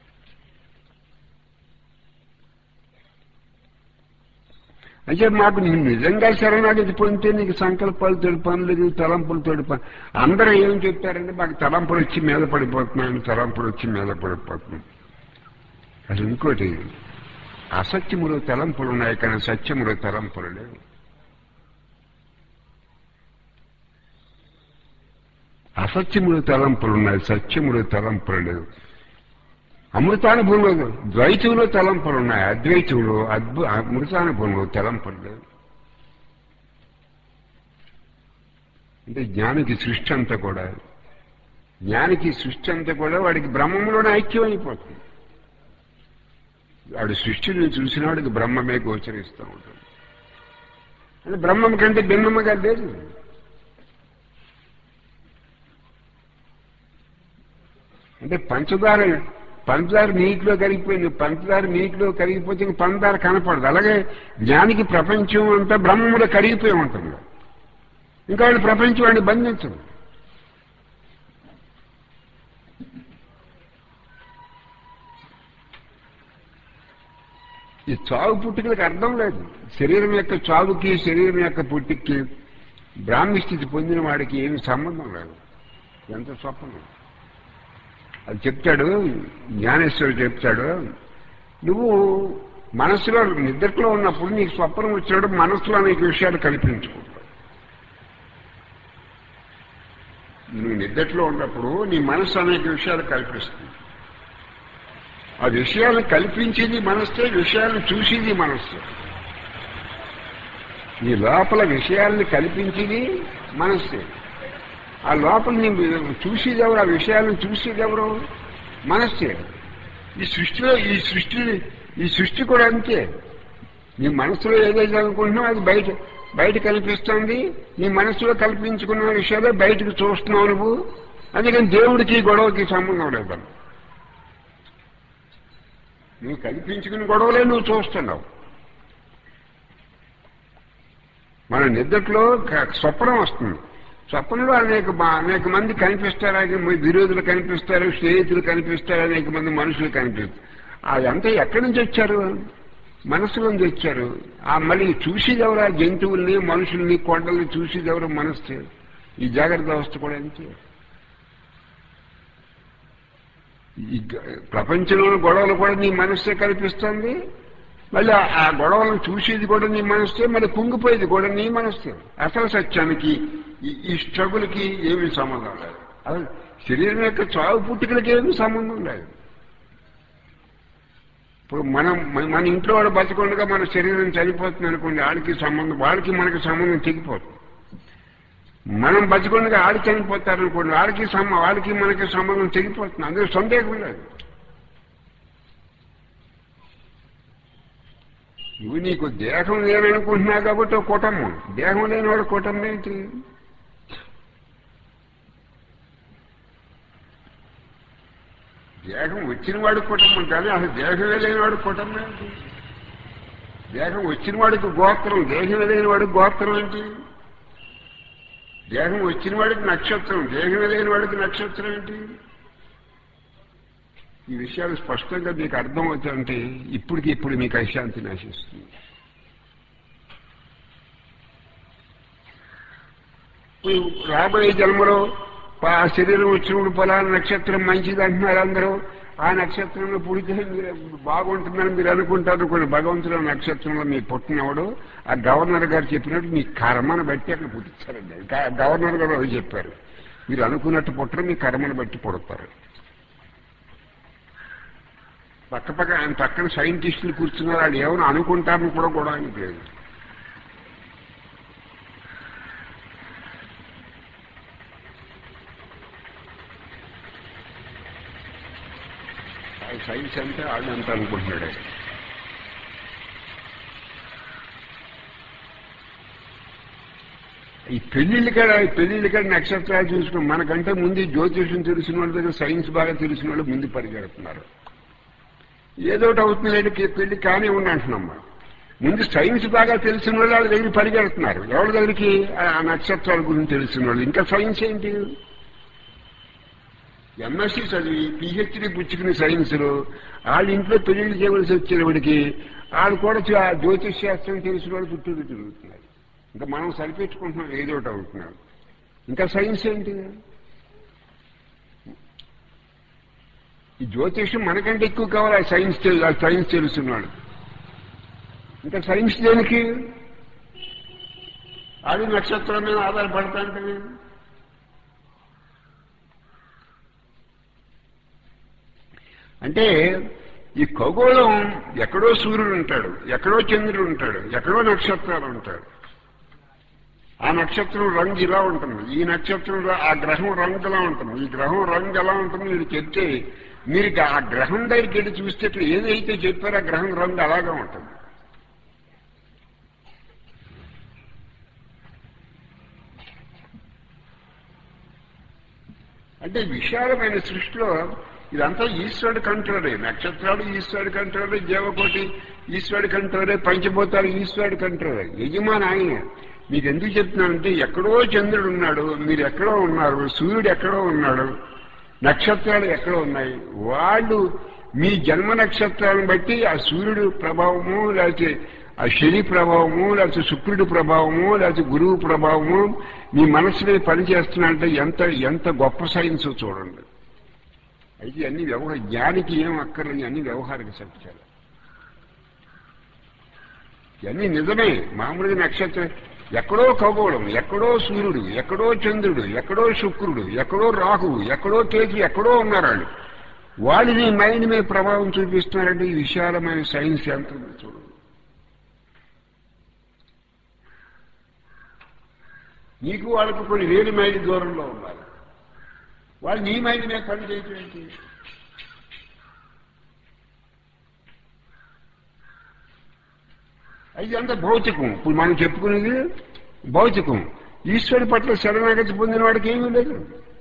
అంటే మాకు నీకు నిజంగా శరణాగతి పొందితే నీకు సంకల్పాలు తోడు పనులు తలంపులు తోడు పనులు అందరూ ఏం చెప్తారంటే మాకు తలంపులు వచ్చి మీద పడిపోతున్నాయని తలంపులు వచ్చి మీద పడిపోతున్నాయి అసలు ఇంకోటి అసత్యములో తలంపులు ఉన్నాయి కానీ సత్యములో తలంపులు లేవు అసత్యములు తలంపులు ఉన్నాయి సత్యములు తలంపులు లేవు అమృతానుభవంలో ద్వైతంలో తలంపులు ఉన్నాయి అద్వైతంలో అద్భు అమృతానుభవంలో తలంపులు లేవు అంటే జ్ఞానికి సృష్టి అంతా కూడా జ్ఞానికి సృష్టి అంతా కూడా వాడికి బ్రహ్మంలోనే ఐక్యం అయిపోతుంది వాడు సృష్టిని చూసిన వాడికి బ్రహ్మమే గోచరిస్తూ ఉంటుంది అంటే బ్రహ్మం కంటే భిన్నముగా లేదు అంటే పంచదార పంచదార నీటిలో కరిగిపోయింది పంచదార నీటిలో కరిగిపోతే ఇంక పంచదార కనపడదు అలాగే జ్ఞానికి ప్రపంచం అంతా బ్రహ్మములో కరిగిపోయి ఉంటుంది ఇంకా వాళ్ళు ప్రపంచం వాడిని బంధించదు ఈ చావు పుట్టుకలకు అర్థం లేదు శరీరం యొక్క చావుకి శరీరం యొక్క పుట్టుకి బ్రాహ్మి స్థితి పొందిన వాడికి ఏమి సంబంధం లేదు ఎంత స్వప్నం అది చెప్తాడు జ్ఞానేశ్వరుడు చెప్తాడు నువ్వు మనసులో నిద్రలో ఉన్నప్పుడు నీకు స్వప్నం వచ్చినప్పుడు మనసులో అనేక విషయాలు కల్పించుకుంటావు నువ్వు నిద్రలో ఉన్నప్పుడు నీ మనసు అనేక విషయాలు కల్పిస్తుంది ఆ విషయాలను కల్పించేది మనస్తే విషయాలను చూసేది మనస్సు నీ లోపల విషయాలను కల్పించేది మనస్సే ఆ లోపల నీ చూసేది ఎవరు ఆ విషయాలను చూసేది ఎవరు మనస్సే ఈ సృష్టిలో ఈ సృష్టి ఈ సృష్టి కూడా అంతే నీ మనసులో ఏదైతే అనుకుంటున్నావు అది బయట బయట కనిపిస్తుంది నీ మనసులో కల్పించుకున్న విషయాలే బయటకు చూస్తున్నావు నువ్వు అందుకని దేవుడికి గొడవకి సంబంధం లేదు నువ్వు కల్పించుకున్న గొడవలే నువ్వు చూస్తున్నావు మన నిద్రలో స్వప్నం వస్తుంది స్వప్నంలో అనేక అనేక మంది కనిపిస్తారు విరోధులు కనిపిస్తారు స్నేహితులు కనిపిస్తారు అనేక మంది మనుషులు కనిపిస్తారు అదంతా ఎక్కడి నుంచి వచ్చారు మనసులో నుంచి వచ్చారు ఆ మళ్ళీ చూసేది ఎవరు ఆ జంతువుల్ని మనుషుల్ని కొండల్ని చూసేది ఎవరు మనస్సు ఈ జాగ్రత్త అవస్థ కూడా అంతే ఈ ప్రపంచంలో గొడవలు కూడా నీ మనస్సే కల్పిస్తుంది మళ్ళీ ఆ గొడవలను చూసేది కూడా నీ మనస్సే మళ్ళీ కుంగిపోయేది కూడా నీ మనస్సే అసలు సత్యానికి ఈ స్ట్రగుల్కి ఏమీ సంబంధం లేదు అసలు శరీరం యొక్క చావు పుట్టుకలకి ఏమీ సంబంధం లేదు ఇప్పుడు మనం మన ఇంట్లో వాడు బతకుండగా మన శరీరం చనిపోతుంది అనుకోండి వాడికి సంబంధం వాడికి మనకి సంబంధం తెగిపోతుంది మనం బతికొండగా ఆడి చనిపోతారనుకోండి వాడికి సమ వాడికి మనకి సంబంధం తెగిపోతుంది అందులో సందేహం లేదు నువ్వు నీకు దేహం లేననుకుంటున్నావు కాబట్టి ఒక కుటుంబం దేహం లేనివాడు కుటుంబం ఏంటి దేహం వచ్చిన వాడి కుటుంబం కానీ అసలు దేహమే లేనివాడు కుటుంబం ఏంటి దేహం వచ్చిన వాడికి గోత్రం దేహమే లేనివాడికి గోత్రం ఏంటి దేహం వచ్చిన వాడికి నక్షత్రం దేహం లేని వాడికి నక్షత్రం ఏంటి ఈ విషయాలు స్పష్టంగా మీకు అర్థమవుతుంటే ఇప్పటికి ఇప్పుడు మీకు అశాంతి నశిస్తుంది రాబోయే జన్మలో ఆ శరీరం వచ్చినప్పుడు పొలాల నక్షత్రం మంచిది అంటున్నారు అందరూ ఆ నక్షత్రంలో పుడితే మీరు బాగుంటుందని మీరు అనుకుంటారు కొన్ని భగవంతుడు నక్షత్రంలో మీరు పుట్టినవాడు ఆ గవర్నర్ గారు చెప్పినట్టు మీ కర్మను బట్టి అక్కడ పుట్టించారండి గవర్నర్ గారు అది చెప్పారు మీరు అనుకున్నట్టు పుట్టరు మీ కర్మను బట్టి పుడతారు పక్క పక్క ఆయన పక్కన సైంటిస్టులు కూర్చున్నారు వాళ్ళు ఏమైనా అనుకుంటారని కూడా కూడా ఆయనకి లేదు సైన్స్ అంటే వాళ్ళు అంత అనుకుంటున్నాడు ఈ పెళ్లిళ్ళు కాడ ఈ పెళ్లిళ్ళు కాడ నక్షత్రాలు చూసుకుని మనకంటే ముందు ఈ జ్యోతిషం తెలిసిన వాళ్ళ దగ్గర సైన్స్ బాగా తెలిసిన వాళ్ళు ముందు పరిగెడుతున్నారు ఏదో ఒకటి అవుతుంది పెళ్లి కానీ ఉండి అంటున్నాం మనం. ముందు సైన్స్ బాగా తెలిసిన వాళ్ళు వాళ్ళ దగ్గర పరిగెడుతున్నారు ఎవరి దగ్గరికి ఆ ఆ నక్షత్రాల గురించి తెలిసిన వాళ్ళు ఇంకా సైన్స్ ఏంటి ఎంఎస్సీ చదివి పిహెచ్డి పుచ్చుకునే సైన్స్లో వాళ్ళ ఇంట్లో పెళ్లిళ్ళు చేయవలసి వచ్చేవాడికి వాళ్ళు కూడా చ- ఆ జ్యోతిష్ శాస్త్రం తెలిసిన వాళ్ళు చుట్టూ తిరుగుతున్నారు ఇంకా మనం సరిపెట్టుకుంటున్నాం ఏదో ఒకటి అవుతున్నాం ఇంకా సైన్స్ ఏంటి ఈ జ్యోతిషం మనకంటే ఎక్కువ కావాలి ఆ సైన్స్ తెలు- ఆ సైన్స్ తెలుస్తున్నాడు ఇంకా సైన్స్ దేనికి అది నక్షత్రం మీద ఆధారపడతా అంటే అంటే ఈ ఖగోళం ఎక్కడో సూర్యుడు ఉంటాడు ఎక్కడో చంద్రుడు ఉంటాడు ఎక్కడో నక్షత్రాలు ఉంటాడు ఆ నక్షత్రం రంగు ఇలా ఉంటుంది ఈ నక్షత్రం ర- ఆ గ్రహం రంగు ఎలా ఉంటుంది ఈ గ్రహం రంగు ఎలా ఉంటుంది మీరు చెప్తే మీరు ఇక ఆ గ్రహం దగ్గరికి వెళ్ళి చూస్తే ఇక్కడ ఏదైతే చెప్పారో ఆ గ్రహం రంగు అలాగే ఉంటుంది అంటే విశాలమైన సృష్టిలో ఇదంతా ఈశ్వరుడు కంట్రోలే నక్షత్రాలు ఈశ్వరుడు కంట్రోలే జీవకోటి ఈశ్వరుడు కంట్రోలే పంచభూతాలు ఈశ్వరుడు కంట్రోలే యజమాని ఆయన మీకు ఎందుకు చెప్తున్నానంటే ఎక్కడో చంద్రుడు ఉన్నాడు మీరు ఎక్కడో ఉన్నారు సూర్యుడు ఎక్కడో ఉన్నాడు నక్షత్రాలు ఎక్కడో ఉన్నాయి వాళ్ళు మీ జన్మ నక్షత్రాలను బట్టి ఆ సూర్యుడు ప్రభావము లేకపోతే ఆ శని ప్రభావము లేకపోతే శుక్రుడి ప్రభావము లేకపోతే గురువు ప్రభావము మీ మనసు మీద పనిచేస్తున్నాయంటే ఎంత ఎంత గొప్ప సైన్స్ చూడండి అయితే అన్ని వ్యవహార జ్ఞానికి ఏం అక్కర్లేదు అన్ని వ్యవహారిక సత్యాలు ఇవన్నీ నిజమే మామూలుగా నక్షత్రం ఎక్కడో ఖగోళం ఎక్కడో సూర్యుడు ఎక్కడో చంద్రుడు ఎక్కడో శుక్రుడు ఎక్కడో రాహువు ఎక్కడో కేతు ఎక్కడో ఉన్నారు వాళ్ళు వాళ్ళు నీ మైండ్ మీద ప్రభావం చూపిస్తున్నారంటే ఈ విశాలమైన సైన్స్ ఎంత ఉందో చూడు నీకు వాళ్ళకు కొన్ని వేలు మైలు దూరంలో ఉన్నారు వాళ్ళు నీ మైండ్ మీద పని చేయటం ఏంటి అది అంత భౌతికం ఇప్పుడు మనం చెప్పుకునేది భౌతికం ఈశ్వరుడి పట్ల శరణాగతి పొందిన వాడికి ఏమీ లేదు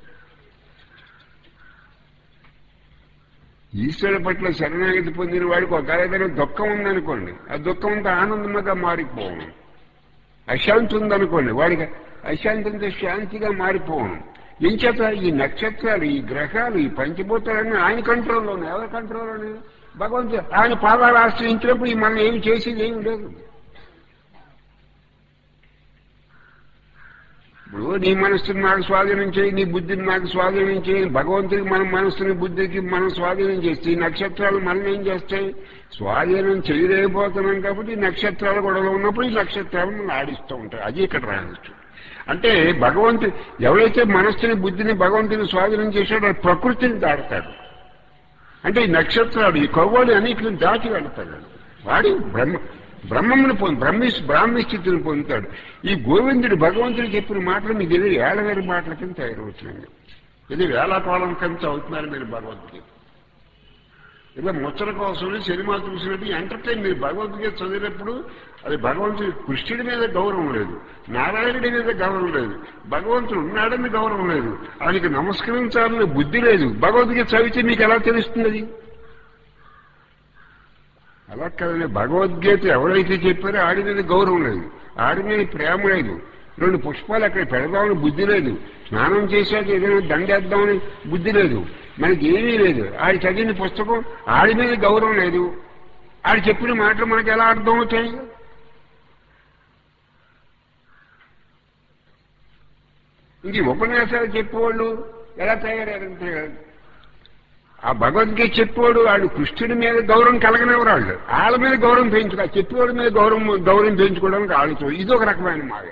ఈశ్వరుడి పట్ల శరణాగతి పొందిన వాడికి ఒక ఏదైనా దుఃఖం ఉందనుకోండి ఆ దుఃఖం అంతా ఆనందంగా మారిపోవడం అశాంతి ఉందనుకోండి వాడికి అశాంతితో శాంతిగా మారిపోవడం ఏం చేత ఈ నక్షత్రాలు ఈ గ్రహాలు ఈ పంచభూతాలన్నీ ఆయన కంట్రోల్లో ఉన్నాయి ఎవరి కంట్రోల్లో ఉన్నాయి భగవంతుడు ఆయన పాదాలు ఆశ్రయించినప్పుడు ఈ మనం ఏమి చేసేది ఏమి లేదు ఇప్పుడు నీ మనస్సుని నాకు స్వాధీనం చేయి నీ బుద్ధిని నాకు స్వాధీనం చేయి భగవంతుడికి మన మనస్సుని బుద్ధికి మనం స్వాధీనం చేస్తే ఈ నక్షత్రాలు మనం ఏం చేస్తాయి స్వాధీనం చేయలేకపోతున్నాం కాబట్టి ఈ నక్షత్రాలు గొడవలు ఉన్నప్పుడు ఈ నక్షత్రాలు మనం ఆడిస్తూ ఉంటాయి అది ఇక్కడ రావచ్చు అంటే భగవంతుడు ఎవరైతే మనస్సుని బుద్ధిని భగవంతుని స్వాధీనం చేశాడో ఆ ప్రకృతిని దాడతాడు అంటే ఈ నక్షత్రాలు ఈ ఖగోళి అన్నిటిని దాటి వెళ్తాడు వాడి బ్రహ్మ బ్రహ్మమును పొంది బ్రహ్మి బ్రాహ్మీ స్థితిని పొందుతాడు ఈ గోవిందుడు భగవంతుడు చెప్పిన మాటలు మీకు ఏదో ఏళ్ళవేరు మాటల కింద తయారవుతుంది ఇది వేళాకాలం కింద అవుతున్నారు మీరు భగవద్గీత ఇలా ముచ్చట కోసం సినిమా చూసినట్టు ఎంటర్టైన్ మీరు భగవద్గీత చదివినప్పుడు అది భగవంతుడి కృష్ణుడి మీద గౌరవం లేదు నారాయణుడి మీద గౌరవం లేదు భగవంతుడు ఉన్నాడని గౌరవం లేదు ఆయనకి నమస్కరించాలని బుద్ధి లేదు భగవద్గీత చదివితే మీకు ఎలా తెలుస్తుంది అది అలా కదండి భగవద్గీత ఎవరైతే చెప్పారో ఆడి మీద గౌరవం లేదు ఆడి మీద ప్రేమ లేదు రెండు పుష్పాలు అక్కడ పెడదామని బుద్ధి లేదు స్నానం చేశాక ఏదైనా దండేద్దామని బుద్ధి లేదు మనకి ఏమీ లేదు ఆడి చదివిన పుస్తకం ఆడి మీద గౌరవం లేదు ఆడి చెప్పిన మాటలు మనకి ఎలా అర్థం అవుతాయి ఇంక ఈ ఉపన్యాసాలు చెప్పేవాళ్ళు ఎలా తయారయ్యారంటే ఆ భగవద్గీత చెప్పేవాడు వాళ్ళు కృష్ణుడి మీద గౌరవం కలగనివ్వరు వాళ్ళు వాళ్ళ మీద గౌరవం పెంచుకో చెప్పేవాడి మీద గౌరవం గౌరవం పెంచుకోవడానికి వాళ్ళతో ఇది ఒక రకమైన మాయ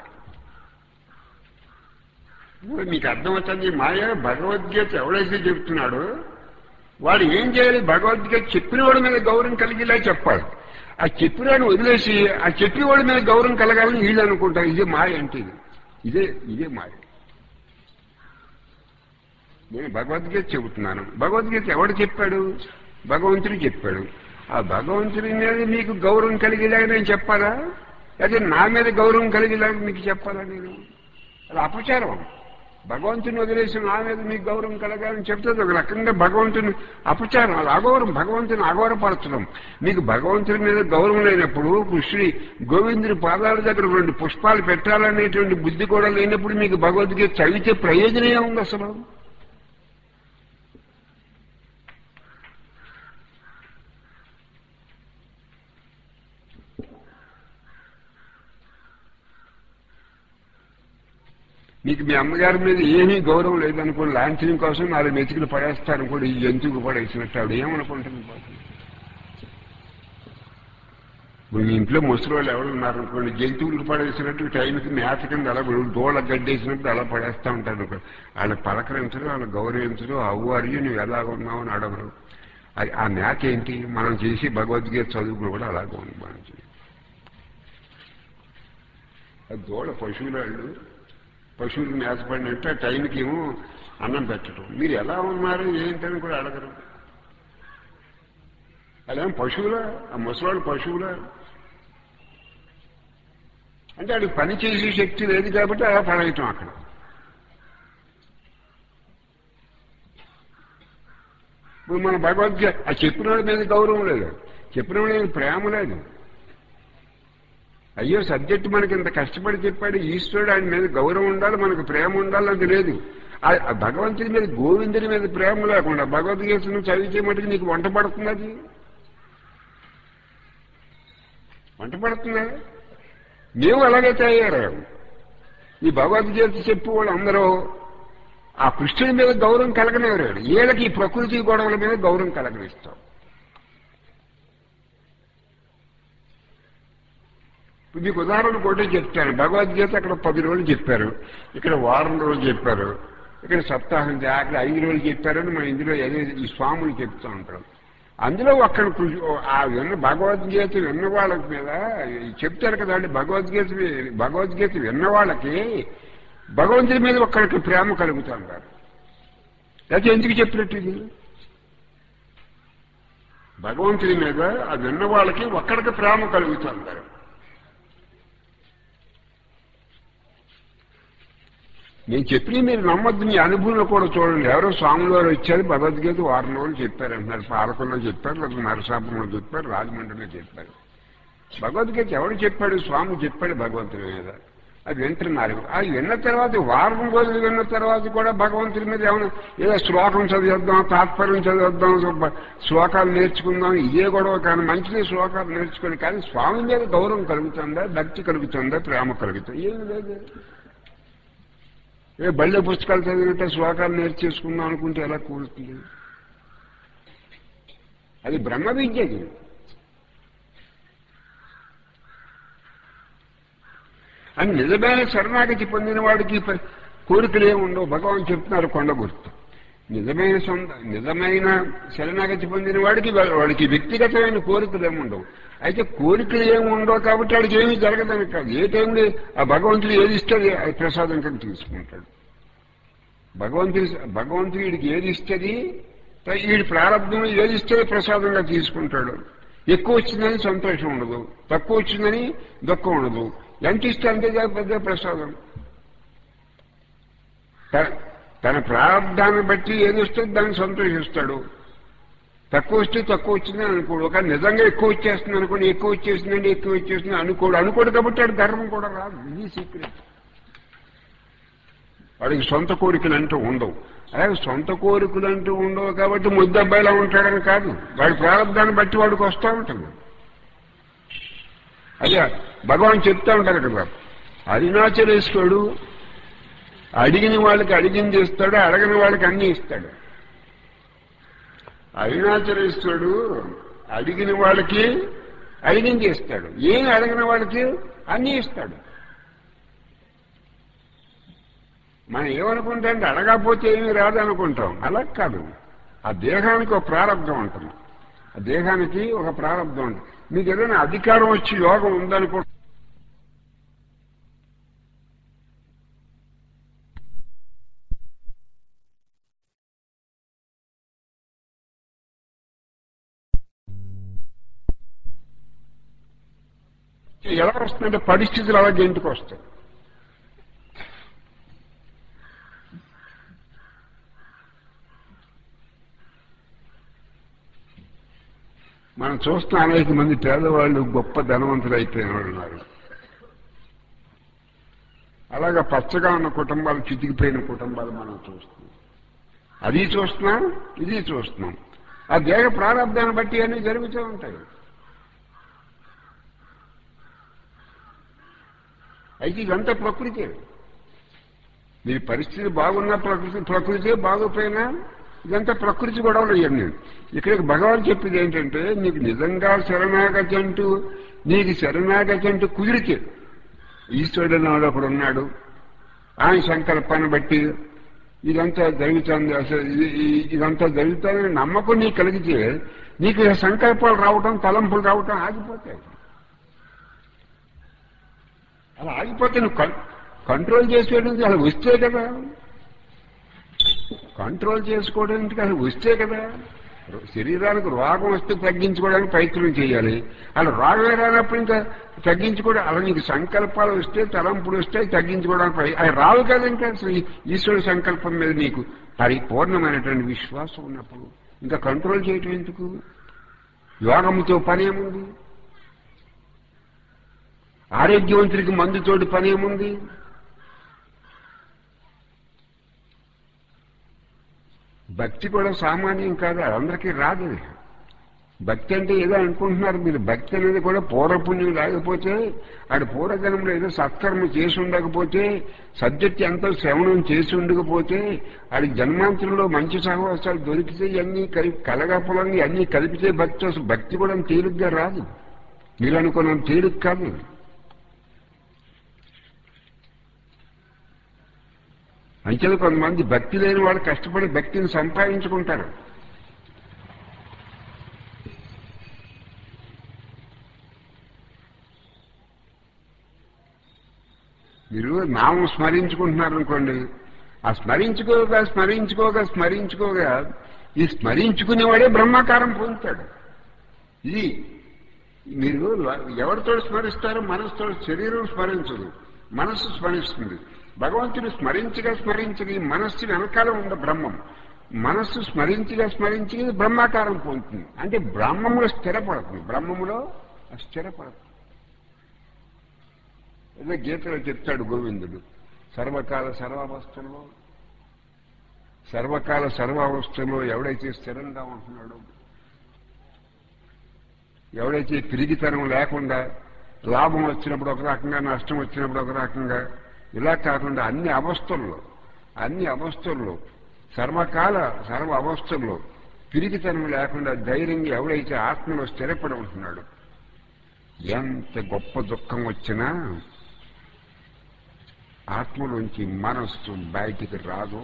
ఇప్పుడు మీకు అర్థమవుతుంది మాయ భగవద్గీత ఎవడైతే చెప్తున్నాడో వాడు ఏం చేయాలి భగవద్గీత చెప్పినవాడి మీద గౌరవం కలిగేలా చెప్పాలి ఆ చెప్పినాడు వదిలేసి ఆ చెప్పేవాడి మీద గౌరవం కలగాలని వీళ్ళు అనుకుంటారు ఇదే మాయ అంటే ఇది ఇదే ఇదే మాయ నేను భగవద్గీత చెబుతున్నాను భగవద్గీత ఎవడు చెప్పాడు భగవంతుడు చెప్పాడు ఆ భగవంతుడి మీద మీకు గౌరవం కలిగేలాగా నేను చెప్పాలా అదే నా మీద గౌరవం కలిగేలాగా మీకు చెప్పాలా నేను అది అపచారం భగవంతుని వదిలేసి నా మీద మీకు గౌరవం కలగాలని చెప్తే ఒక రకంగా భగవంతుని అపచారం అది అగౌరవం భగవంతుని అగౌరవపరచడం మీకు భగవంతుని మీద గౌరవం లేనప్పుడు కృష్ణుడి గోవిందుడి పాదాల దగ్గర రెండు పుష్పాలు పెట్టాలనేటువంటి బుద్ధి కూడా లేనప్పుడు మీకు భగవద్గీత చదివితే ప్రయోజనం ఏముంది అసలు మీకు మీ అమ్మగారి మీద ఏమీ గౌరవం లేదనుకోండి లాంఛనం కోసం నాలుగు మెతుకులు పడేస్తారు కూడా ఈ జంతువుకు పడేసినట్టు ఆవిడ ఏమనుకుంటుంది పాపం? ఇప్పుడు మీ ఇంట్లో ముసలి వాళ్ళు ఎవరు ఉన్నారనుకోండి జంతువులకు పడేసినట్టు టైంకి మేత కింద అలా దోళ గడ్డేసినట్టు అలా పడేస్తూ ఉంటారు అనుకో. వాళ్ళ పలకరించరు వాళ్ళ గౌరవించరు అవ్వు అరిగి నువ్వు ఎలా ఉన్నావు అని అడగరు అది- ఆ మేత ఏంటి మనం చేసి భగవద్గీత చదువుకుని కూడా అలాగే ఉంది మనం చేసి. అది దోళ పశువులాళ్ళు పశువులకు మేత పడినట్టు ఆ టైంకి ఏమో అన్నం పెట్టడం మీరు ఎలా ఉన్నారు ఏంటని కూడా అడగరు అదేం పశువులా ఆ ముసలాళ్ళు పశువులా అంటే వాడికి పని చేసే శక్తి లేదు కాబట్టి అలా పడేయటం అక్కడ ఇప్పుడు మన భగవద్గీత ఆ చెప్పిన వాడి మీద గౌరవం లేదు చెప్పిన వాడి మీద ప్రేమ లేదు అయ్యో సబ్జెక్ట్ మనకి ఇంత కష్టపడి చెప్పాడు ఈశ్వరుడు ఆయన మీద గౌరవం ఉండాలి మనకు ప్రేమ ఉండాలి అది లేదు ఆ- ఆ భగవంతుడి మీద గోవిందుడి మీద ప్రేమ లేకుండా భగవద్గీతను చదివితే మటుకు నీకు వంట పడుతుంది అది వంట పడుతుందా మేము అలాగే తయారయ్యాము ఈ భగవద్గీత చెప్పు వాళ్ళు అందరూ ఆ కృష్ణుడి మీద గౌరవం కలగనివ్వరాడు వీళ్ళకి ఈ ప్రకృతి గొడవల మీద గౌరవం కలగనిస్తాం ఇప్పుడు మీకు ఉదాహరణ కూడా చెప్తాను భగవద్గీత అక్కడ పది రోజులు చెప్పారు ఇక్కడ వారం రోజులు చెప్పారు ఇక్కడ సప్తాహం చే- అక్కడ ఐదు రోజులు చెప్పారని మన ఇందులో ఏదో ఈ స్వాములు చెప్తూ ఉంటారు అందులో అక్కడ కృషి- ఆ విన్న భగవద్గీత విన్న వాళ్ళ మీద ఈ చెప్తారు కదా అండి భగవద్గీత వి- భగవద్గీత విన్న వాళ్ళకి భగవంతుడి మీద ఒక్కడికి ప్రేమ కలుగుతుంటారు లేకపోతే ఎందుకు చెప్పినట్టు ఇది భగవంతుడి మీద ఆ విన్న వాళ్ళకి ఒక్కడికి ప్రేమ కలుగుతుంటారు నేను చెప్పిన మీరు నమ్మద్దు మీ అనుభవంలో కూడా చూడండి ఎవరో స్వాములు వారు వచ్చారు భగవద్గీత వారం రోజులు చెప్పారు అంటున్నారు పాలకుల్లో చెప్పారు లేదా నరసాపురంలో చెప్పారు రాజమండ్రిలో చెప్పారు భగవద్గీత ఎవడు చెప్పాడు స్వామి చెప్పాడు భగవంతుడి మీద అది వింటున్నారు అది విన్న తర్వాత వారం రోజులు విన్న తర్వాత కూడా భగవంతుడి మీద ఏమైనా ఏదో శ్లోకం చదివేద్దాం తాత్పర్యం చదివేద్దాం శుభ- శ్లోకాలు నేర్చుకుందాం ఇదే గొడవ కానీ మంచిదే శ్లోకాలు నేర్చుకోండి కానీ స్వామి మీద గౌరవం కలుగుతుందా భక్తి కలుగుతుందా ప్రేమ కలుగుతుందా ఏమి లేదు ఏ బళ్ళ పుస్తకాలు చదివినట్టే శ్లోకాలు నేర్చేసుకుందాం అనుకుంటే ఎలా కూడుతుంది అది బ్రహ్మ విద్యకి అని నిజమైన శరణాగతి పొందిన వాడికి ప- కోరికలు ఏమి ఉండవు భగవాన్ చెప్తున్నారు కొండ గుర్తు నిజమైన సొంత నిజమైన శరణాగతి పొందిన వాడికి వా- వాడికి వ్యక్తిగతమైన కోరికలు ఏమి ఉండవు అయితే కోరికలు ఏమి ఉండవు కాబట్టి వాడికి ఏమీ జరగదని కాదు ఏ టైంలో ఆ భగవంతుడు ఏది ఇస్తే అది అది ప్రసాదం కింద తీసుకుంటాడు భగవంతుడి భగవంతుడికి ఏది ఇస్తుంది వీడి ప్రారంభం ఏది ఇస్తే ప్రసాదంగా తీసుకుంటాడు ఎక్కువ వచ్చిందని సంతోషం ఉండదు తక్కువ వచ్చిందని దుఃఖం ఉండదు ఎంత ఇస్తే అంతే పెద్ద ప్రసాదం త- తన ప్రారంధాన్ని బట్టి ఏది వస్తుంది దాన్ని సంతోషిస్తాడు తక్కువ వస్తే తక్కువ వచ్చిందని అనుకోడు ఒక నిజంగా ఎక్కువ వచ్చేస్తుంది అనుకోండి ఎక్కువ వచ్చేసిందండి ఎక్కువ వచ్చేస్తుంది అనుకోడు అనుకోడు కాబట్టి వాడు గర్వం కూడా రాదు ఇది సీక్రెట్ వాడికి సొంత కోరికలు అంటూ ఉండవు అలాగే సొంత కోరికలు అంటూ ఉండవు కాబట్టి ముద్దబ్బాయిలా ఉంటాడని కాదు వాడి ప్రారంభాన్ని బట్టి వాడికి వస్తూ ఉంటుంది అదే భగవాన్ చెప్తా ఉంటారు కదా అరుణాచలేశ్వరుడు అడిగిన వాళ్ళకి అడిగింది ఇస్తాడు అడగని వాళ్ళకి అన్ని ఇస్తాడు అరుణాచలేశ్వరుడు అడిగిన వాళ్ళకి అడిగింది ఇస్తాడు ఏం అడగిన వాళ్ళకి అన్ని ఇస్తాడు మనం ఏమనుకుంటాం అంటే అడగకపోతే ఏమీ రాదనుకుంటాం అలా కాదు ఆ దేహానికి ఒక ప్రారంభం ఉంటుంది ఆ దేహానికి ఒక ప్రారంభం ఉంటుంది మీకు ఏదైనా అధికారం వచ్చి యోగం ఉందనుకో ఎలా వస్తుందంటే పరిస్థితులు అలా గెంటుకు వస్తాయి మనం చూస్తున్న అనేక మంది పేదవాళ్ళు గొప్ప ధనవంతులు అయిపోయిన వాళ్ళు ఉన్నారు అలాగా పచ్చగా ఉన్న కుటుంబాలు చితికిపోయిన కుటుంబాలు మనం చూస్తున్నాం అది చూస్తున్నాం ఇది చూస్తున్నాం ఆ దేహ ప్రారంభాన్ని బట్టి అన్నీ జరుగుతూ ఉంటాయి అయితే ఇదంతా ప్రకృతి మీ పరిస్థితి బాగున్న ప్రకృతి ప్రకృతి బాగోపోయినా ఇదంతా ప్రకృతి గొడవలు ఇవన్నీ ఇక్కడికి భగవాన్ చెప్పేది ఏంటంటే నీకు నిజంగా శరణాగతి అంటూ నీకు శరణాగతి అంటూ కుదిరితే ఈశ్వరుడు నాడు ఒకడు ఉన్నాడు ఆయన సంకల్పాన్ని బట్టి ఇదంతా జరుగుతుంది అసలు ఇది- ఈ- ఇదంతా జరుగుతుందని నమ్మకం నీకు కలిగితే నీకు ఈ సంకల్పాలు రావటం తలంపులు రావటం ఆగిపోతాయి అలా ఆగిపోతే నువ్వు కం- కంట్రోల్ చేసేయడానికి అలా వస్తే కదా కంట్రోల్ చేసుకోవడానికి అసలు వస్తే కదా శరీరానికి రోగం వస్తే తగ్గించుకోవడానికి ప్రయత్నం చేయాలి అలా రోగం రానప్పుడు ఇంకా తగ్గించుకోవడం అలా నీకు సంకల్పాలు వస్తే తలంపులు వస్తే తగ్గించుకోవడానికి ప్రయ- అవి రావు కదా ఇంకా అసలు ఈ ఈశ్వరుడి సంకల్పం మీద నీకు పరిపూర్ణమైనటువంటి విశ్వాసం ఉన్నప్పుడు ఇంకా కంట్రోల్ చేయటం ఎందుకు యోగముతో పనేముంది ఆరోగ్యవంతుడికి మందుతోటి పనేముంది భక్తి కూడా సామాన్యం కాదు అందరికీ రాదు అది. భక్తి అంటే ఏదో అనుకుంటున్నారు మీరు భక్తి అనేది కూడా పూర్వపుణ్యం లేకపోతే ఆడు పూర్వజన్మలో ఏదో సత్కర్మ చేసి ఉండకపోతే సబ్జెక్ట్ ఎంతో శ్రవణం చేసి ఉండకపోతే ఆడి జన్మాంతరంలో మంచి సహవాసాలు దొరికితే ఇవన్నీ కలిపి కలగపులంగా అన్నీ కలిపితే భక్తి వస్తుంది. భక్తి కూడా తేలిగ్గా రాదు మీరు అనుకున్నంత తేలిక కాదు అంచెలు కొంతమంది భక్తి లేని వాళ్ళు కష్టపడి భక్తిని సంపాదించుకుంటారు మీరు నామం స్మరించుకుంటున్నారు అనుకోండి ఆ స్మరించుకోగా స్మరించుకోగా స్మరించుకోగా ఈ స్మరించుకునేవాడే బ్రహ్మాకారం పొందుతాడు ఇది మీరు ఎవరితో స్మరిస్తారో మనసుతో శరీరం స్మరించదు మనస్సు స్మరిస్తుంది భగవంతుడు స్మరించగా స్మరించగా ఈ మనస్సు వెనకాల ఉన్న బ్రహ్మం మనస్సు స్మరించగా స్మరించగా ఇది బ్రహ్మాకారం పొందుతుంది అంటే బ్రహ్మములో స్థిరపడుతుంది బ్రహ్మములో స్థిరపడుతుంది ఏదో గీతలో చెప్తాడు గోవిందుడు సర్వకాల సర్వావస్థల్లో సర్వకాల సర్వావస్థలో ఎవడైతే స్థిరంగా ఉంటున్నాడో ఎవడైతే పిరిగితనం లేకుండా లాభం వచ్చినప్పుడు ఒక రకంగా నష్టం వచ్చినప్పుడు ఒక రకంగా ఇలా కాకుండా అన్ని అవస్థల్లో అన్ని అవస్థల్లో సర్వకాల సర్వ అవస్థల్లో పిరిగితనం లేకుండా ధైర్యంగా ఎవడైతే ఆత్మలో స్థిరపడి ఉంటున్నాడు ఎంత గొప్ప దుఃఖం వచ్చినా ఆత్మలోంచి మనస్సు బయటికి రాదు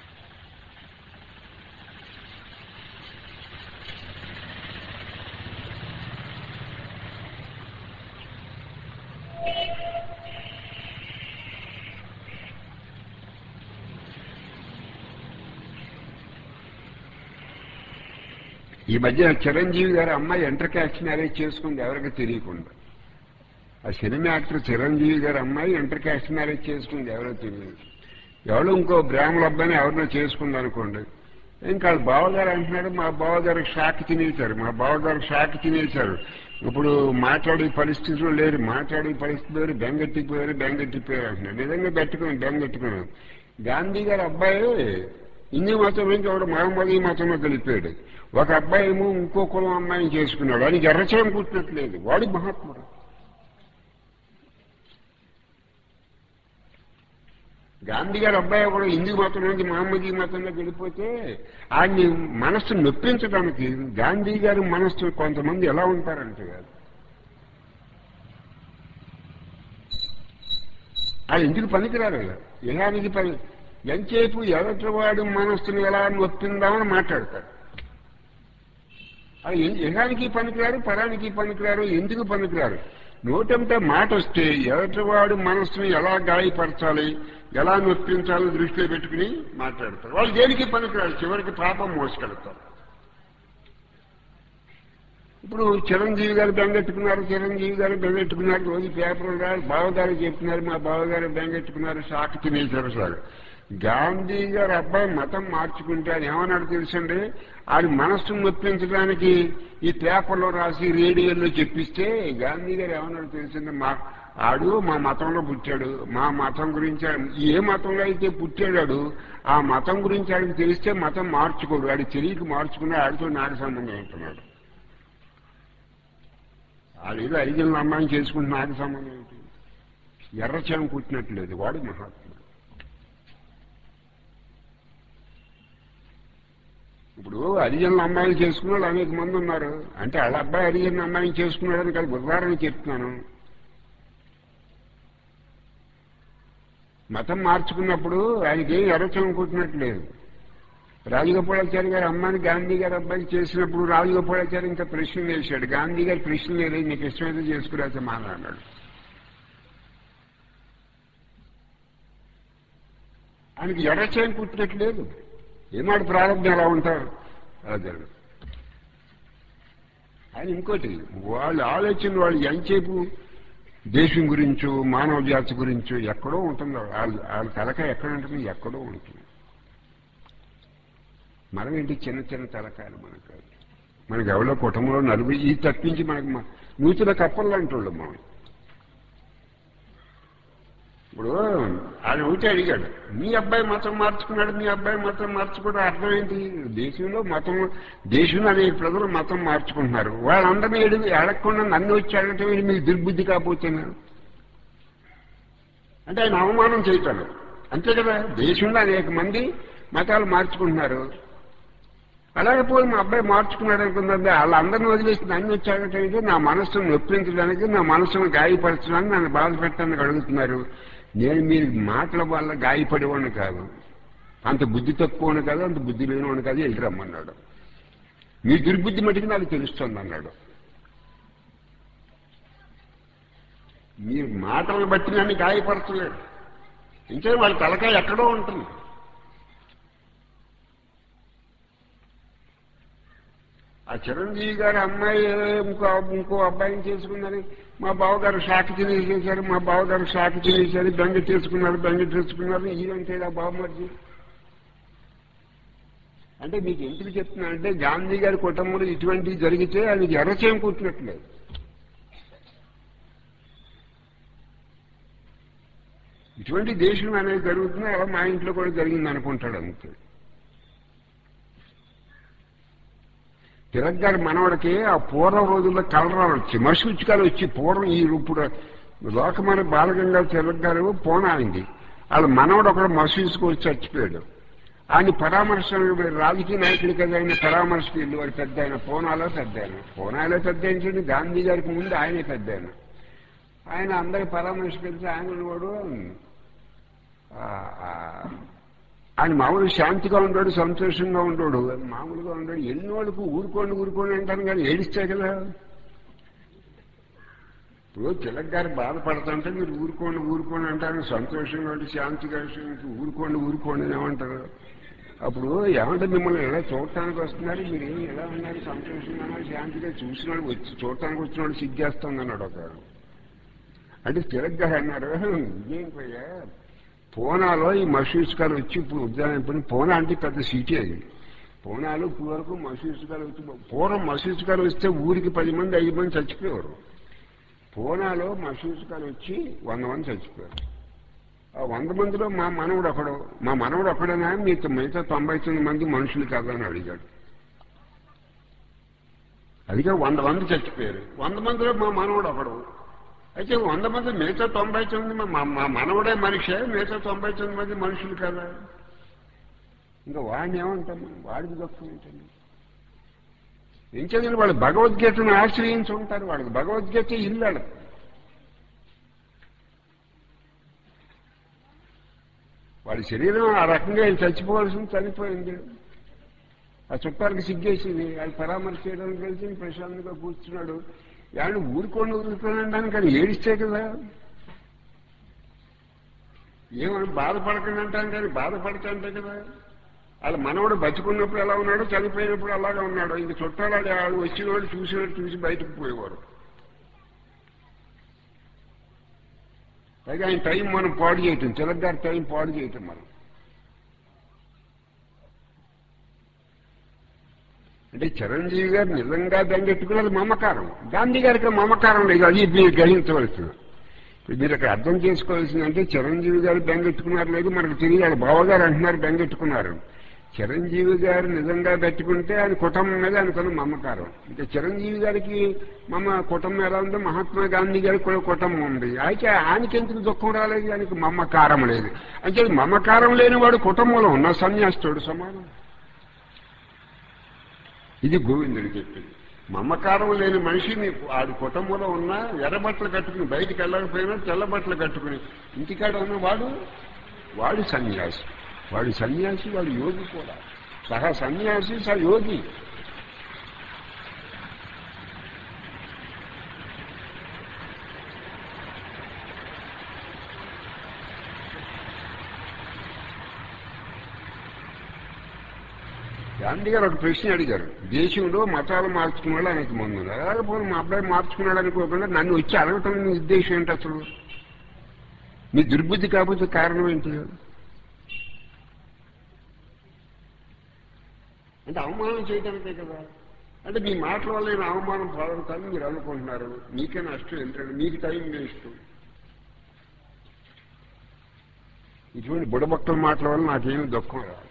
ఈ మధ్య చిరంజీవి గారి అమ్మాయి ఎంటర్ క్యాస్ట్ మ్యారేజ్ చేసుకుంది ఎవరికి తెలియకుండా ఆ సినిమా యాక్టర్ చిరంజీవి గారి అమ్మాయి ఇంటర్ క్యాస్ట్ మ్యారేజ్ చేసుకుంది ఎవరో తెలియదు ఎవడో ఇంకో బ్రాహ్మణ అబ్బాయిని ఎవరినో చేసుకుంది అనుకోండి ఇంకా వాళ్ళ బావగారు అంటున్నాడు మా బావగారికి షాక్ తినేశారు మా బావగారికి షాక్ తినేశారు ఇప్పుడు మాట్లాడే పరిస్థితులు లేరు మాట్లాడే పరిస్థితి లేరు బెంగెట్టిపోయారు బెంగెట్టిపోయారు అంటున్నాడు నిజంగా పెట్టుకుని బెంగెట్టుకున్నాను గాంధీ గారి అబ్బాయి హిందూ మతం నుంచి ఒకడు మహమ్మదీ మతంలో కలిపాడు ఒక అబ్బాయి ఏమో ఇంకో కులం అమ్మాయిని చేసుకున్నాడు వాడికి ఎర్రచరం పుట్టినట్లేదు వాడి మహాత్ముడు గాంధీ గారి అబ్బాయి కూడా హిందూ మతం నుంచి మహమ్మదీ మతంలో వెళ్ళిపోతే ఆయన్ని మనస్సు నొప్పించడానికి గాంధీ గారి మనస్సు కొంతమంది ఎలా ఉంటారంటే వాళ్ళు ఎందుకు పనికిరారు ఇలానికి పని ఎంతసేపు ఎదటివాడు మనస్సును ఎలా నొప్పిందామని మాట్లాడతారు అది ఇహానికి పనికిరారు పరానికి పనికిరారు ఎందుకు పనికిరారు నోటంటే మాట వస్తే ఎదటివాడు మనస్సును ఎలా గాయపరచాలి ఎలా నొప్పించాలో దృష్టిలో పెట్టుకుని మాట్లాడతారు వాళ్ళు దేనికి పనికిరారు చివరికి పాపం మోసుకెళ్తారు ఇప్పుడు చిరంజీవి గారు బెంగెట్టుకున్నారు చిరంజీవి గారు బెంగెట్టుకున్నారు రోజు పేపర్లు రాదు బావగారు చెప్తున్నారు మా బావగారు బెంగెట్టుకున్నారు షాక్ తినేశారు సార్ గాంధీ గారు అబ్బాయి మతం మార్చుకుంటే ఆయన ఏమన్నాడు తెలుసండి ఆడి మనస్సును నొప్పించడానికి ఈ పేపర్లో రాసి రేడియోలో చెప్పిస్తే గాంధీ గారు ఏమన్నాడు తెలిసింది మా ఆడు మా మతంలో పుట్టాడు మా మతం గురించి ఆడు- ఏ మతంలో అయితే పుట్టాడు ఆ మతం గురించి ఆడికి తెలిస్తే మతం మార్చుకోడు ఆడి తెలియక మార్చుకుని ఆడితో నాకు సంబంధం ఉంటున్నాడు ఆడేదో ఐదు అమ్మాయిని చేసుకుంటే నాకు సంబంధం ఏంటి ఎర్రచేమ కుట్టినట్లేదు వాడు మహాత్ముడు ఇప్పుడు హరిజనుల అమ్మాయిలు చేసుకున్న వాళ్ళు అనేక మంది ఉన్నారు అంటే వాళ్ళ అబ్బాయి హరిజనుల అమ్మాయిని చేసుకున్నాడని కాదు ఉదాహరణ చెప్తున్నాను మతం మార్చుకున్నప్పుడు ఆయనకి ఏం ఎర్రచం కుట్టినట్లేదు రాజగోపాలాచారి గారు అమ్మాయిని గాంధీ గారు అబ్బాయికి చేసినప్పుడు రాజగోపాలాచారి ఇంకా ప్రశ్నలు వేశాడు గాంధీ గారు ప్రశ్నలు లేదు నీకు ఇష్టమైతే చేసుకురాచ మాట్లాడాడు ఆయనకి ఎర్రచేయం కుట్టినట్లేదు ఏమాడు ప్రారంభం ఎలా ఉంటారు అలా జరగదు ఆయన ఇంకోటి వాళ్ళ ఆలోచన వాళ్ళు ఎంతసేపు దేశం గురించో మానవ జాతి గురించో ఎక్కడో ఉంటుంది వాళ్ళ వాళ్ళ తలక ఎక్కడ ఉంటుంది ఎక్కడో ఉంటుంది మనం ఏంటి చిన్న చిన్న తలకాయలు మనకు మనకి ఎవరో కుటుంబంలో నలుగురు ఈ తప్పించి మనకి మ- నూతుల కప్పలు అంటోళ్ళు మనం ఇప్పుడు ఆయన ఒకటి అడిగాడు మీ అబ్బాయి మతం మార్చుకున్నాడు మీ అబ్బాయి మతం మార్చుకోవడం అర్థం ఏంటి దేశంలో మతం దేశంలో అనేక ప్రజలు మతం మార్చుకుంటున్నారు వాళ్ళందరినీ ఎడిగి అడగకుండా నన్ను వచ్చి అడగటం ఏంటి మీకు దుర్బుద్ధి కాకపోతున్నాను అంటే ఆయన అవమానం చేయటాను అంతే కదా దేశంలో అనేక మంది మతాలు మార్చుకుంటున్నారు అలాగే పోయి మా అబ్బాయి మార్చుకున్నాడు అనుకుందండి వాళ్ళందరిని వదిలేసి నన్ను వచ్చి అడగటం ఏంటి నా మనస్సును నొప్పించడానికి నా మనస్సును గాయపరచడానికి నన్ను బాధ పెట్టడానికి అడుగుతున్నారు నేను మీరు మాటల వల్ల గాయపడేవాడిని కాదు అంత బుద్ధి తక్కువని కాదు అంత బుద్ధి లేనివాడిని కాదు వెళ్ళి రమ్మన్నాడు మీ దుర్బుద్ధి మటుకు నాకు తెలుస్తుంది అన్నాడు మీరు మాటలను బట్టి నన్ను గాయపరచలేడు ఇంకే వాళ్ళ తలకాయ ఎక్కడో ఉంటుంది ఆ చిరంజీవి గారి అమ్మాయి ఇంకో ఇంకో అబ్బాయిని చేసుకున్నది మా బావగారు షాక్ తినేసేశారు మా బావగారు షాక్ తినేశారు బెంగ చేసుకున్నారు బెంగ చేసుకున్నారు ఈయంటే బావమర్జీ అంటే మీకు ఎందుకు చెప్తున్నానంటే గాంధీ గారి కుటుంబంలో ఇటువంటివి జరిగితే అది ఎర్రచేయం కూర్చున్నట్లేదు ఇటువంటి దేశం అనేది జరుగుతుంది అలా మా ఇంట్లో కూడా జరిగింది అనుకుంటాడు అంతే తిలక్ గారి మనవడికి ఆ పూర్వం రోజుల్లో కలరాలు వచ్చి మసూచికాలు వచ్చి పూర్వం ఈ ఇప్పుడు లోకమైన బాలగంగా తిలక్ గారు పోనాయింది వాళ్ళ మనవడు ఒకడు మసూసుకు వచ్చి చచ్చిపోయాడు ఆయన పరామర్శ రాజకీయ నాయకుడు కదా ఆయన పరామర్శకు వెళ్ళి వాడు పెద్ద ఆయన పూనాలో పెద్ద ఆయన పూనాలో పెద్ద ఏంటంటే గాంధీ గారికి ముందు ఆయనే పెద్ద ఆయన ఆయన అందరికి పరామర్శకు వెళ్తే ఆయన వాడు ఆ, ఆ, ఆయన మామూలు శాంతిగా ఉంటాడు సంతోషంగా ఉంటాడు మామూలుగా ఉంటాడు ఎన్నోళ్ళకు ఊరుకోండి ఊరుకోండి అంటాను కానీ ఏడిస్తే కదా ఇప్పుడు తిలక్ గారు బాధపడుతుంటే మీరు ఊరుకోండి ఊరుకోండి అంటారు సంతోషంగా ఉండి శాంతిగా ఉండి ఊరుకోండి ఊరుకోండి అని ఏమంటారు అప్పుడు ఏమంటే మిమ్మల్ని ఎలా చూడటానికి వస్తున్నారు మీరు ఏమి ఎలా ఉన్నారు సంతోషంగా ఉన్నారు శాంతిగా చూసినాడు వచ్చి చూడటానికి వచ్చినాడు సిగ్గేస్తుంది అన్నాడు ఒక అంటే తిలక్ గారు అన్నారు ఇదేం పోయా పూనాలో ఈ మసూస్కాలు వచ్చి ఇప్పుడు ఉద్యానం ఇప్పుడు పూనా అంటే పెద్ద సిటీ అది పూనాలో ఇప్పుడు వరకు మసూస్కాలు వచ్చి పూర్వం మసూస్కాలు వస్తే ఊరికి పది మంది ఐదు మంది చచ్చిపోయేవారు పూనాలో మసూస్కాలు వచ్చి వంద మంది చచ్చిపోయారు ఆ వంద మందిలో మా మనవుడు ఒకడు మా మనవుడు ఒకడేనా మీతో మిగతా తొంభై తొమ్మిది మంది మనుషులు కాదా అని అడిగాడు అదిగా వంద మంది చచ్చిపోయారు వంద మందిలో మా మనవుడు ఒకడు అయితే వంద మంది మిగతా తొంభై తొమ్మిది మా మా మనవడే మనిషే మిగతా తొంభై తొమ్మిది మంది మనుషులు కదా ఇంకా వాడిని ఏమంటాం మనం? వాడికి దుఃఖం ఏంటండి ఏం చదివిన వాళ్ళు భగవద్గీతను ఆశ్రయించి ఉంటారు వాళ్ళకి భగవద్గీత ఇల్లు వాళ్ళకి. వాడి శరీరం ఆ రకంగా ఆయన చచ్చిపోవాల్సింది చనిపోయింది ఆ చుట్టాలకి సిగ్గేసింది వాళ్ళు పరామర్శ చేయడానికి కలిసి ప్రశాంతంగా కూర్చున్నాడు వాళ్ళు ఊరుకోండి ఊరుకోండి అంటాను కానీ ఏడిస్తే కదా ఏమని బాధపడకండి అంటాను కానీ బాధపడతాంటే కదా వాళ్ళ మనవడు బతుకున్నప్పుడు ఎలా ఉన్నాడో చనిపోయినప్పుడు అలాగే ఉన్నాడు ఇంక చుట్టాలు వాళ్ళు వచ్చిన వాళ్ళు చూసినట్టు చూసి బయటకు పోయేవారు పైగా ఆయన టైం మనం పాడు చేయటం చిలక గారి టైం పాడు చేయటం మనం అంటే చిరంజీవి గారు నిజంగా బెంగెట్టుకున్నది మమకారం గాంధీ గారికి మమకారం లేదు అది మీరు గ్రహించవలసింది ఇప్పుడు మీరు అక్కడ అర్థం చేసుకోవాల్సిందంటే చిరంజీవి గారు బెంగెట్టుకున్నారు లేదు మనకు తెలియాలి బావగారు అంటున్నారు బెంగెట్టుకున్నారు చిరంజీవి గారు నిజంగా పెట్టుకుంటే ఆయన కుటుంబం మీద అనుకున్న మమకారం ఇంకా చిరంజీవి గారికి మమ కుటుంబం ఎలా ఉందో మహాత్మా గాంధీ గారికి కూడా కుటుంబం ఉంది అయితే ఆయనకి ఎందుకు దుఃఖం రాలేదు ఆయనకి మమకారం లేదు అంటే మమకారం లేని వాడు కుటుంబంలో ఉన్న సన్యాస్తుడు సమానం ఇది గోవిందుడు చెప్పింది మమకారం లేని మనిషిని ఆడి కుటుంబంలో ఉన్నా ఎర్రబట్టలు కట్టుకుని బయటికి వెళ్ళకపోయినా తెల్ల బట్టలు కట్టుకుని ఇంటికాడ ఉన్న వాడు వాడు సన్యాసి వాడు సన్యాసి వాడు యోగి కూడా సహా సన్యాసి సహా యోగి గాంధీ గారు ఒక ప్రశ్న అడిగారు దేశంలో మతాలు మార్చుకున్న వాళ్ళు ఆయనకి ముందు అలాగే పోనీ మా అబ్బాయి మార్చుకున్నాడు అనుకోకుండా నన్ను వచ్చి అడగటం మీ ఉద్దేశం ఏంటి అసలు మీ దుర్బుద్ధి కాకపోతే కారణం ఏంటి అంటే అవమానం చేయడానికే కదా అంటే మీ మాటల వల్ల నేను అవమానం పాలవుతానని మీరు అనుకుంటున్నారు మీకే నష్టం ఏంటంటే మీకు టైం వేస్ట్ ఇటువంటి బుడబక్కల మాటల వల్ల నాకేమి దుఃఖం రాదు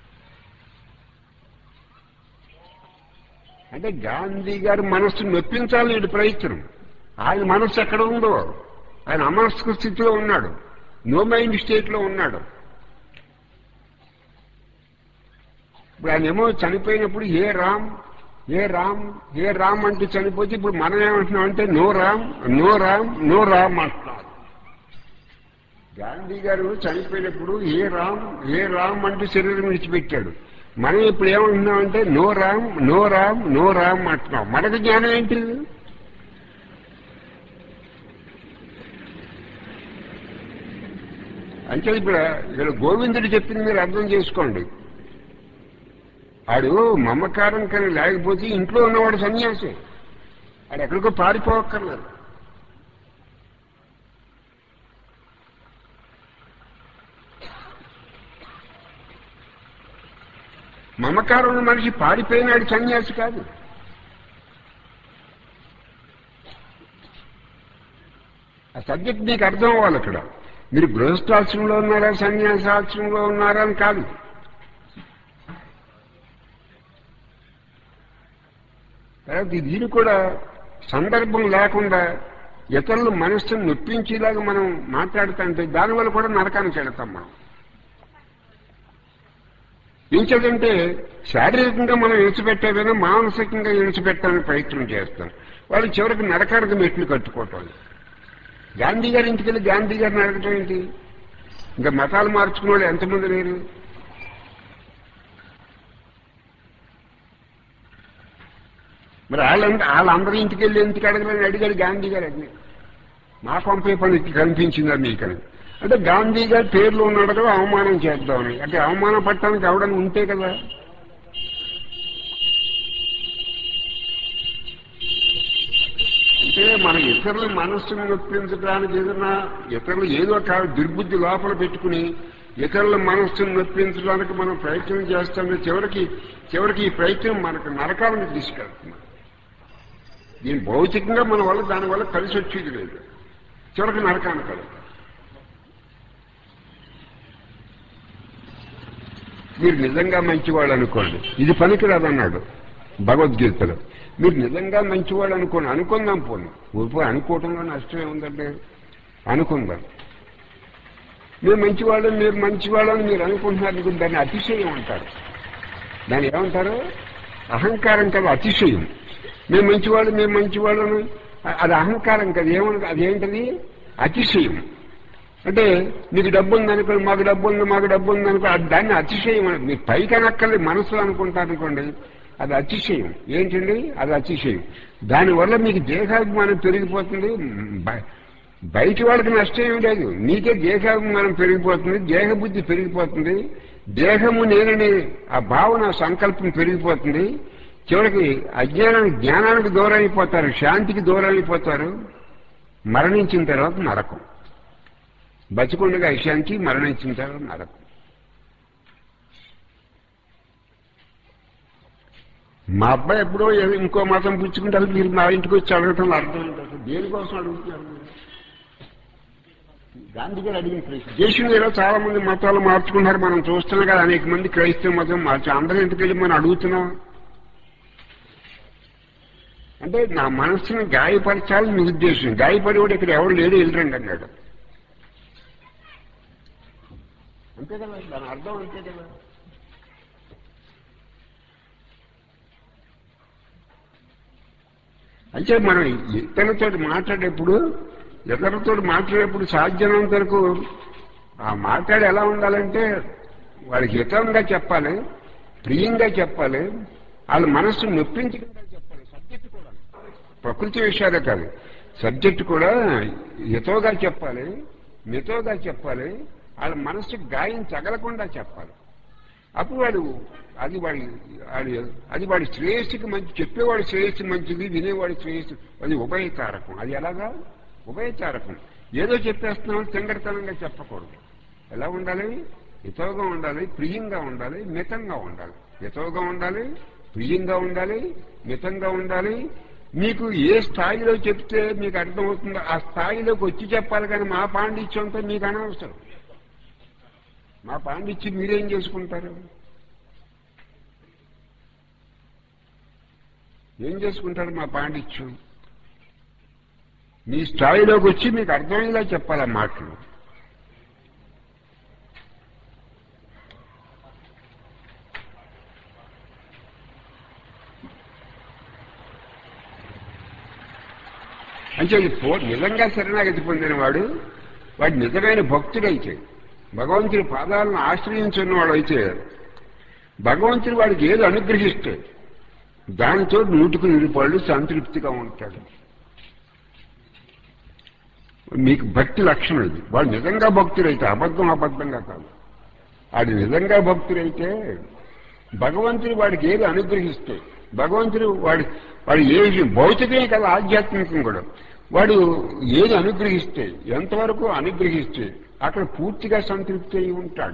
అంటే గాంధీ గారి మనస్సును నొప్పించాలని వీడి ప్రయత్నం ఆయన మనస్సు ఎక్కడ ఉందో ఆయన అమనస్క స్థితిలో ఉన్నాడు నో మైండ్ స్టేట్లో ఉన్నాడు ఇప్పుడు ఆయన ఏమో చనిపోయినప్పుడు ఏ రామ్ ఏ రామ్ ఏ రామ్ అంటూ చనిపోతే ఇప్పుడు మనం ఏమంటున్నాం అంటే no Ram no Ram no Ram అంటున్నారు గాంధీ గారు చనిపోయినప్పుడు ఏ రామ్ ఏ రామ్ అంటూ శరీరం విడిచిపెట్టాడు మనం ఇప్పుడు ఏమంటున్నాం అంటే no Ram no Ram no Ram అంటున్నాం మనకు జ్ఞానం ఏంటి అంటే ఇప్పుడు ఇక్కడ గోవిందుడు చెప్పింది మీరు అర్థం చేసుకోండి ఆడు మమకారం కానీ లేకపోతే ఇంట్లో ఉన్నవాడు సన్యాసి ఆడు ఎక్కడికో పారిపోవక్కర్లేదు మమకారం ఉన్న మనిషి పారిపోయినాడు సన్యాసి కాదు ఆ సబ్జెక్ట్ మీకు అర్థం అవ్వాలి అక్కడ మీరు గృహస్థాశ్రమంలో ఉన్నారా సన్యాసాశ్రమంలో ఉన్నారా అని కాదు తర్వాత దీని కూడా సందర్భం లేకుండా ఇతరుల మనస్సును నొప్పించేలాగా మనం మాట్లాడుతుంటే దానివల్ల కూడా నరకానికి వెళతాం మనం ఇంకేదంటే శారీరకంగా మనం విడిచిపెట్టేదైనా మానసికంగా విడిచిపెట్టాలని ప్రయత్నం చేస్తాం వాళ్ళు చివరికి నరకానికి మెట్లు కట్టుకోవటం గాంధీ గారి ఇంటికి వెళ్ళి గాంధీ గారిని అడగటం ఏంటి ఇంకా మతాలు మార్చుకున్న వాళ్ళు ఎంతమంది లేరు మరి వాళ్ళందరూ వాళ్ళందరి ఇంటికి వెళ్ళి ఎందుకు అడగలని అడిగాడు గాంధీ గారు అది మా పంపే పనికి కనిపించిందా మీకని అంటే గాంధీ గారి పేర్లు ఉన్నాడు కదా అవమానం చేద్దామని అంటే అవమానం పట్టడానికి ఎవడని ఉంటే కదా అంటే మన ఇతరుల మనస్సును నొప్పించడానికి ఏదైనా ఇతరులు ఏదో ఒక దుర్బుద్ధి లోపల పెట్టుకుని ఇతరుల మనస్సును నొప్పించడానికి మనం ప్రయత్నం చేస్తాం చివరికి చివరికి ఈ ప్రయత్నం మనకు నరకాలను తీసుకెళ్తుంది దీని భౌతికంగా మన వల్ల దానివల్ల కలిసి వచ్చేది లేదు చివరికి నరకాన్ని కదా మీరు నిజంగా మంచివాళ్ళు అనుకోండి ఇది పనికిరాదన్నాడు భగవద్గీతలో మీరు నిజంగా మంచివాళ్ళు అనుకోండి అనుకుందాం పోను ఊరిపోయి అనుకోవటంలో నష్టం ఏముందంటే అనుకుందాం మీరు మంచివాళ్ళు మీరు మంచివాళ్ళని మీరు అనుకుంటున్నారు దాన్ని అతిశయం అంటారు దాన్ని ఏమంటారు అహంకారం కదా అతిశయం మేము మంచివాళ్ళు మేము మంచివాళ్ళను అది అహంకారం కదా ఏమన్నా అదేంటది అతిశయం అంటే మీకు డబ్బు ఉందనుకో మాకు డబ్బు ఉంది మాకు డబ్బు ఉందనుకో అది దాన్ని అతిశయం అని మీరు పైకి అనక్కర్లేదు మనసులో అనుకుంటారు అనుకోండి అది అతిశయం ఏంటండి అది అతిశయం దానివల్ల మీకు దేహాభిమానం పెరిగిపోతుంది బ- బయటి వాళ్ళకి నష్టం ఏమి లేదు మీకే దేహాభిమానం పెరిగిపోతుంది దేహబుద్ధి పెరిగిపోతుంది దేహము నేననే ఆ భావన సంకల్పం పెరిగిపోతుంది చివరికి అజ్ఞానానికి జ్ఞానానికి దూరం అయిపోతారు శాంతికి దూరం అయిపోతారు మరణించిన తర్వాత నరకం బతికుండగా అశాంతి మరణించిన తర్వాత నరకం మా అబ్బాయి ఎప్పుడో ఏదో ఇంకో మతం పుచ్చుకుంటారు మీరు మా ఇంటికి వచ్చి అడగటం అర్థం ఏంటి అసలు దేనికోసం అడుగుతున్నారు మీరు? గాంధీ గారు అడిగిన ప్రశ్న దేశంలో ఏదో చాలా మంది మతాలు మార్చుకున్నారు మనం చూస్తున్నాం కదా అనేక మంది క్రైస్తవ మతం మార్చి అందరూ ఎందుకు వెళ్ళి మనం అడుగుతున్నాం అంటే నా మనస్సును గాయపరచాలని నీ ఉద్దేశం గాయపడేవాడు ఇక్కడ ఎవరు లేడు వెళ్ళరండి అన్నాడు అంతే కదా దాని అర్థం అంతే కదా అంటే మనం ఇతరులతో మాట్లాడేప్పుడు ఇతరులతో మాట్లాడేప్పుడు సాధ్యమైనంత వరకు ఆ మాట్లాడి ఎలా ఉండాలంటే వాళ్ళకి హితంగా చెప్పాలి ప్రియంగా చెప్పాలి వాళ్ళ మనస్సు నొప్పించకుండా చెప్పాలి సబ్జెక్ట్ కూడా ప్రకృతి విషయాలే కాదు సబ్జెక్ట్ కూడా హితోగా చెప్పాలి మితోగా చెప్పాలి వాళ్ళ మనస్సు గాయం తగలకుండా చెప్పాలి అప్పుడు వాడు అది వాడి వాడి అది వాడి శ్రేయస్సుకి మంచి చెప్పేవాడి శ్రేయస్సు మంచిది వినేవాడి శ్రేయస్సు అది ఉభయకారకం అది ఎలాగా ఉభయకారకం ఏదో చెప్పేస్తున్నాం సంఘటనగా చెప్పకూడదు ఎలా ఉండాలి హితవుగా ఉండాలి ప్రియంగా ఉండాలి మితంగా ఉండాలి హితవుగా ఉండాలి ప్రియంగా ఉండాలి మితంగా ఉండాలి మీకు ఏ స్థాయిలో చెప్తే మీకు అర్థమవుతుందో ఆ స్థాయిలోకి వచ్చి చెప్పాలి కానీ మా పాండిత్యంతో మీకు అనవసరం మా పాండిత్యం మీరేం చేసుకుంటారు ఏం చేసుకుంటారు మా పాండిత్యం మీ స్థాయిలోకి వచ్చి మీకు అర్థమయ్యేలా చెప్పాలి ఆ మాటలు అంటే ఇది పో నిజంగా శరణాగతి పొందినవాడు వాడు నిజమైన భక్తుడైతే భగవంతుడి పాదాలను ఆశ్రయించున్నవాడు అయితే భగవంతుడు వాడికి ఏది అనుగ్రహిస్తే దానితో నూటికి నిరుపాళ్ళు సంతృప్తిగా ఉంటాడు మీకు భక్తి లక్షణం ఇది వాడు నిజంగా భక్తుడైతే అబద్ధం అబద్ధంగా కాదు వాడు నిజంగా భక్తుడైతే భగవంతుడు వాడికి ఏది అనుగ్రహిస్తే భగవంతుడు వాడి వాడు ఏ భౌతికమే కదా ఆధ్యాత్మికం కూడా వాడు ఏది అనుగ్రహిస్తే ఎంతవరకు అనుగ్రహిస్తే అక్కడ పూర్తిగా సంతృప్తి అయి ఉంటాడు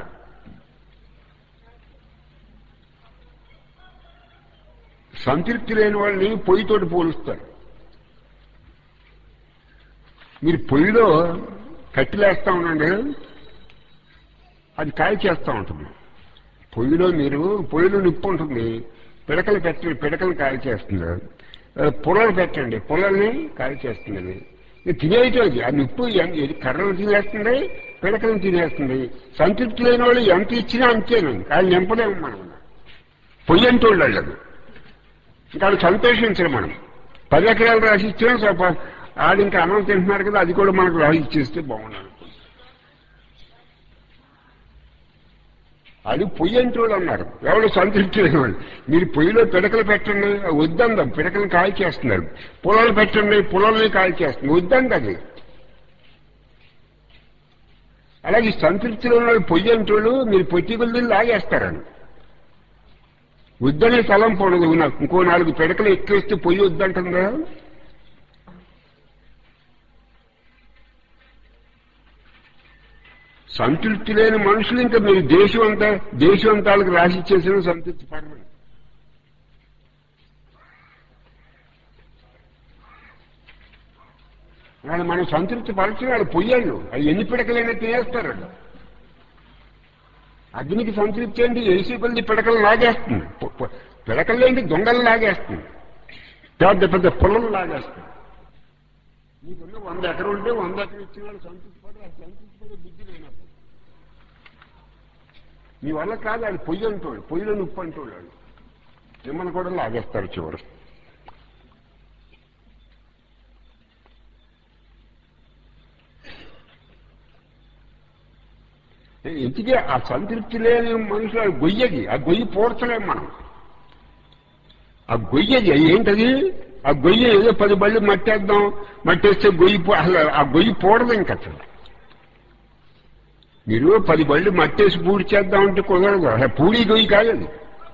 సంతృప్తి లేని వాళ్ళని పొయ్యితోటి పోలుస్తారు మీరు పొయ్యిలో కట్టిలేస్తా ఉండండి అది కాయ చేస్తూ ఉంటుంది పొయ్యిలో మీరు పొయ్యిలో నిప్పు ఉంటుంది పిడకలు పెట్టండి పిడకలు కాయ చేస్తుంది పొలలు పెట్టండి పొలల్ని కాయ చేస్తుంది ఇది తినేయటం అది ఆ నిప్పు కర్రలు తినేస్తుంది పిడకలను తినేస్తుంది సంతృప్తి లేని వాళ్ళు ఎంత ఇచ్చినా అంతేనండి వాళ్ళు నింపలేము మనం పొయ్యి అంటే వాళ్ళు అది ఇంకా వాళ్ళు సంతోషించరు మనం పది ఎకరాలు రాసి ఇచ్చినా వాళ్ళు ఇంకా అన్నం తింటున్నారు కదా అది కూడా మనకు రాసి ఇచ్చేస్తే బాగున్నాను అది పొయ్యి అంటే వాళ్ళు అన్నారు ఎవరు సంతృప్తి లేని వాళ్ళు మీరు పొయ్యిలో పిడకలు పెట్టండి వద్దందాం పిడకలు కాయ చేస్తున్నారు పొలాలు పెట్టండి పొలాలని కాయ చేస్తుంది వద్దండి అది అలాగే సంతృప్తిలో ఉన్న పొయ్యి అంటే వాళ్ళు మీరు పొట్టి కొద్ది లాగేస్తారని వద్దనే స్థలం పోనదు నాకు ఇంకో నాలుగు పిడకలు ఎక్కేస్తే పొయ్యి వద్దంటుందా సంతృప్తి లేని మనుషులు ఇంకా మీరు దేశం అంతా దేశం అంతా వాళ్ళకి రాసి ఇచ్చేసిన సంతృప్తి పడరు వాళ్ళు మనం సంతృప్తి పరచిన వాళ్ళు పొయ్యాళ్ళు అది ఎన్ని పిడకలైనా తినేస్తారు వాళ్ళు అగ్నికి సంతృప్తి ఏంటి ఏసీ కొద్ది పిడకలు లాగేస్తుంది పిడకలేంటి దొంగలు లాగేస్తుంది పెద్ద పెద్ద పొలం లాగేస్తుంది నీకున్న వంద ఎకరం ఉంటే వంద ఎకరం ఇచ్చిన వాళ్ళు సంతృప్తి పడరు అది సంతృప్తి పడే బుద్ధి లేనప్పుడు మీ వల్ల కాదు అది పొయ్యి అంటోడు పొయ్యిలో నొప్పి అంటోడు వాళ్ళు మిమ్మల్ని కూడా లాగేస్తారు చివరి ఇంటికి ఆ సంతృప్తి లేని మనుషులు ఆ గొయ్యది ఆ గొయ్యి పోడ్చలేం మనం ఆ గొయ్యది ఏంటది ఆ గొయ్యి ఏదో పది బళ్ళు మట్టేద్దాం మట్టేస్తే గొయ్యి అసలు ఆ గొయ్యి పోడదు ఇంక అసలు మీరు పది బళ్ళు మట్టేసి పూడి చేద్దామంటే కుదరదు అసలు పూడి గొయ్యి కాదు అది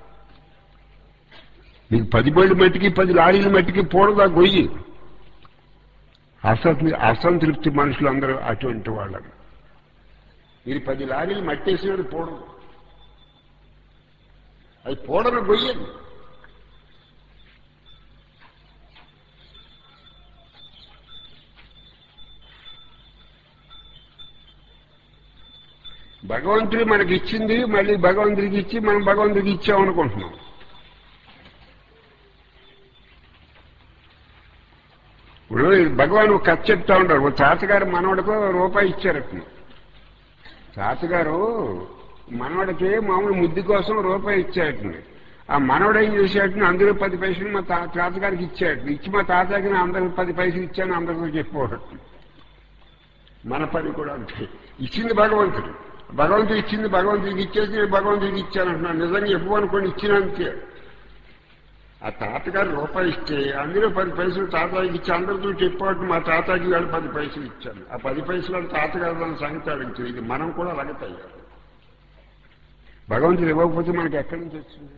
మీకు పది బళ్ళు మట్టికి పది లారీల మట్టికి పోడదు ఆ గొయ్యి అసంతృ అసంతృప్తి మనుషులు అందరూ అటువంటి వాళ్ళని మీరు పది లారీలు మట్టేసినది పోడదు అది పోడను గొయ్యదు భగవంతుడు మనకి ఇచ్చింది మళ్ళీ భగవంతుడికి ఇచ్చి మనం భగవంతుడికి ఇచ్చామనుకుంటున్నాం ఇప్పుడు భగవాన్ ఒక కథ చెప్తా ఉంటారు ఒక తాతగారు మనవడికి రూపాయి ఇచ్చారట తాతగారు మనవడికి మామూలు ముద్దు కోసం రూపాయి ఇచ్చారట ఆ మనవడు ఏం చేసేట అందులో పది పైసలు మా తా- తాతగారికి ఇచ్చాడు ఇచ్చి మా తాతగారికి అందరికి పది పైసలు ఇచ్చాను అందరికీ చెప్పేవాడు మన పని కూడా అంతే ఇచ్చింది భగవంతుడు భగవంతుడు ఇచ్చింది భగవంతుడికి ఇచ్చేసి నేను భగవంతుడికి ఇచ్చాను అంటున్నాను నిజంగా చెప్పు అనుకోండి ఇచ్చినంతే ఆ తాతగారు రూపాయి ఇస్తే అందులో పది పైసలు తాతయ్యకి ఇచ్చి అందరితో చెప్పాడు మా తాతకి వాళ్ళు పది పైసలు ఇచ్చాను ఆ పది పైసలు అని తాతగారు దాని సంగతి అడిగింది ఇది మనం కూడా అలాగతాయి భగవంతుడు ఇవ్వకపోతే మనకి ఎక్కడి నుంచి వచ్చింది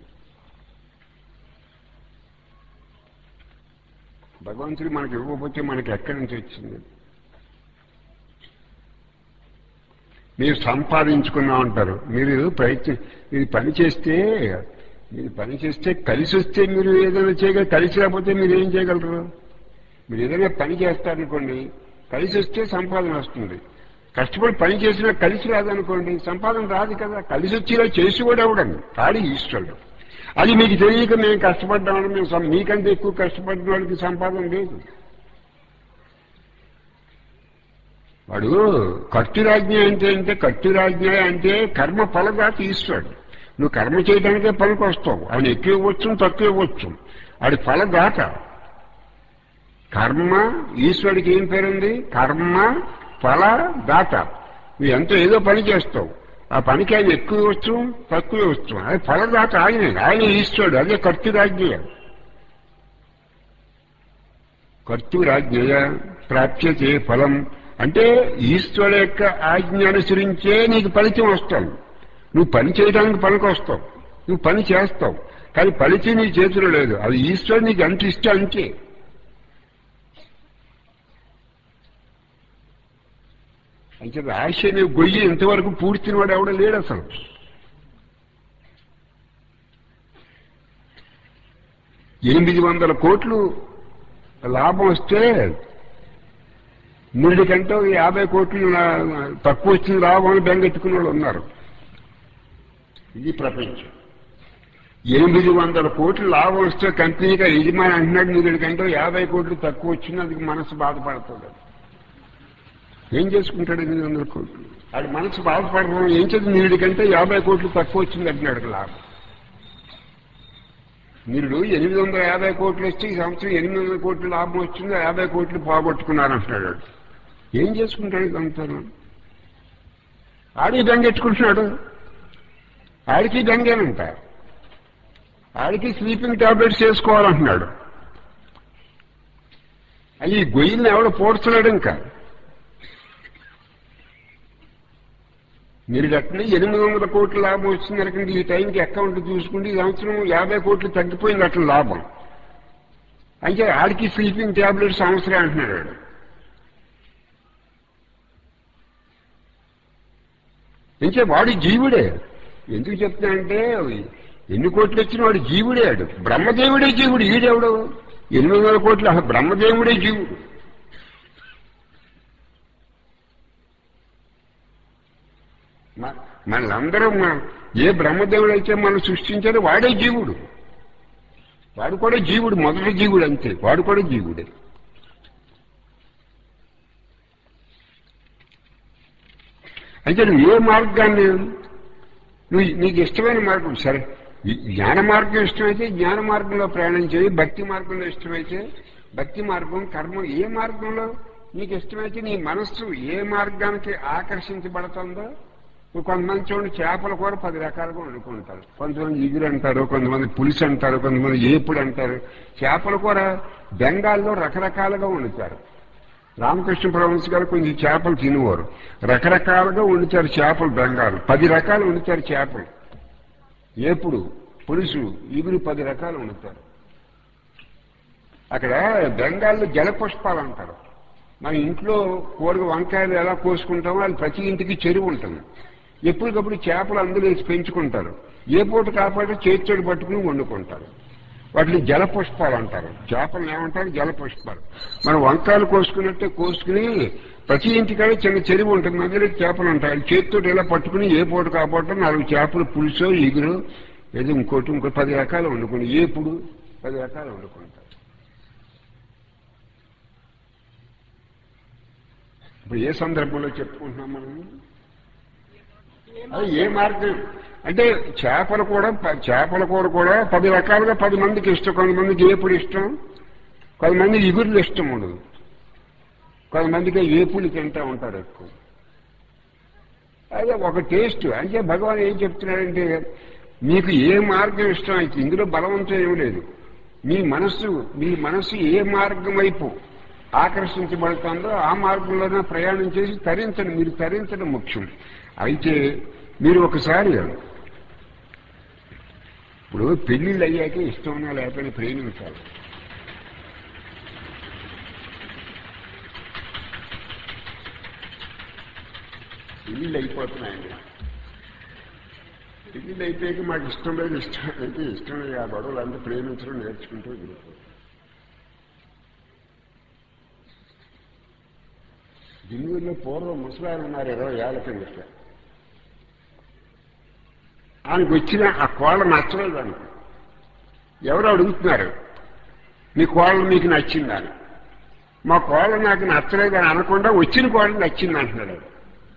భగవంతుడు మనకి ఇవ్వకపోతే మనకి ఎక్కడి నుంచి వచ్చింది మీరు సంపాదించుకున్నా ఉంటారు మీరు ప్రయత్నం మీరు పని చేస్తే మీరు పని చేస్తే కలిసి వస్తే మీరు ఏదైనా చేయగలరు కలిసి రాకపోతే మీరు ఏం చేయగలరు మీరు ఏదైనా పని చేస్తారనుకోండి కలిసి వస్తే సంపాదన వస్తుంది కష్టపడి పని చేసినా కలిసి రాదనుకోండి సంపాదన రాదు కదా కలిసి వచ్చేలా చేసి కూడా అవడండి కాడి ఈశ్వరుడు అది మీకు తెలియక మేము కష్టపడ్డామని మేము సం- మీకంటే ఎక్కువ కష్టపడిన వాళ్ళకి సంపాదన లేదు వాడు కట్టురాజ్ఞ అంటే అంటే కట్టురాజ్ఞ అంటే కర్మ ఫలదాత ఈశ్వరుడు నువ్వు కర్మ చేయడానికే పనికి వస్తావు ఆయన ఎక్కువ ఇవ్వచ్చు తక్కువ ఇవ్వచ్చు ఆడి ఫలదాత కర్మ ఈశ్వరుడికి ఏం పేరుంది కర్మ ఫలదాత నువ్వు ఎంతో ఏదో పని చేస్తావు ఆ పనికి ఆయన ఎక్కువ ఇవ్వచ్చు తక్కువ ఇవ్వచ్చు అది ఫలదాత ఆయనే ఆయన ఈశ్వరుడు అదే కర్తురాజ్ఞ కర్తురాజ్ఞయ ప్రాప్యతే ఫలం అంటే ఈశ్వరుడు యొక్క ఆజ్ఞ అనుసరించే నీకు ఫలితం వస్తావు నువ్వు పని చేయడానికి పనికి వస్తావు నువ్వు పని చేస్తావు కానీ ఫలితం నీ చేతిలో లేదు అది ఈశ్వరుడు నీకు అంత ఇష్టం అంతే అంటే ఆశ అనే గొయ్యి ఇంతవరకు పూడ్చిన వాడు ఎవడ లేడు అసలు ఎనిమిది వందల కోట్లు లాభం వస్తే నిరుడి కంటే యాభై కోట్లు నా- తక్కువ వచ్చిన లాభం అని బెంగెట్టుకున్న వాళ్ళు ఉన్నారు ఇది ప్రపంచం ఎనిమిది వందల కోట్లు లాభం వస్తే కంపెనీగా యజమాని అంటున్నాడు నిరుడి కంటే యాభై కోట్లు తక్కువ వచ్చింది అది మనసు బాధపడుతుంది ఏం చేసుకుంటాడు ఎనిమిది వందల కోట్లు వాడి మనసు బాధపడడం ఏం చదివి నీడి కంటే యాభై కోట్లు తక్కువ వచ్చింది అంటున్నాడు లాభం నిరుడు ఎనిమిది వందల యాభై కోట్లు వస్తే ఈ సంవత్సరం ఎనిమిది వందల కోట్లు లాభం వచ్చింది యాభై కోట్లు పోగొట్టుకున్నారు అంటున్నాడు వాడు. ఏం చేసుకుంటాడు ఇదంతా ఆడికి బెంగెట్టుకుంటున్నాడు ఆడికి బెంగేనంట ఆడికి స్లీపింగ్ టాబ్లెట్స్ వేసుకోవాలంటున్నాడు అది ఈ గొయ్యిని ఎవడో పోడ్చలేడు ఇంకా మీరు కట్టిన ఎనిమిది వందల కోట్ల లాభం వచ్చింది అనుకుంటే ఈ టైంకి అకౌంట్ చూసుకుంటే ఈ సంవత్సరం యాభై కోట్లు తగ్గిపోయింది అట్లా లాభం అంటే ఆడికి స్లీపింగ్ టాబ్లెట్స్ అవసరం అంటున్నాడు వాడు. ఇంకే వాడు జీవుడే ఎందుకు చెప్తానంటే ఎన్ని కోట్లు వచ్చిన వాడు జీవుడే ఆడు బ్రహ్మదేవుడే జీవుడు ఈడెవడు ఎనిమిది వందల కోట్లు అసలు బ్రహ్మదేవుడే జీవుడు మ- మనందరం మ- ఏ బ్రహ్మదేవుడు అయితే మనం సృష్టించారో వాడే జీవుడు వాడు కూడా జీవుడు మొదటి జీవుడు అంతే వాడు కూడా జీవుడే అయితే నువ్వు ఏ మార్గాన్ని నువ్వు నీకు ఇష్టమైన మార్గం సరే ఈ జ్ఞాన మార్గం ఇష్టమైతే జ్ఞాన మార్గంలో ప్రయాణం చేయి భక్తి మార్గంలో ఇష్టమైతే భక్తి మార్గం కర్మ ఏ మార్గంలో నీకు ఇష్టమైతే నీ మనస్సు ఏ మార్గానికి ఆకర్షించబడుతుందో ఇప్పుడు కొంతమంది చూడండి చేపల కూర పది రకాలుగా వండుకుంటారు కొంతమంది ఇగురు అంటారు కొంతమంది పులుసు అంటారు కొంతమంది ఏపుడు అంటారు చేపల కూర బెంగాల్లో రకరకాలుగా వండుతారు రామకృష్ణ పరమహంస గారు కొంచెం చేపలు తినేవారు రకరకాలుగా వండుతారు చేపలు బెంగాలు పది రకాలు వండుతారు చేపలు ఏపుడు పులుసు ఇగురు పది రకాలు వండుతారు అక్కడ బెంగాల్లో జలపుష్పాలు అంటారు మన ఇంట్లో కూర వంకాయలు ఎలా కోసుకుంటామో అది ప్రతి ఇంటికి చెరువు ఉంటుంది ఎప్పటికప్పుడు చేపలు అందులో వేసి పెంచుకుంటారు ఏ పూట కాపాడి చేతితోడు పట్టుకుని వండుకుంటారు వాటిని జలపుష్పాలు అంటారు చేపలు ఏమంటారు జలపుష్పాలు మనం వంకాయలు కోసుకున్నట్టే కోసుకుని ప్రతి ఇంటికాడ చిన్న చెరువు ఉంటుంది అందులో చేపలు ఉంటాయి చేతితో ఇలా పట్టుకుని ఏ పూట కాపాడటం నాలుగు చేపలు పులుసో ఎగురు ఏదో ఇంకోటి ఇంకో పది రకాలు వండుకుని ఏపుడు పది రకాలు వండుకుంటారు ఇప్పుడు ఏ సందర్భంలో చెప్పుకుంటున్నాం మనం అది ఏ మార్గం అంటే చేపల కూడా ప- చేపల కూర కూడా పది రకాలుగా పది మందికి ఇష్టం కొంతమందికి ఏపుడు ఇష్టం కొంతమంది ఇగురులు ఇష్టం ఉండదు కొంతమందికి ఏపులు తింటా ఉంటారు ఎక్కువ అదే ఒక టేస్ట్ అంటే భగవాన్ ఏం చెప్తున్నాడంటే మీకు ఏ మార్గం ఇష్టం అయితే ఇందులో బలవంతం ఏం లేదు మీ మనస్సు మీ మనస్సు ఏ మార్గం వైపు ఆకర్షించబడుతుందో ఆ మార్గంలోనే ప్రయాణం చేసి తరించండి మీరు తరించడం ముఖ్యం అయితే మీరు ఒకసారి ఇప్పుడు పెళ్లిళ్ళు అయ్యాక ఇష్టం లేకపోతే ప్రేమించాలి పెళ్లిళ్ళు అయిపోతున్నాయండి పెళ్లిళ్ళు అయిపోయాక మాకు ఇష్టం లేదు ఇష్టం అయితే ఇష్టం లేదు ఆ గొడవలు అంతా ప్రేమించడం నేర్చుకుంటూ వెళ్ళిపోతాం దిన్నూరులో పూర్వం ముసలాయన ఉన్నారు ఇరవై ఏళ్ళ కిందట ఆయనకు వచ్చిన ఆ కోళ్ళ నచ్చలేదు అనుకో ఎవరు అడుగుతున్నారు మీ కోళ్ళ మీకు నచ్చిందని మా కోళ్ళ నాకు నచ్చలేదు అని అనకుండా వచ్చిన కోళ్ళ నచ్చింది అంటున్నాడు ఆయన.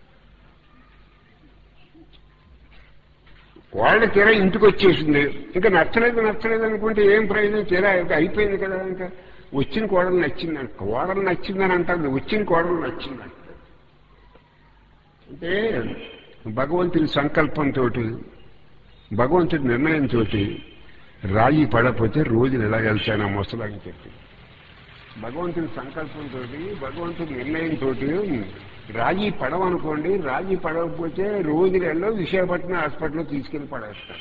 కోళ్ళ తీరా ఇంటికి వచ్చేసింది ఇంకా నచ్చలేదు నచ్చలేదు అనుకుంటే ఏం ప్రయోజనం తీరా అయిపోయింది కదా ఇంకా వచ్చిన కోడలు నచ్చిందని కోడలు నచ్చిందని అంటారు వచ్చిన కోడలు నచ్చిందని అంటే భగవంతుని సంకల్పంతో భగవంతుడి నిర్ణయంతో రాయి పడకపోతే రోజులు ఎలా వెళ్తాను ముసలని చెప్పి భగవంతుని సంకల్పంతో భగవంతుడి నిర్ణయంతో రాజీ పడవనుకోండి రాజీ పడవకపోతే రోజులలో విశాఖపట్నం హాస్పిటల్లో తీసుకెళ్లి పడేస్తాను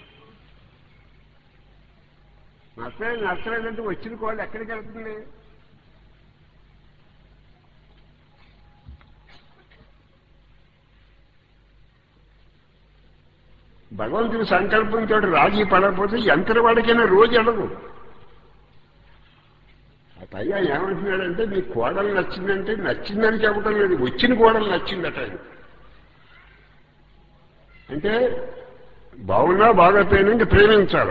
నచ్చలేదు నచ్చలేదంటే వచ్చిన కోళ్ళు ఎక్కడికి వెళ్తుంది భగవంతుని సంకల్పంతో రాజీ పడకపోతే ఎంతటి వాడికైనా రోజు అడగు ఆ పైగా ఏమంటున్నాడంటే మీ కోడలు నచ్చిందంటే నచ్చిందని చెప్పడం లేదు వచ్చిన కోడలు నచ్చిందట ఆయన. అంటే బాగున్నా బాగోపోయినా ఇంక ప్రేమించాలి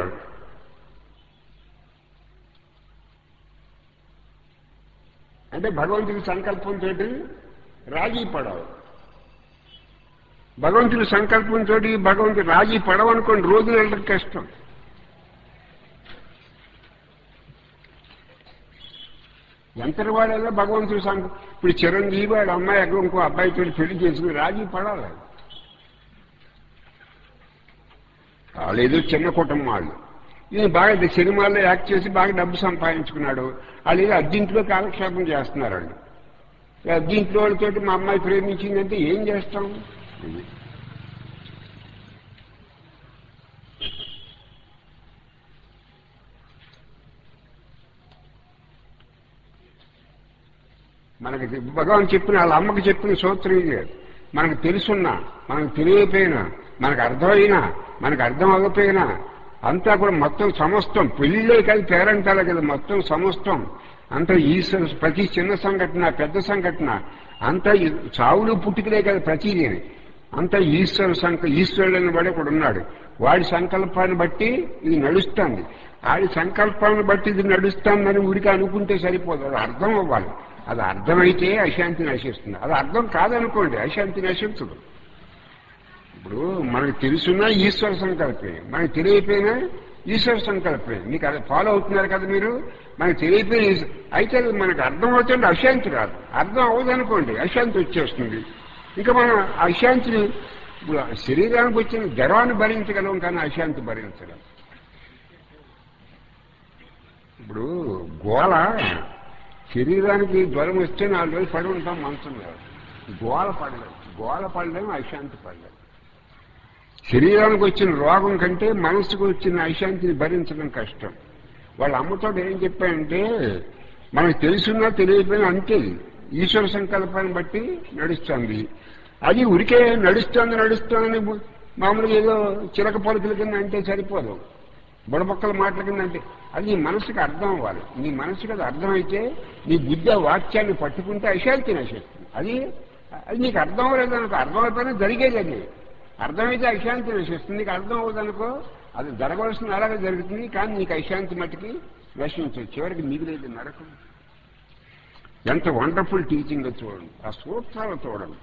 అంటే భగవంతుని సంకల్పంతో రాజీ పడవు భగవంతుని సంకల్పంతో భగవంతుడు రాజీ పడవనుకోండి రోజు వెళ్ళడం కష్టం ఎంతటి వాడైనా భగవంతుడి సంక ఇప్పుడు చిరంజీవి వాడు అమ్మాయి ఎక్కడ ఇంకో అబ్బాయితో పెళ్లి చేసుకుని రాజీ పడాలి వాళ్ళు ఏదో చిన్న కుటుంబం వాళ్ళు ఈయన బాగా సినిమాల్లో యాక్ట్ చేసి బాగా డబ్బు సంపాదించుకున్నాడు వాళ్ళు ఏదో అర్జెంట్లో కాలక్షేపం చేస్తున్నారండి అర్జెంట్లో వాళ్ళతోటి మా అమ్మాయి ప్రేమించిందంటే ఏం చేస్తాం ఇది. మనకి భగవాన్ చెప్పిన వాళ్ళ అమ్మకి చెప్పిన సూత్రం ఇది మనకు తెలుసున్నా మనకు తెలియకపోయినా మనకు అర్థమైనా మనకు అర్థం అవ్వకపోయినా అంతా కూడా మొత్తం సమస్తం పెళ్ళిళ్ళే కాదు పేరంటాలే కదా మొత్తం సమస్తం అంతా ఈశ్వర ప్రతి చిన్న సంఘటన పెద్ద సంఘటన అంతా ఈ చావులు పుట్టుకలే కదా ప్రతిదీ అంతా ఈశ్వర సంక ఈశ్వరుడని వాడు కూడా ఉన్నాడు వాడి సంకల్పాన్ని బట్టి ఇది నడుస్తుంది వాడి సంకల్పాన్ని బట్టి ఇది నడుస్తుందని ఊరికి అనుకుంటే సరిపోదు అది అర్థం అవ్వాలి అది అర్థమైతే అశాంతి నశిస్తుంది అది అర్థం కాదనుకోండి అశాంతి నశించదు ఇప్పుడు మనకు తెలుసున్నా ఈశ్వర సంకల్పే మనకు తెలియపోయినా ఈశ్వర సంకల్పే మీకు అది ఫాలో అవుతున్నారు కదా మీరు మనకు తెలియపోయిన ఈశ్వ- అయితే అది మనకు అర్థం అవుతుంటే అశాంతి రాదు అర్థం అవ్వదనుకోండి అశాంతి వచ్చేస్తుంది ఇంకా మనం ఆ అశాంతిని ఇప్పుడు ఆ శరీరానికి వచ్చిన జ్వరాన్ని భరించగలం కానీ అశాంతి భరించగలం ఇప్పుడు గోళ శరీరానికి జ్వరం వస్తే నాలుగు రోజులు పడి ఉంటాం మంచం మీద గోళ పడలేదు గోళ పడలేము అశాంతి పడలేదు శరీరానికి వచ్చిన రోగం కంటే మనసుకు వచ్చిన అశాంతిని భరించడం కష్టం వాళ్ళ అమ్మతో ఏం చెప్పాయంటే మనకు తెలుసున్నా తెలియకపోయినా అంతే ఈశ్వర సంకల్పాన్ని బట్టి నడుస్తుంది అది ఉరికే నడుస్తుంది నడుస్తుందని మామూలుగా ఏదో చిలక పలుకుల కింద అంటే సరిపోదు బుడబొక్కల మాటల కింద అంటే అది నీ మనసుకి అర్థం అవ్వాలి నీ మనసుకి అది అర్థమైతే నీ బుద్ధి ఆ వాక్యాన్ని పట్టుకుంటే అశాంతి నశిస్తుంది అది అది నీకు అర్థం అవ్వలేదు అనుకో అర్థం అయిపోయినా జరిగేది అది అర్థమైతే అశాంతి నశిస్తుంది నీకు అర్థం అవ్వదనుకో అది జరగవలసిన అలాగే జరుగుతుంది కానీ నీకు అశాంతి మట్టికి నశించదు చివరికి మిగిలేదు నరకం ఎంత వండర్ఫుల్ టీచింగ్ చూడండి ఆ సూత్రాలు చూడండి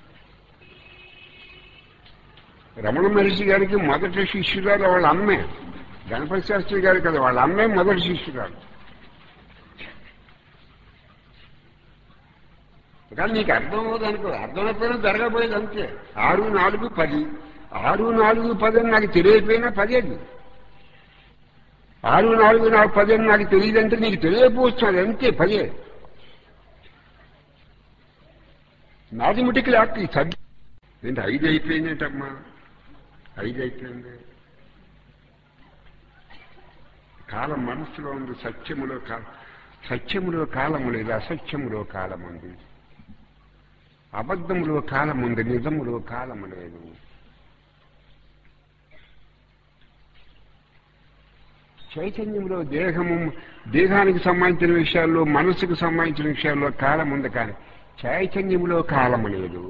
రమణ మహర్షి గారికి మొదటి శిష్యురాలు వాళ్ళ అమ్మే గణపతి శాస్త్రి గారు కదా వాళ్ళ అమ్మే మొదటి శిష్యురాలు కానీ నీకు అర్థం అవ్వదు అనుకో అర్థమైపోయినా జరగబోయేది అంతే ఆరు నాలుగు పది ఆరు నాలుగు పది అని నాకు తెలియకపోయినా పది అది ఆరు నాలుగు నాకు పది అని నాకు తెలియదంటే నీకు తెలియకపోవచ్చు అది అంతే పదే మ్యాథమెటికల్ యాక్ట్ ఈ సబ్జెక్ట్ ఏంటి ఐదు అయిపోయిందేంటమ్మా ఐదు అయిపోయింది కాలం మనసులో ఉంది సత్యములో కాలం సత్యములో కాలము లేదు అసత్యములో కాలం ఉంది అబద్ధములో కాలం ఉంది నిజములో కాలము లేదు చైతన్యంలో దేహము దేహానికి సంబంధించిన విషయాల్లో మనసుకు సంబంధించిన విషయాల్లో కాలం ఉంది కానీ చైతన్యంలో కాలము లేదు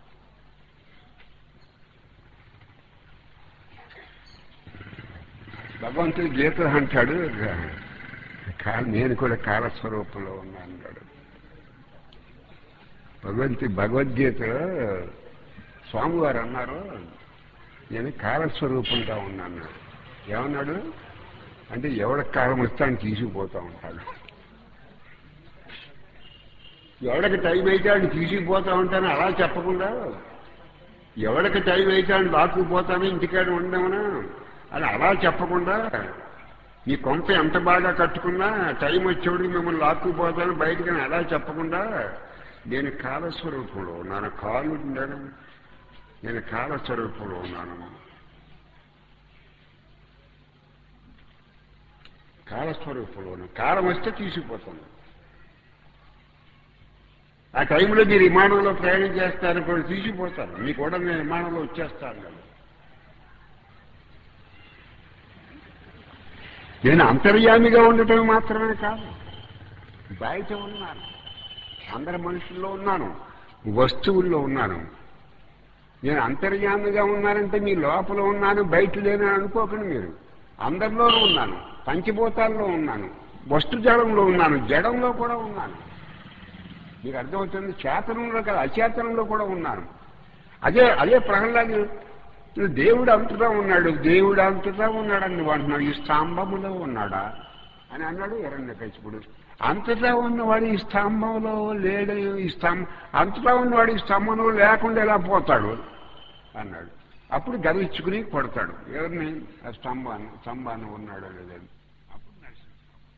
భగవంతుడు గీత అంటాడు కాదు నేను కూడా కాలస్వరూపంలో ఉన్నా అన్నాడు భగవంతు భగవద్గీతలో స్వామివారు అన్నారు నేను కాలస్వరూపంగా ఉన్నాను ఏమన్నాడు అంటే ఎవడికి కాలం వస్తే ఆయన తీసుకుపోతా ఉంటాడు ఎవడికి టైం అయితే ఆయన తీసుకుపోతా ఉంటాను అలా చెప్పకుండా ఎవడికి టైం అయితే ఆయన దాక్కుపోతాను ఇంటికాడ ఉండమనా అని అలా చెప్పకుండా మీ కొంప ఎంత బాగా కట్టుకున్నా టైం వచ్చేవాడికి మిమ్మల్ని లాక్కుపోతాను బయటకు అలా చెప్పకుండా నేను కాలస్వరూపంలో ఉన్నాను కాలు ఉన్నాను నేను కాలస్వరూపంలో ఉన్నాను కాలస్వరూపంలో ఉన్నాను కాలం వస్తే తీసుకుపోతాను ఆ టైంలో మీరు విమానంలో ప్రయాణం చేస్తారు కూడా తీసుకుపోతారు మీ కూడా నేను విమానంలో వచ్చేస్తాను కదా నేను అంతర్యామిగా ఉండటం మాత్రమే కాదు బయట ఉన్నాను అందరి మనుషుల్లో ఉన్నాను వస్తువుల్లో ఉన్నాను నేను అంతర్యామిగా ఉన్నానంటే మీ లోపల ఉన్నాను బయట లేనని అనుకోకండి మీరు అందరిలోనూ ఉన్నాను పంచభూతాల్లో ఉన్నాను వస్తుజాలంలో ఉన్నాను జడంలో కూడా ఉన్నాను మీకు అర్థమవుతుంది చేతనంలో కదా అచేతనంలో కూడా ఉన్నాను అదే అదే ప్రహ్లాదు దేవుడు అంతటా ఉన్నాడు దేవుడు అంతటా ఉన్నాడని నువ్వు అంటున్నావు ఈ స్తంభములో ఉన్నాడా అని అన్నాడు ఎరణ్యకశిపుడు అంతటా ఉన్నవాడు ఈ స్తంభంలో లేడు ఈ స్తంభం అంతటా ఉన్నవాడు ఈ స్తంభంలో లేకుండా ఎలా పోతాడు అన్నాడు అప్పుడు గర్వించుకుని కొడతాడు ఎవరిని ఆ స్తంభాన్ని స్తంభాన్ని ఉన్నాడో లేదని అప్పుడు నరసింహ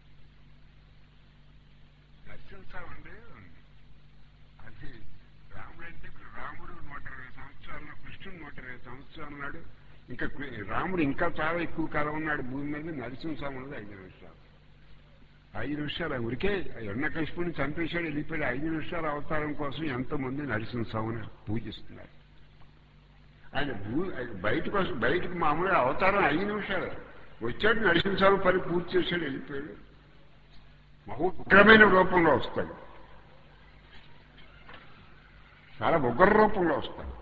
నరసింహండి అది రాముడు అంటే రాముడు నూట ఇరవై సంవత్సరాలు కృష్ణుడు నూట ఇరవై సంవత్సరాలు ఉన్నాడు ఇంకా రాముడు ఇంకా చాలా ఎక్కువ కాలం ఉన్నాడు భూమి మీద నరసింహస్వామి ఉన్నది ఐదు నిమిషాలు ఐదు నిమిషాలు ఉరికే ఎన్నకశిపుని చంపేశాడు వెళ్ళిపోయాడు ఐదు నిమిషాల అవతారం కోసం ఎంతో మంది నరసింహస్వామిని పూజిస్తున్నారు ఆయన భూ బయటకు వస్తు బయటకు మామూలుగా అవతారం ఐదు నిమిషాలు వచ్చాడు నరసింహస్వామి పని పూర్తి చేశాడు వెళ్ళిపోయాడు ఉగ్రమైన రూపంలో వస్తాడు చాలా ఉగ్ర రూపంలో వస్తాడు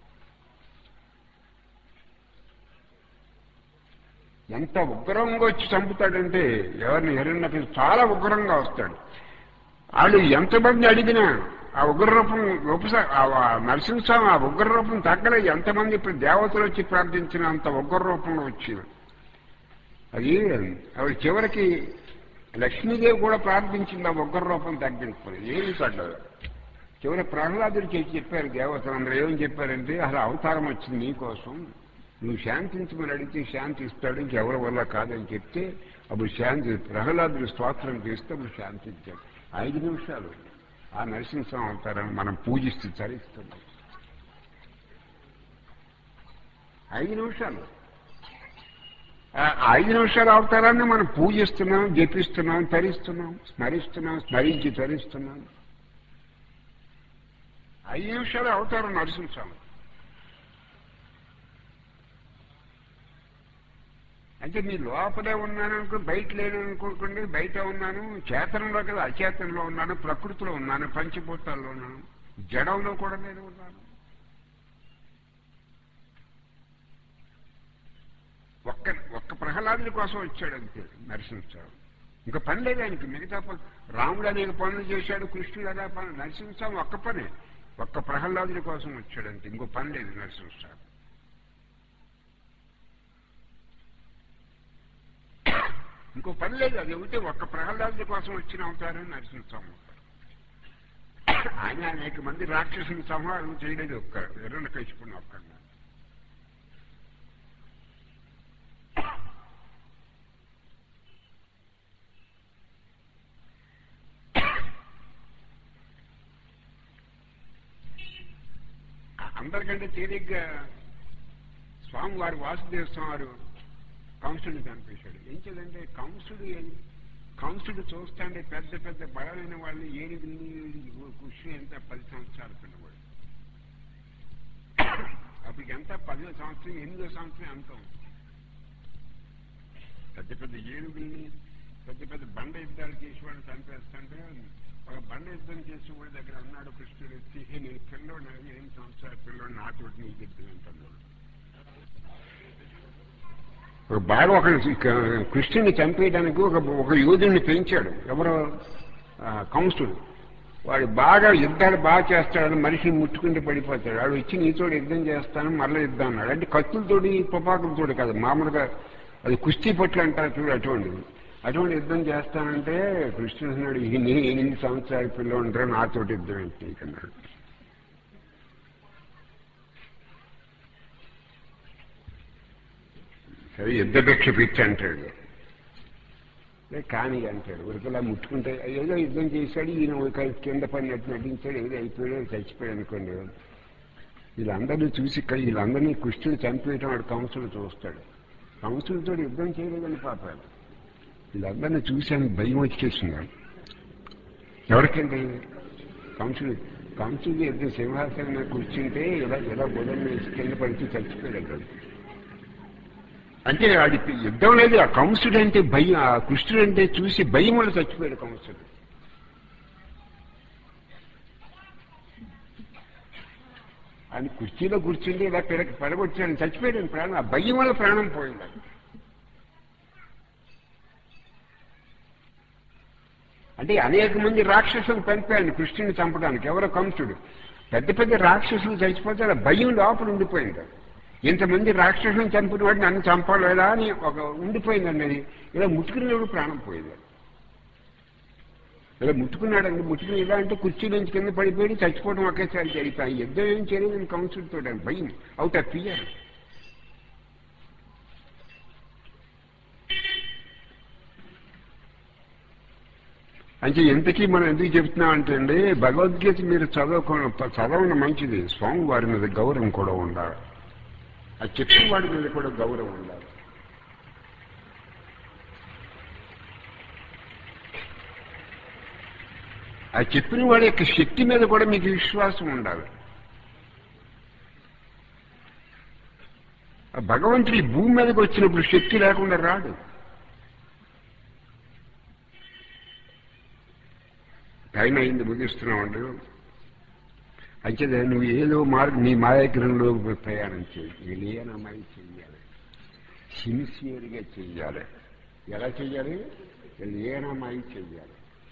ఎంత ఉగ్రంగా వచ్చి చంపుతాడంటే ఎవరిని హిరణ్య చాలా ఉగ్రంగా వస్తాడు వాళ్ళు ఎంతమంది అడిగినా ఆ ఉగ్ర రూపం రూపస నరసింహస్వామి ఆ ఉగ్ర రూపం తగ్గలేదు ఎంతమంది ఇప్పుడు దేవతలు వచ్చి ప్రార్థించిన అంత ఉగ్ర రూపంలో వచ్చింది అది ఆవిడ చివరికి లక్ష్మీదేవి కూడా ప్రార్థించింది ఆ ఉగ్ర రూపం తగ్గించుకుని ఏమి తగ్గదు చివరి ప్రహ్లాదుడు చేసి చెప్పారు దేవతలందరూ ఏమని చెప్పారంటే అసలు అవతారం వచ్చింది నీకోసం నువ్వు శాంతించమని అడిగితే శాంతి ఇస్తాడు ఇంకెవరి వల్ల కాదని చెప్తే అప్పుడు శాంతి ప్రహ్లాదుడు స్తోత్రం చేస్తే అప్పుడు శాంతించాడు ఐదు నిమిషాలు ఆ నరసింహస్వామి అవతారాన్ని మనం పూజిస్తూ చరిస్తున్నాం ఐదు నిమిషాలు ఆ ఐదు నిమిషాల అవతారాన్ని మనం పూజిస్తున్నాం జపిస్తున్నాం తరిస్తున్నాం స్మరిస్తున్నాం స్మరించి తరిస్తున్నాం ఐదు నిమిషాలు అవతారం నరసింహస్వామి అంటే మీ లోపలే ఉన్నాను అనుకో బయట లేను అనుకోకండి బయట ఉన్నాను చేతనంలో కదా అచేతనంలో ఉన్నాను ప్రకృతిలో ఉన్నాను పంచభూతాల్లో ఉన్నాను జడంలో కూడా నేను ఉన్నాను ఒక్క ఒక్క ప్రహ్లాదుడి కోసం వచ్చాడు అంతే నరసింహస్వామి ఇంకా పని లేదు ఆయనకి మిగతా పని రాముడు అనేక పనులు చేశాడు కృష్ణుడు అనే పనులు నరసింహస్వామి ఒక్క పనే ఒక్క ప్రహ్లాదుడి కోసం వచ్చాడు అంతే ఇంకో పని లేదు నరసింహస్వామి ఇంకో పని లేదు అది ఒకటి ఒక్క ప్రహ్లాదుడి కోసం వచ్చిన అవతారం నరసింహస్వామి అవుతారు ఆయన అనేక మంది రాక్షసుని సంహారం చేయలేదు ఒక్క ఎర్రన కలుసుకున్న ఒక్క అందరికంటే తేలిగ్గా స్వామివారు వాసుదేవ స్వామి కంసుడిని చంపేశాడు ఏం చేయాలంటే కంసుడు ఏం- కంసుడు చూస్తాంటే పెద్ద పెద్ద బలమైన వాళ్ళు ఏనుగుని కృషి ఎంత పది సంవత్సరాలు పిల్లవాడు అప్పటికి ఎంత పదో సంవత్సరం ఎనిమిదో సంవత్సరం ఎంత ఉంది. పెద్ద పెద్ద ఏనుగుల్ని పెద్ద పెద్ద బండ యుద్ధాలు చేసేవాడిని చంపేస్తుంటే ఒక బండ యుద్ధం చేసేవాడి దగ్గర అన్నాడు కృష్ణుడు వచ్చి "హే, నేను పిల్లోడు ఎనిమిది సంవత్సరాల పిల్లోడు నాతోటి నీకు యుద్ధం అంటున్నాడు ఒక బాగా ఒక కృష్ణుని చంపేయడానికి ఒక ఒక యోధుడిని పెంచాడు ఎవరు ఆ, కంసుడు వాడు బాగా యుద్ధాలు బాగా చేస్తాడని మనిషిని ముట్టుకుంటే పడిపోతాడు వాడు వచ్చి నీతోడు యుద్ధం చేస్తాను మరలా యుద్ధం అన్నాడు అంటే కత్తులతోటి తుపాకులతోటి కాదు మామూలుగా అది కుస్తీ పట్లు అంటారు చూడు అటువంటిది అటువంటి యుద్ధం చేస్తానంటే కృష్ణుడు అన్నాడు "ఈ నేను ఎనిమిది సంవత్సరాల పిల్లలు ఉంటారు నాతోటి యుద్ధం ఏంటి నీకు?" అన్నాడు సరే యుద్ధభిక్ష పిచ్చి అంటాడు లే కాని అంటాడు ఉరికలా ముట్టుకుంటే ఏదో యుద్ధం చేశాడు ఈయన ఒక కింద పడినట్టు నటించాడు ఏదో అయిపోయాడు చచ్చిపోయాడు అనుకోండి వీళ్ళందరినీ చూసి క- వీళ్ళందరినీ కృష్ణుడు చంపేయటం వాడు కంసుడు చూస్తాడు కంసుడితో యుద్ధం చేయలేదని పాపాడు వీళ్ళందరినీ చూసి ఆయన భయం వచ్చేస్తున్నాడు ఎవరికండి కంసుడు కంసుడు యుద్ధం సింహాసనం మీద కూర్చుంటే ఇలా ఇలా బుధం వేసి కింద పడిచి చచ్చిపోయాడు వాడు. అంటే వాడికి యుద్ధం లేదు ఆ కంసుడు అంటే భయం ఆ కృష్ణుడు అంటే చూసి భయం వల్ల చచ్చిపోయాడు కంసుడు ఆయన కుర్చీలో కూర్చుంటే ఇలా పెరగ పెరగొచ్చాడు చచ్చిపోయాడు ఆయన ప్రాణం ఆ భయం వల్ల ప్రాణం పోయింది ఆయనకి. అంటే అనేక మంది రాక్షసులు పంపాడు కృష్ణుని చంపడానికి ఎవరో కంసుడు పెద్ద పెద్ద రాక్షసులు చచ్చిపోతే అలా భయం లోపల ఉండిపోయింది ఇంతమంది రాక్షసులను చంపిన వాడిని నన్ను చంపాలేదా అని ఒక ఉండిపోయిందండి అది ఇలా ముట్టుకునేవాడు ప్రాణం పోయింది ఇలా ముట్టుకున్నాడండి ముట్టుకుని ఇలా అంటే కుర్చీ నుంచి కింద పడిపోయి చచ్చిపోవడం ఒకేసారి జరిగిపోయి యుద్ధం ఏం చేయలేదు కంసుడితో భయం అవుట్ ఆఫ్ ఫియర్ అంటే ఇంతకీ మనం ఎందుకు చెప్తున్నాం అంటే అండి భగవద్గీత మీరు చదువుకోవడం చదవడం మంచిది స్వామి వారి మీద గౌరవం కూడా ఉండాలి ఆ చెప్పిన వాడి మీద కూడా గౌరవం ఉండాలి ఆ చెప్పిన వాడి యొక్క శక్తి మీద కూడా మీకు విశ్వాసం ఉండాలి ఆ భగవంతుడి భూమి మీదకి వచ్చినప్పుడు శక్తి లేకుండా రాడు టైం అయింది ముగిస్తున్నామండి అయితే నువ్వు ఏదో మార్గం నీ మాయాగ్రంలో ప్రయాణం చేయి లీనమై చెయ్యాలి సిన్సియర్గా చెయ్యాలి ఎలా చెయ్యాలి లీనమై చెయ్యాలి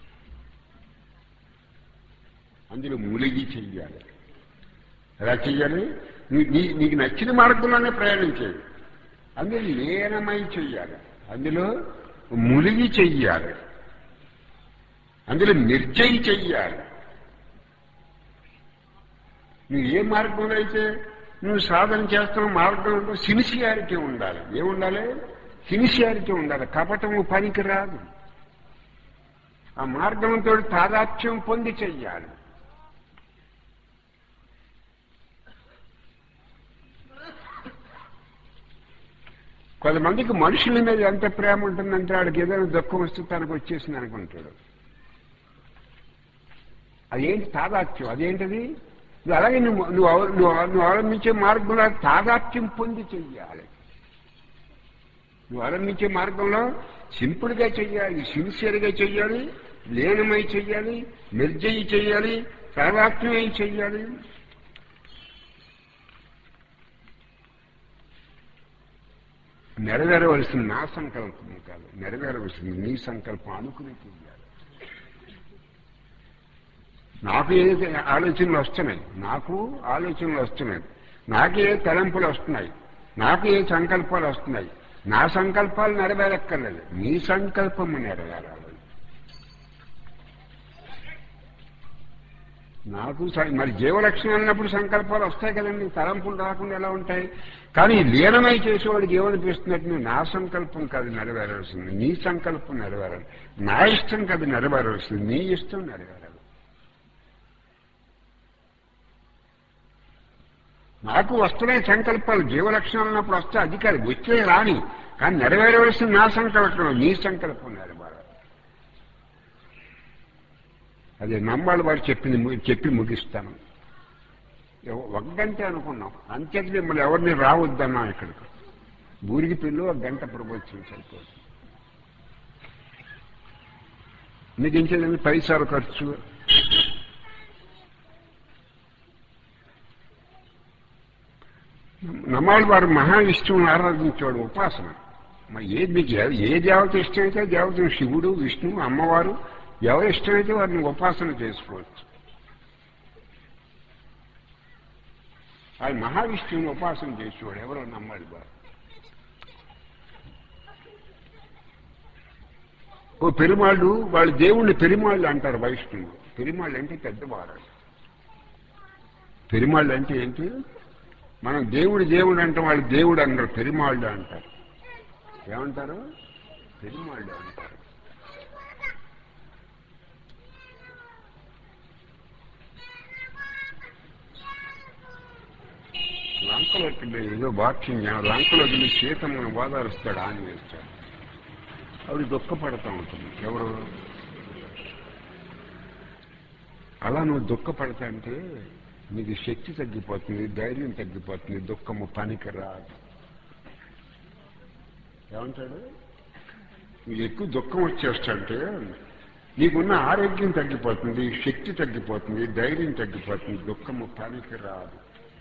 అందులో ములిగి చెయ్యాలి ఎలా చెయ్యాలి నీ- నీ నీకు నచ్చిన మార్గంలోనే ప్రయాణం చేయి అందులో లీనమై చెయ్యాలి అందులో ములిగి చెయ్యాలి అందులో నిర్జయి చెయ్యాలి నువ్వు ఏ మార్గంలో అయితే నువ్వు సాధన చేస్తున్న మార్గంలో సిన్సియారిటీ ఉండాలి ఏముండాలి సిన్సియారిటీ ఉండాలి కపటము పనికి రాదు ఆ మార్గంతో తాదాత్యం పొంది చెయ్యాలి కొంతమందికి మనుషుల మీద ఎంత ప్రేమ ఉంటుందంటే వాడికి ఏదైనా దుఃఖం వస్తే తనకు వచ్చేసింది అనుకుంటాడు అదేంటి తాదాత్యం అదేంటిది నువ్వు అలాగే నువ్వు నువ్వు అవ- నువ్వు నువ్వు అవలంబించే మార్గంలో తాదాత్యం పొంది చెయ్యాలి నువ్వు ఆరంభించే మార్గంలో సింపుల్గా చెయ్యాలి సిన్సియర్గా చెయ్యాలి లీనమై చెయ్యాలి నిర్జయి చెయ్యాలి సర్వాత్మమై చెయ్యాలి నెరవేరవలసింది నా సంకల్పం కాదు నెరవేరవలసింది నీ సంకల్పం అనుకుని చెయ్యాలి నాకు ఏ ఆలోచనలు వస్తున్నాయి నాకు ఆలోచనలు వస్తున్నాయి నాకు ఏ తలంపులు వస్తున్నాయి నాకు ఏ సంకల్పాలు వస్తున్నాయి నా సంకల్పాలు నెరవేరక్కర్లేదు నీ సంకల్పము నెరవేరాలి నాకు స- మరి జీవలక్షణం అన్నప్పుడు సంకల్పాలు వస్తాయి కదండి తలంపులు రాకుండా ఎలా ఉంటాయి కానీ లీనమై చేసేవాడికి ఏమనిపిస్తున్నట్టు నా సంకల్పం కాదు నెరవేరాల్సింది నీ సంకల్పం నెరవేరాలి నా ఇష్టం కాదు నెరవేరాల్సింది నీ ఇష్టం నెరవేరాలి నాకు వస్తున్నాయి సంకల్పాలు జీవలక్షణాలు ఉన్నప్పుడు వస్తే అధికారి వచ్చే రాని కానీ నెరవేరవలసిన నా సంకల్పం నీ సంకల్పం నెరవేరాలి అదే నమ్మాలి వారు చెప్పింది ము- చెప్పి ముగిస్తాను ఎవ- ఒక గంట అనుకున్నాం అంచేత మిమ్మల్ని ఎవరిని రావద్దన్నా ఇక్కడికి ఊరికి పిల్లు ఒక గంట ప్రబోధం సరిపోతుంది మీకు ఇంకేదండి పైసలు ఖర్చు నమ్మాలి వారు మహావిష్ణువుని ఆరాధించేవాడు ఉపాసన మరి ఏది మీకు ఏ- ఏ దేవత ఇష్టమైతే ఆ దేవతను శివుడు విష్ణువు అమ్మవారు ఎవరు ఇష్టమైతే వారిని ఉపాసన చేసుకోవచ్చు ఆయన మహావిష్ణువుని ఉపాసన చేసేవాడు ఎవరో నమ్మాలి వారు ఓ పెరుమాళ్ళు వాళ్ళు దేవుణ్ణి పెరుమాళ్ళు అంటారు వైష్ణువు పెరుమాళ్ళు అంటే పెద్దవారు పెరుమాళ్ళు అంటే ఏంటి మనం దేవుడు దేవుడు అంటే వాళ్ళు దేవుడు అన్నారు పెరుమాళ్ళు అంటారు ఏమంటారు పెరుమాళ్ళు అంటారు లంకలో ఏదో వాక్యం లంకలో వెళ్ళి సీతమ్మను ఓదారుస్తాడు ఆని వేస్తాడు ఆవిడ దుఃఖపడతా ఉంటుంది ఎవరు అలా నువ్వు దుఃఖపడతా అంటే నీకు శక్తి తగ్గిపోతుంది ధైర్యం తగ్గిపోతుంది దుఃఖము పనికి రాదు ఏమంటాడు నువ్వు ఎక్కువ దుఃఖం వచ్చేస్తంటే నీకున్న ఆరోగ్యం తగ్గిపోతుంది శక్తి తగ్గిపోతుంది ధైర్యం తగ్గిపోతుంది దుఃఖము పనికి రాదు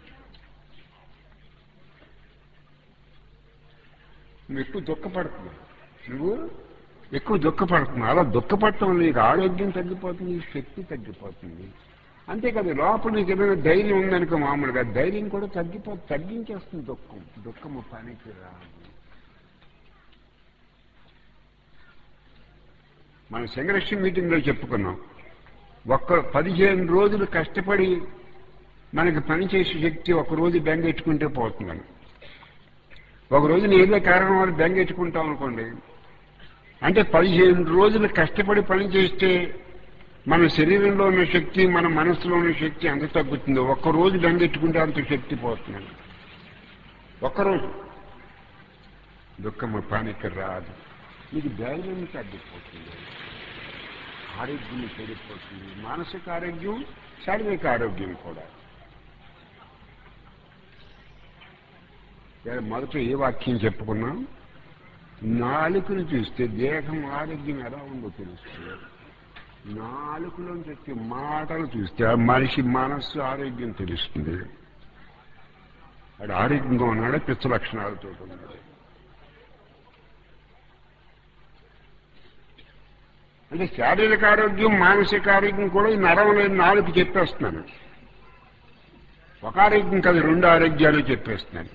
నువ్వు ఎక్కువ దుఃఖపడుతున్నావు నువ్వు ఎక్కువ దుఃఖపడుతున్నావు అలా దుఃఖపడటం వల్ల నీకు ఆరోగ్యం తగ్గిపోతుంది శక్తి తగ్గిపోతుంది అంతే కదా లోపల నీకు ఏదైనా ధైర్యం ఉందనుకో మామూలుగా ధైర్యం కూడా తగ్గిపో తగ్గించేస్తుంది దుఃఖం దుఃఖము పనికి రాదు మన సంఘర్షణ మీటింగ్లో చెప్పుకున్నాం ఒక్క పదిహేను రోజులు కష్టపడి మనకి పనిచేసే శక్తి ఒక రోజు బెంగెట్టుకుంటే పోతుందని ఒక రోజు ఏదో కారణం వల్ల బెంగెట్టుకుంటాం అనుకోండి అంటే పదిహేను రోజులు కష్టపడి పని చేస్తే మన శరీరంలో ఉన్న శక్తి మన మనసులో ఉన్న శక్తి ఎంత తగ్గుతుందో ఒక్క రోజు బెంగెట్టుకుంటే అంత శక్తి పోతుంది ఒక్కరోజు దుఃఖము పానికి రాదు మీకు ధైర్యం తగ్గిపోతుంది ఆరోగ్యం చెడిపోతుంది మానసిక ఆరోగ్యం శారీరక ఆరోగ్యం కూడా ఇవాళ మొదట ఏ వాక్యం చెప్పుకున్నాం నాలుకను చూస్తే దేహం ఆరోగ్యం ఎలా ఉందో తెలుస్తుంది నాలుకలోంచి వచ్చే మాటలు చూస్తే ఆ మనిషి మనస్సు ఆరోగ్యం తెలుస్తుంది వాడు ఆరోగ్యంగా ఉన్నాడు పిచ్చ లక్షణాలతో ఉన్నాడు అంటే శారీరక ఆరోగ్యం మానసిక ఆరోగ్యం కూడా ఈ నరం లేని నాలుగు చెప్పేస్తున్నాను ఒక ఆరోగ్యం కాదు రెండు ఆరోగ్యాలు చెప్పేస్తున్నాను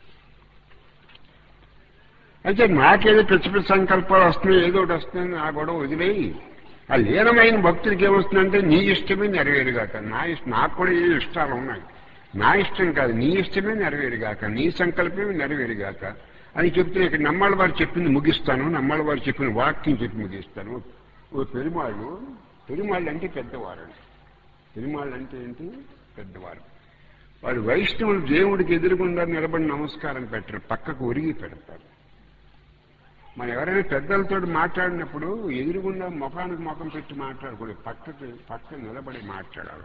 అయితే నాకేదో పిచ్చి పిచ్చి సంకల్పాలు వస్తున్నాయి ఏదో ఒకటి వస్తుంది ఆ గొడవ వదిలేయి ఆ లీనమైన భక్తుడికి ఏమొస్తుందంటే నీ ఇష్టమే నెరవేరుగాక నా ఇష్టం నాకు కూడా ఏ ఇష్టాలు ఉన్నాయి నా ఇష్టం కాదు నీ ఇష్టమే నెరవేరుగాక నీ సంకల్పమే నెరవేరుగాక అని చెప్తే ఇక్కడ నమ్మాళ్ళ వారు చెప్పింది ముగిస్తాను నమ్మాళ్ళ వారు చెప్పిన వాక్యం చెప్పి ముగిస్తాను ఓ పెరుమాళ్ళు పెరుమాళ్ళు అంటే పెద్దవారు పెరుమాళ్ళు అంటే ఏంటి పెద్దవారు వాడు వైష్ణవులు దేవుడికి ఎదురుగుండా నిలబడి నమస్కారం పెట్టరు పక్కకు ఒరిగి పెడతారు మనం ఎవరైనా పెద్దలతో మాట్లాడినప్పుడు ఎదురుగుండా ముఖానికి ముఖం పెట్టి మాట్లాడకూడదు పక్కకి పక్క నిలబడి మాట్లాడాలి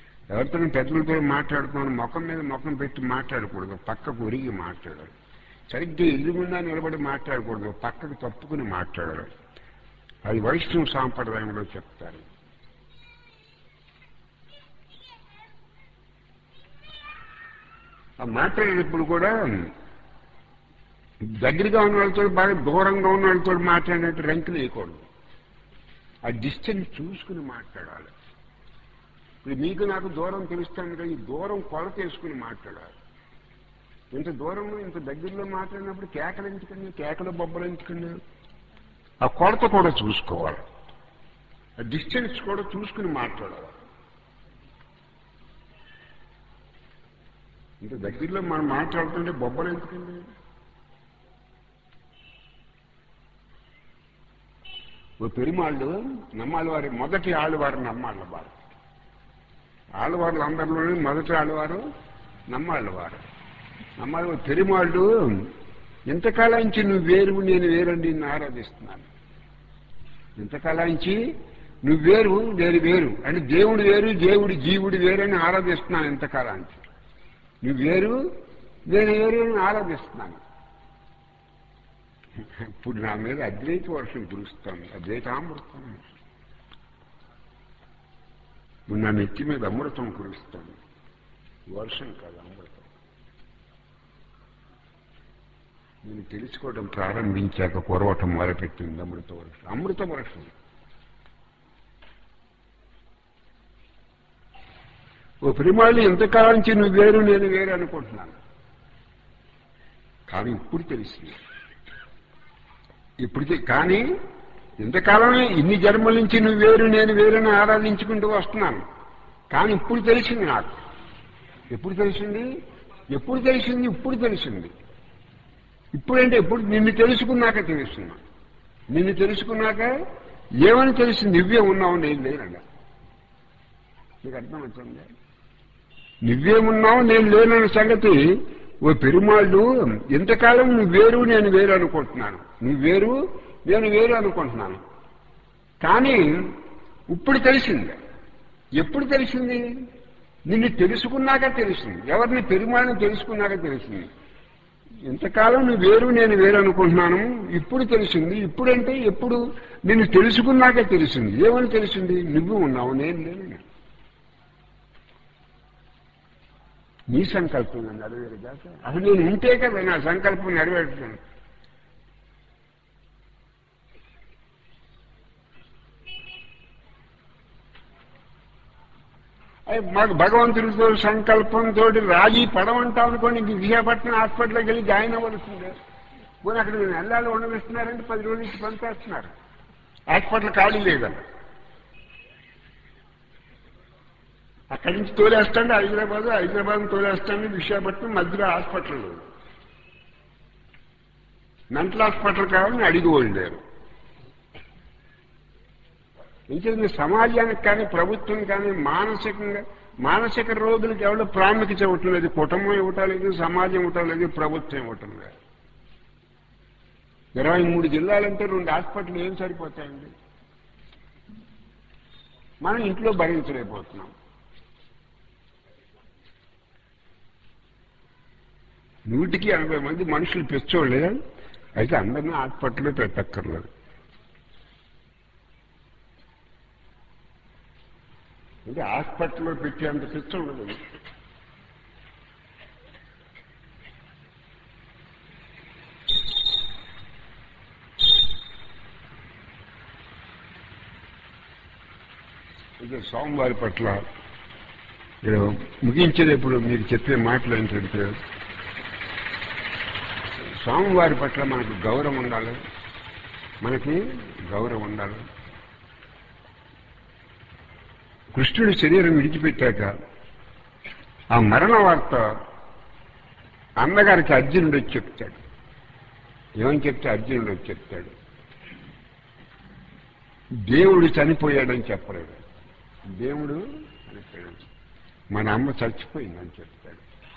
ఎవరితో పెద్దలతో మాట్లాడుతున్నాను ముఖం మీద ముఖం పెట్టి మాట్లాడకూడదు పక్కకు ఒరిగి మాట్లాడాలి సరిగ్గా ఎదురుగుండా నిలబడి మాట్లాడకూడదు పక్కకు తప్పుకుని మాట్లాడాలి అది వైష్ణవ సాంప్రదాయంలో చెప్తారు ఆ మాట్లాడేటప్పుడు కూడా దగ్గరగా ఉన్న వాళ్ళతో బాగా దూరంగా ఉన్న వాళ్ళతో మాట్లాడినట్టు రంకులు వేయకూడదు ఆ డిస్టెన్స్ చూసుకుని మాట్లాడాలి ఇప్పుడు మీకు నాకు దూరం తెలుస్తాను కానీ ఈ దూరం కొలత వేసుకుని మాట్లాడాలి ఇంత దూరంలో ఇంత దగ్గరలో మాట్లాడినప్పుడు కేకలు ఎందుకండి కేకలు బొబ్బలు ఎందుకండి ఆ కొలత కూడా చూసుకోవాలి ఆ డిస్టెన్స్ కూడా చూసుకుని మాట్లాడాలి ఇంత దగ్గరలో మనం మాట్లాడుతుంటే బొబ్బలు ఎందుకండి ఓ పెరుమాళ్ళు నమ్మాళ్ళవారి మొదటి ఆళ్ళవారు నమ్మాళ్ళవారు ఆళ్ళవార్లు అందరిలోనే మొదటి ఆళ్ళవారు నమ్మాళ్ళవారు నమ్మాళ్ళ పెరుమాళ్ళు ఇంతకాలాంచి నువ్వు వేరు నేను వేరండి నిన్ను ఆరాధిస్తున్నాను ఇంతకాలాంచి నువ్వు వేరు నేను వేరు అంటే దేవుడు వేరు దేవుడు జీవుడు వేరు అని ఆరాధిస్తున్నాను ఇంతకాలాంచి నువ్వు వేరు నేను వేరు అని ఆరాధిస్తున్నాను ఇప్పుడు నా మీద అద్వైత వర్షం కురుస్తాను అద్వైతామృతం ఇప్పుడు నా నెత్తి మీద అమృతం కురుస్తాను వర్షం కాదు అమృతం నేను తెలుసుకోవడం ప్రారంభించాక కురవటం మొదలుపెట్టింది అమృత వర్షం అమృత వర్షం ఓ ప్రిమాళ్ళు ఎంతకాలం నుంచి నువ్వు వేరు నేను వేరు అనుకుంటున్నాను కానీ ఇప్పుడు తెలిసింది ఇప్పుడు తె- కానీ ఇంతకాలం ఇన్ని జన్మల నుంచి నువ్వు వేరు నేను వేరుని ఆరాధించుకుంటూ వస్తున్నాను కానీ ఇప్పుడు తెలిసింది నాకు ఎప్పుడు తెలిసింది ఎప్పుడు తెలిసింది ఇప్పుడు తెలిసింది ఇప్పుడంటే ఎప్పుడు నిన్ను తెలుసుకున్నాక తెలుస్తున్నా నిన్ను తెలుసుకున్నాక ఏమని తెలిసింది నువ్వే ఉన్నావు నేను లేనన్నా నీకు అర్థమవుతుంది నువ్వేమున్నావు నేను లేనన్న సంగతి ఓ పెరుమాళ్ళు ఎంతకాలం నువ్వు వేరు నేను వేరు అనుకుంటున్నాను నువ్వు వేరు నేను వేరు అనుకుంటున్నాను కానీ ఇప్పుడు తెలిసింది ఎప్పుడు తెలిసింది నిన్ను తెలుసుకున్నాక తెలిసింది ఎవరిని పెరుమాళ్ళని తెలుసుకున్నాక తెలిసింది ఎంతకాలం నువ్వు వేరు నేను వేరు అనుకుంటున్నాను ఇప్పుడు తెలిసింది ఇప్పుడంటే ఎప్పుడు నిన్ను తెలుసుకున్నాక తెలిసింది ఏమని తెలిసింది నువ్వు ఉన్నావు నేను లేను నీ సంకల్పం నెరవేరు కాక అసలు నేను ఉంటే కదా నా సంకల్పం నెరవేరుతాను అయ్య, మాకు భగవంతుడితో సంకల్పంతో రాజీ పడమంటాం అనుకోండి ఇంక విశాఖపట్నం హాస్పిటల్కి వెళ్ళి జాయిన్ అవ్వాల్సిందే పోనీ అక్కడ నేను నెలలు ఉండవిస్తున్నారంటే పది రోజుల నుంచి పంపేస్తున్నారు హాస్పిటల్ ఖాళీ లేదన్న అక్కడి నుంచి తోలేస్తాండి హైదరాబాద్ హైదరాబాద్ తోలేస్తాండి విశాఖపట్నం మధ్యలో హాస్పిటల్ లేదు మెంటల్ హాస్పిటల్ కావాలని అడిగి లేరు ఇంకేంది సమాజానికి కానీ ప్రభుత్వం కానీ మానసికంగా మానసిక రోగులకు ఎవరో ప్రాముఖ్యత ఇవ్వటం లేదు కుటుంబం ఇవ్వటం లేదు సమాజం ఇవ్వటం లేదు ప్రభుత్వం ఇవ్వటం లేదు ఇరవై మూడు జిల్లాలంటే రెండు హాస్పిటల్ ఏం సరిపోతాయండి మనం ఇంట్లో భరించలేకపోతున్నాం నూటికి ఎనభై మంది మనుషులు పెంచోళ్ళే అయితే అందరినీ హాస్పిటల్లో పెట్టక్కర్లేదు అంటే హాస్పిటల్లో పెట్టేంత పిచ్చ ఉండదు అయితే సోమవారి పట్ల ఇక్కడ ముగించేటప్పుడు మీరు చెప్పే మాటలు ఏంటంటే స్వామివారి పట్ల మనకు గౌరవం ఉండాలి మనకి గౌరవం ఉండాలి కృష్ణుడి శరీరం విడిచిపెట్టాక ఆ మరణ వార్త అన్నగారికి అర్జునుడు వచ్చి చెప్తాడు ఏమని చెప్తే అర్జునుడు వచ్చి చెప్తాడు దేవుడు చనిపోయాడని చెప్పలేడు దేవుడు చనిపోయాడు మన అమ్మ చచ్చిపోయిందని చెప్తాడు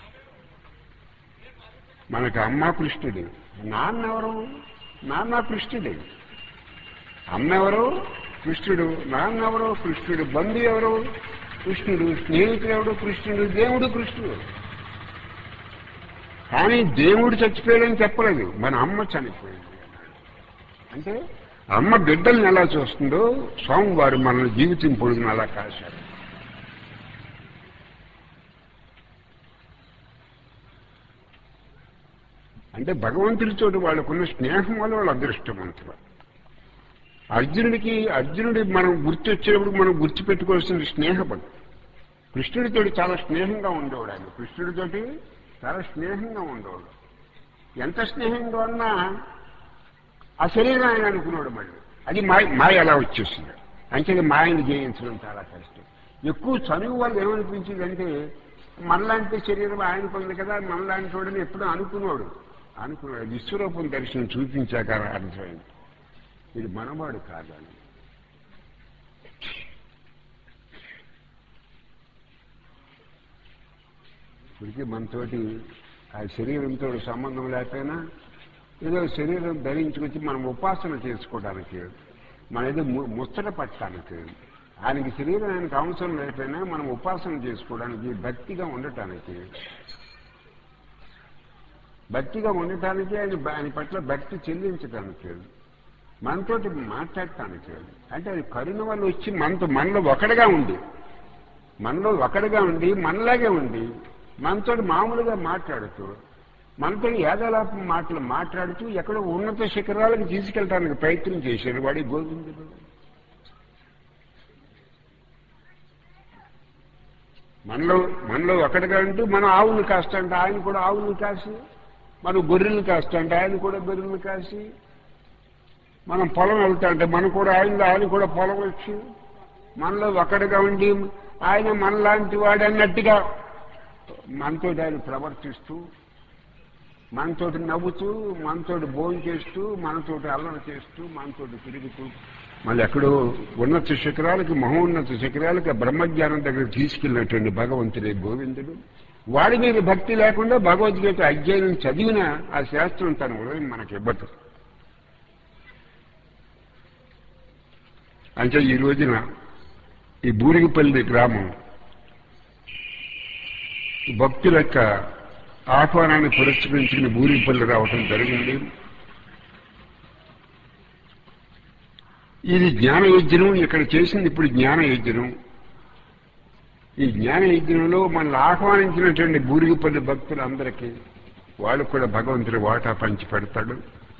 మనకు అమ్మ కృష్ణుడు నాన్న ఎవరు నాన్న కృష్ణుడే అమ్మ ఎవరు కృష్ణుడు నాన్న ఎవరు కృష్ణుడు బంధు ఎవరు కృష్ణుడు స్నేహితుడు ఎవడు కృష్ణుడు దేవుడు కృష్ణుడు కానీ దేవుడు చచ్చిపోయాడని చెప్పలేదు మన అమ్మ చనిపోయింది అన్నాడు. అంటే అమ్మ బిడ్డల్ని ఎలా చూస్తుందో స్వామివారు మన జీవితం పొడుగున అలా కాశారు అంటే భగవంతుడితో వాళ్ళకున్న స్నేహం వల్ల వాళ్ళు అదృష్టవంతులు అర్జునుడికి అర్జునుడి మనం గుర్తొచ్చేటప్పుడు మనం గుర్తుపెట్టుకోవాల్సిన స్నేహపడు కృష్ణుడితోటి చాలా స్నేహంగా ఉండేవాడు ఆయన కృష్ణుడితోటి చాలా స్నేహంగా ఉండేవాడు ఎంత స్నేహంగా ఉన్నా ఆ శరీరం ఆయన అనుకున్నాడు మళ్ళీ అది మాయ మాయ ఎలా వచ్చేసింది అంటే మాయను జయించడం చాలా కష్టం ఎక్కువ చనువు వల్ల ఏమనిపించిందంటే మనలాంటి శరీరం ఆయనకు ఉంది కదా మనలాంటి వాడిని ఎప్పుడూ అనుకున్నాడు అనుకున్నాడు విశ్వరూపం దర్శనం చూపించాక అర్థమైంది ఇది మనవాడు కాదని ఇప్పటికీ మనతోటి ఆ శరీరంతో సంబంధం లేకపోయినా ఏదో శరీరం ధరించుకొచ్చి మనం ఉపాసన చేసుకోవడానికి మన ఏదో ము- ముచ్చట పట్టడానికి ఆయనకి శరీరం ఆయనకు అవసరం లేకపోయినా మనం ఉపాసన చేసుకోవడానికి భక్తిగా ఉండటానికి భక్తిగా ఉండటానికి ఆయన ఆయన పట్ల భక్తి చెల్లించడానికి మనతోటి మాట్లాడటానికి అంటే అది కరుణ వల్ల వచ్చి మనతో మనలో ఒకటిగా ఉండి మనలో ఒకటిగా ఉండి మనలాగే ఉండి మనతో మామూలుగా మాట్లాడుతూ మనతో ఏదలాపం మాటలు మాట్లాడుతూ ఎక్కడో ఉన్నత శిఖరాలకు తీసుకెళ్ళడానికి ప్రయత్నం చేశాడు వాడి గోవిందుడు మనలో మనలో ఒకటిగా ఉంటూ మనం ఆవుని కాస్తంటే ఆయన కూడా ఆవుని కాసి మనం గొర్రెలను కాస్తంటే ఆయన కూడా గొర్రెలను కాసి మనం పొలం వెళ్తా అంటే మనం కూడా ఆయన ఆయన కూడా పొలం వచ్చి మనలో ఒకటిగా ఉండి ఆయన మనలాంటి వాడు అన్నట్టుగా మనతో ఆయన ప్రవర్తిస్తూ మనతోటి నవ్వుతూ మనతోటి భోజనం చేస్తూ మనతోటి అల్లరి చేస్తూ మనతోటి తిరుగుతూ మళ్ళీ ఎక్కడో ఉన్నత శిఖరాలకి మహోన్నత శిఖరాలకి ఆ బ్రహ్మజ్ఞానం దగ్గర తీసుకెళ్ళినటువంటి భగవంతుడే గోవిందుడు వాడి మీద భక్తి లేకుండా భగవద్గీత అధ్యయనం చదివిన ఆ శాస్త్రం తన హృదయం మనకి ఇవ్వదు అంటే ఈ రోజున ఈ బూరిగిపల్లి గ్రామం భక్తుల యొక్క ఆహ్వానాన్ని పురస్కరించుకుని బూరిగిపల్లి రావటం జరిగింది ఇది జ్ఞాన యజ్ఞం ఇక్కడ చేసింది ఇప్పుడు జ్ఞాన యజ్ఞం ఈ జ్ఞాన యజ్ఞంలో మనల్ని ఆహ్వానించినటువంటి బూరిగిపల్లి భక్తులందరికీ వాళ్ళు కూడా భగవంతుడి వాటా పంచి పెడతాడు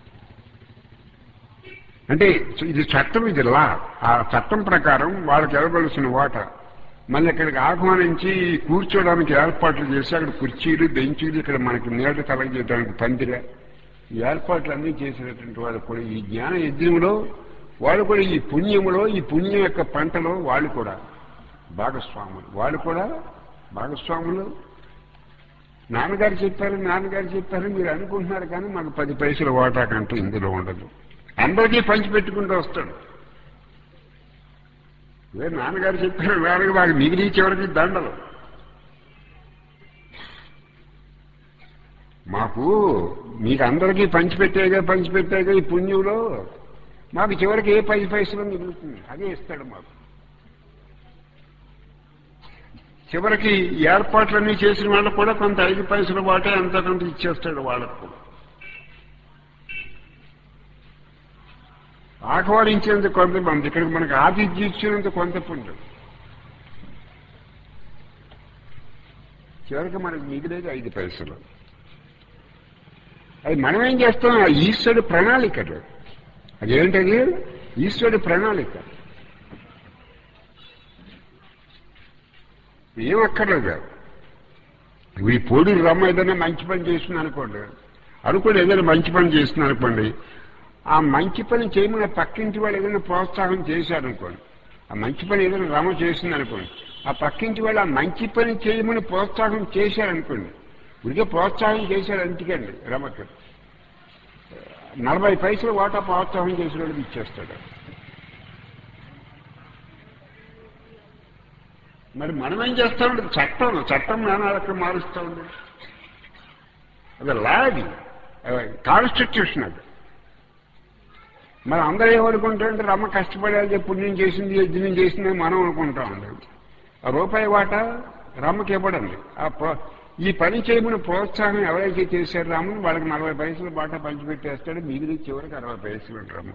అంటే ఇది చట్టం ఇది లా ఆ చట్టం ప్రకారం వాళ్ళకి ఇవ్వవలసిన వాట మళ్ళీ ఇక్కడికి ఆహ్వానించి కూర్చోడానికి ఏర్పాట్లు చేసి అక్కడ కుర్చీలు బెంచీలు ఇక్కడ మనకి నీడ కలగజేయడానికి పందిర ఈ ఏర్పాట్లు అన్నీ చేసినటువంటి వాళ్ళు కూడా ఈ జ్ఞాన యజ్ఞంలో వాళ్ళు కూడా ఈ పుణ్యములో ఈ పుణ్యం యొక్క పంటలో వాళ్ళు కూడా భాగస్వాములు వాళ్ళు కూడా భాగస్వాములు నాన్నగారు చెప్పారు నాన్నగారు చెప్పారు మీరు అనుకుంటున్నారు కానీ మాకు పది పైసల వాటాకంటూ ఇందులో ఉండదు అందరికీ పంచి పెట్టుకుంటూ వస్తాడు ఇదే నాన్నగారు చెప్పారు నాన్నగారు మాకు మిగిలి చివరికి దండలు మాకు మీకు అందరికీ పంచిపెట్టాగా పంచిపెట్టాగా ఈ పుణ్యంలో మాకు చివరికి ఏ పది పైసలు మిగులుతుంది అదే ఇస్తాడు మాకు చివరికి ఏర్పాట్లన్నీ చేసిన వాళ్ళకు కూడా కొంత ఐదు పైసల వాటే అంత కొంత ఇచ్చేస్తాడు వాళ్ళకు కూడా ఆహ్వానించేందుకు కొంతమంది ఇక్కడికి మనకు ఆతిథ్యం ఇచ్చినందుకు కొంత పుణ్యం చివరికి మనకు మిగిలేదు ఐదు పైసలు అది మనం ఏం చేస్తాం ఆ ఈశ్వరుడు ప్రణాళిక అది. అదేంటది ఈశ్వరుడు ప్రణాళిక ఏం అక్కర్లేదు ఇప్పుడు ఈ పోటీ రమ్మ ఏదైనా మంచి పని చేస్తుంది అనుకోండి అనుకోండి ఏదైనా మంచి పని చేస్తుంది అనుకోండి ఆ మంచి పని చేయమని పక్కింటి వాళ్ళు ఏదైనా ప్రోత్సాహం చేశారనుకోండి ఆ మంచి పని ఏదైనా రమ చేసింది అనుకోండి ఆ పక్కింటి వాళ్ళు ఆ మంచి పని చేయమని ప్రోత్సాహం చేశారనుకోండి ఉడికే ప్రోత్సాహం చేశారు అంటికండి రమకి నలభై పైసలు వాటా ప్రోత్సాహం చేసిన వాళ్ళకి ఇచ్చేస్తాడు మరి మనం ఏం చేస్తామంటే చట్టం చట్టం నానాలకు మారుస్తూ ఉంది అది లా అది కాన్స్టిట్యూషన్ అది మరి అందరూ ఏమనుకుంటారంటే రమ్మ కష్టపడేది పుణ్యం చేసింది యజ్ఞం చేసింది అని మనం అనుకుంటాం అండి ఆ రూపాయి వాట రమ్మకి ఇవ్వడండి ఆ ప్ర- ఈ పని చేయమని ప్రోత్సాహం ఎవరైతే చేశారు రాముడు వాళ్ళకి నలభై పైసలు బాట పంచిపెట్టేస్తాడు మిగిలి చివరికి అరవై పైసలు రాము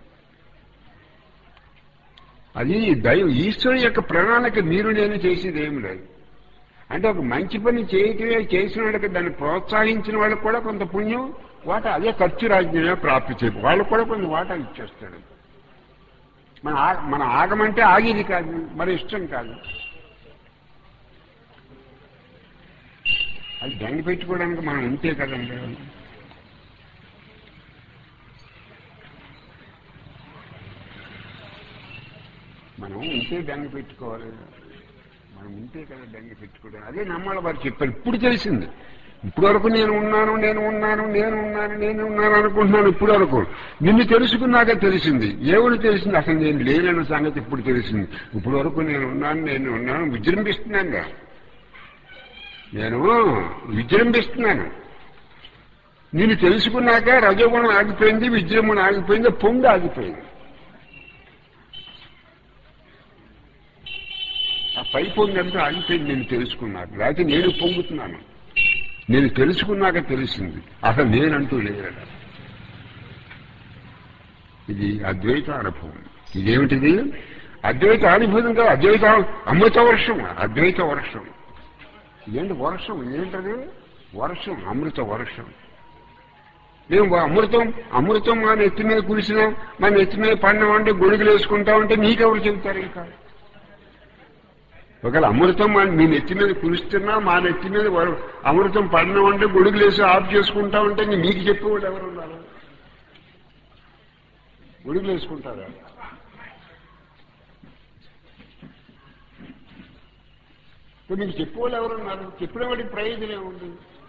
అది దైవ ఈశ్వరు యొక్క ప్రణాళిక మీరు నేను చేసేది ఏమి లేదు అంటే ఒక మంచి పని చేయటమే చేసిన వాళ్ళకి దాన్ని ప్రోత్సహించిన వాళ్ళకి కూడా కొంత పుణ్యం వాటా అదే ఖర్చు రాజ్యమే ప్రాప్తి చేయు వాళ్ళకు కూడా కొంత వాటా ఇచ్చేస్తాడు మన ఆ- మన ఆగమంటే ఆగేది కాదు మన ఇష్టం కాదు అది దండి పెట్టుకోవడానికి మనం ఉంటే కదండి మనం ఉంటే దండి పెట్టుకోవాలి మనం ఉంటే కదా దండి పెట్టుకోవడం అదే నమ్మాల వారు చెప్పారు ఇప్పుడు తెలిసింది ఇప్పుడు వరకు నేను ఉన్నాను నేను ఉన్నాను నేను ఉన్నాను నేను ఉన్నాను అనుకుంటున్నాను ఇప్పుడు వరకు నిన్ను తెలుసుకున్నాక తెలిసింది ఏమని తెలిసింది అసలు నేను లేనన్న సంగతి ఇప్పుడు తెలిసింది ఇప్పుడు వరకు నేను ఉన్నాను నేను ఉన్నాను విజృంభిస్తున్నాను రా. నేను విజృంభిస్తున్నాను నేను తెలుసుకున్నాక రజోగుణం ఆగిపోయింది విజృంభణ ఆగిపోయింది పొంగు ఆగిపోయింది ఆ పై పొంగు అంతా ఆగిపోయింది నేను తెలుసుకున్నాను లేకపోతే నేను పొంగుతున్నాను నేను తెలుసుకున్నాక తెలిసింది అసలు నేనంటూ లేదట ఇది అద్వైత అనుభవం ఇదేమిటిది అద్వైత అనుభవం కాదు అద్వైత అమృత వర్షం అద్వైత వర్షం ఏంటి వర్షం ఏంటది వర్షం అమృత వర్షం మేము అమృతం అమృతం మా నెత్తి మీద కురిసినా మా నెత్తి మీద పడినామంటే గొడుగులు వేసుకుంటామంటే మీకెవరు చెబుతారు ఇంకా ఒకవేళ అమృతం మా- మీ నెత్తి మీద కురుస్తున్నా మా నెత్తి మీద వర- అమృతం పడినామంటే గొడుగులు వేసి ఆఫ్ చేసుకుంటా ఉంటే ఇంక మీకు చెప్పేవాళ్ళు ఎవరు ఉన్నారు గొడుగులు వేసుకుంటారా ఇప్పుడు మీకు చెప్పేవాళ్ళు ఎవరు ఉన్నారు చెప్పిన వాడికి ప్రయోజనం ఏముంది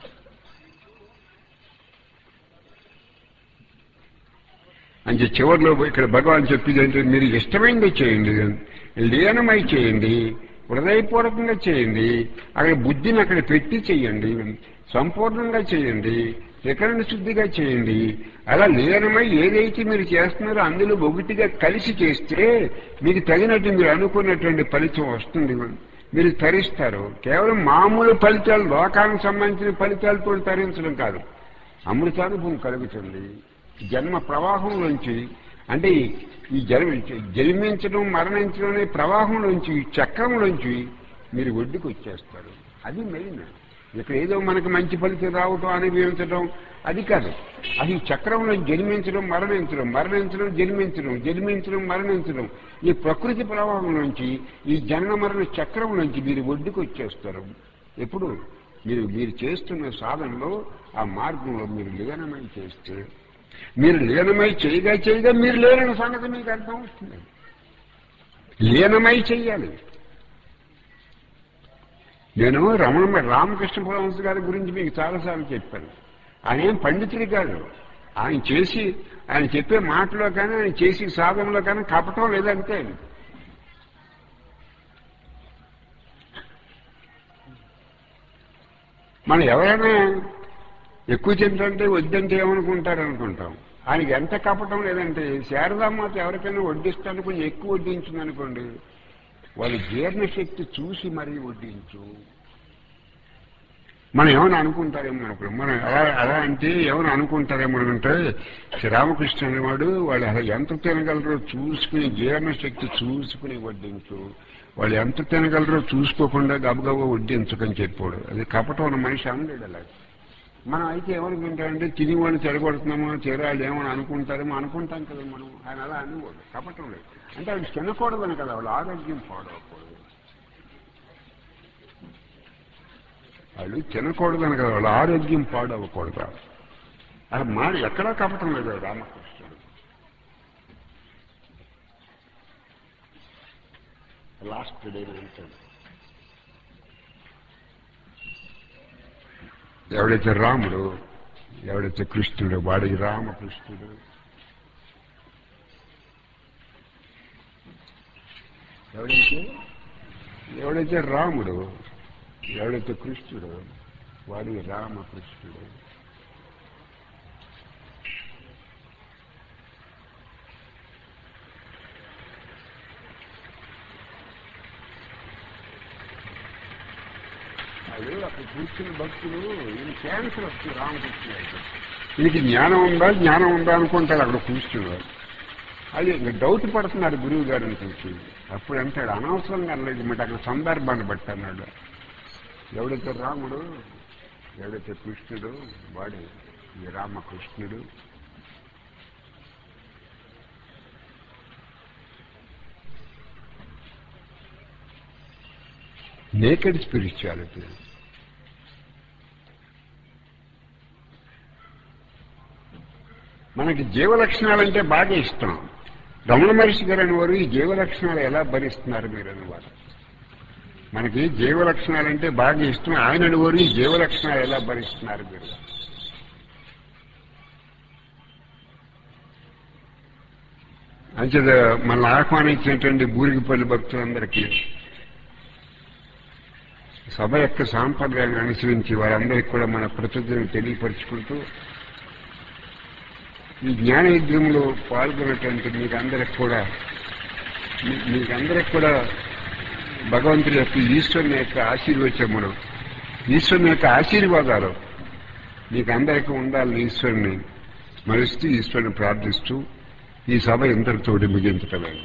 అంటే చివరిలో ఇక్కడ భగవాన్ చెప్పింది అంటే మీరు ఇష్టమైంది చేయండి లీనమై చేయండి హృదయపూర్వకంగా చేయండి అక్కడ బుద్ధిని అక్కడ పెట్టి చేయండి సంపూర్ణంగా చేయండి వికరణ శుద్ధిగా చేయండి అలా లీనమై ఏదైతే మీరు చేస్తున్నారో అందులో ఒకటిగా కలిసి చేస్తే మీకు తగినట్టు మీరు అనుకున్నటువంటి ఫలితం వస్తుంది మీరు తరిస్తారు కేవలం మామూలు ఫలితాలు లోకానికి సంబంధించిన ఫలితాలతో తరించడం కాదు అమృతానుభవం కలుగుతుంది జన్మ ప్రవాహంలోంచి అంటే ఈ- ఈ జన్మ జన్మించడం మరణించడం అనే ప్రవాహంలోంచి ఈ చక్రంలోంచి మీరు ఒడ్డుకు వచ్చేస్తారు అది మెయిన్ ఇక్కడ ఏదో మనకు మంచి ఫలితం రావటం అనుభవించడం అది కాదు అది ఈ చక్రంలో జన్మించడం మరణించడం మరణించడం జన్మించడం జన్మించడం మరణించడం ఈ ప్రకృతి ప్రవాహం నుంచి ఈ జన్మ మరణ చక్రం నుంచి మీరు ఒడ్డుకు వచ్చేస్తారు ఎప్పుడు మీరు మీరు చేస్తున్న సాధనలో ఆ మార్గంలో మీరు లీనమై చేస్తే మీరు లీనమై చేయగా చేయగా మీరు లేనన్న సంగతి మీకు అర్థం అవుతుంది లీనమై చెయ్యాలి నేను రమణ రామకృష్ణ పరమహంస గారి గురించి మీకు చాలాసార్లు చెప్పాను ఆయన ఏం పండితుడు కాదు ఆయన చేసి ఆయన చెప్పే మాటలో కానీ ఆయన చేసే సాధనలో కానీ కపటం లేదంటే మనం ఎవరైనా ఎక్కువ తింటుంటే వద్దంటే ఏమనుకుంటారు అనుకుంటాం ఆయనకి ఎంత కపటం లేదంటే శారదామాత ఎవరికైనా వడ్డిస్తాను కొంచెం ఎక్కువ వడ్డించింది అనుకోండి వాళ్ళ జీర్ణశక్తి చూసి మరీ వడ్డించు మనం ఏమైనా అనుకుంటారేమో అనుకో మనం అలా అలా అంటే ఏమైనా అనుకుంటారేమో అంటే శ్రీరామకృష్ణ అనేవాడు వాళ్ళు అసలు ఎంత తినగలరో చూసుకుని జీర్ణశక్తి చూసుకుని వడ్డించు వాళ్ళు ఎంత తినగలరో చూసుకోకుండా గబగబా వడ్డించకని చెప్పాడు అది కపటం ఉన్న మనిషి అనలేడు అలా మనం అయితే ఏమనుకుంటామంటే తిని వాళ్ళు చెడగొడుతున్నామో చేరాళ్ళు ఏమని అనుకుంటారేమో అనుకుంటాం కదా మనం ఆయన అలా అనేవాడు కపటం లేదు అంటే అది తినకూడదని కదా వాళ్ళ ఆరోగ్యం పాడవకూడదు వాళ్ళు తినకూడదని కదా వాళ్ళ ఆరోగ్యం పాడవకూడదు అది మాట ఎక్కడా కపటం లేదు రామకృష్ణుడు లాస్ట్ డే వెళ్తాడు ఎవడైతే రాముడు ఎవడైతే కృష్ణుడు వాడికి రామకృష్ణుడు ఎవడైతే ఎవడైతే రాముడు ఎవడైతే కృష్ణుడు వాడి రామకృష్ణుడు అదే అక్కడ కూర్చున్న భక్తులు ఈయన క్యాన్సర్ వస్తుంది రామకృష్ణ ఈయనకి జ్ఞానం ఉందా జ్ఞానం ఉందా అనుకుంటారు అక్కడ కూర్చున్నారు అది ఇంకా డౌట్ పడుతున్నారు గురువు గారిని చూసి అప్పుడు అంటాడు అనవసరంగా అనలేదు మరి అక్కడ సందర్భాన్ని బట్టి అన్నాడు ఎవడైతే రాముడు ఎవడైతే కృష్ణుడు వాడే ఈ రామకృష్ణుడు నేకెడ్ స్పిరిచువాలిటీ మనకి జీవలక్షణాలంటే బాగా ఇష్టం రమణ మహర్షి గారు అనేవారు ఈ జీవలక్షణాలు ఎలా భరిస్తున్నారు మీరు అనేవారు మనకి జీవలక్షణాలంటే బాగా ఇష్టం ఆయన అనేవారు ఈ జీవలక్షణాలు ఎలా భరిస్తున్నారు మీరు అంచేత మనల్ని ఆహ్వానించినటువంటి బూరిగిపల్లి భక్తులందరికీ సభ యొక్క సాంప్రదాయాన్ని అనుసరించి వారందరికీ కూడా మన కృతజ్ఞతలు తెలియపరుచుకుంటూ ఈ జ్ఞాన యజ్ఞంలో పాల్గొన్నటువంటి మీకందరికి కూడా మీ- మీకందరికి కూడా భగవంతుడి యొక్క ఈశ్వరుని యొక్క ఆశీర్వచములు ఈశ్వరుని యొక్క ఆశీర్వాదాలు మీకు అందరికీ ఉండాలని ఈశ్వరుని మరుస్తూ ఈశ్వరుని ప్రార్థిస్తూ ఈ సభ ఇంతటితోటి ముగించటమైంది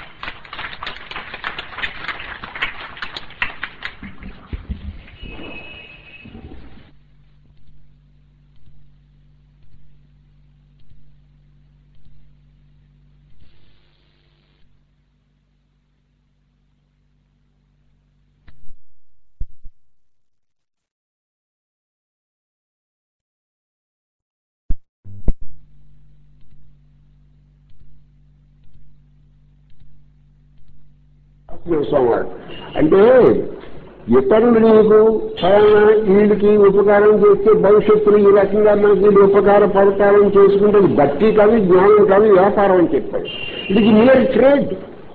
స్వామివారు అంటే ఇతరులు నీకు ఫలానా వీళ్ళకి ఉపకారం చేస్తే భవిష్యత్తులో ఈ రకంగా మనకి వీళ్ళు ఉపకారపడతారని చేసుకుంటే అది భక్తి కాదు జ్ఞానం కాదు వ్యాపారం అని చెప్పారు ఇది నియర్ ట్రేడ్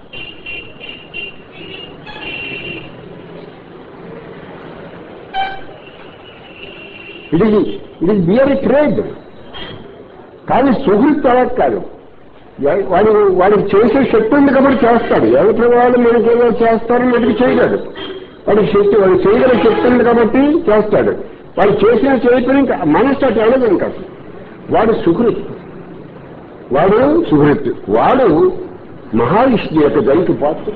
ఇది ఇది నియర్ ట్రేడ్ కానీ సుహృత్ అలా కాదు వా- వాడు వాడికి చేసే శక్తి ఉంది కాబట్టి చేస్తాడు ఎవరి వాళ్ళు మనకి ఏదో చేస్తారని వాడికి చేయగలడు వాడికి శక్తి వాడు చేయగల శక్తి ఉంది కాబట్టి చేస్తాడు వాడు చేసిన చేయటం ఇంకా మనసు అటు వెళ్ళదు ఇంకా అసలు. వాడు సుహృత్ వాడు సుహృత్ వాడు మహావిష్ణు యొక్క దైకి పాత్ర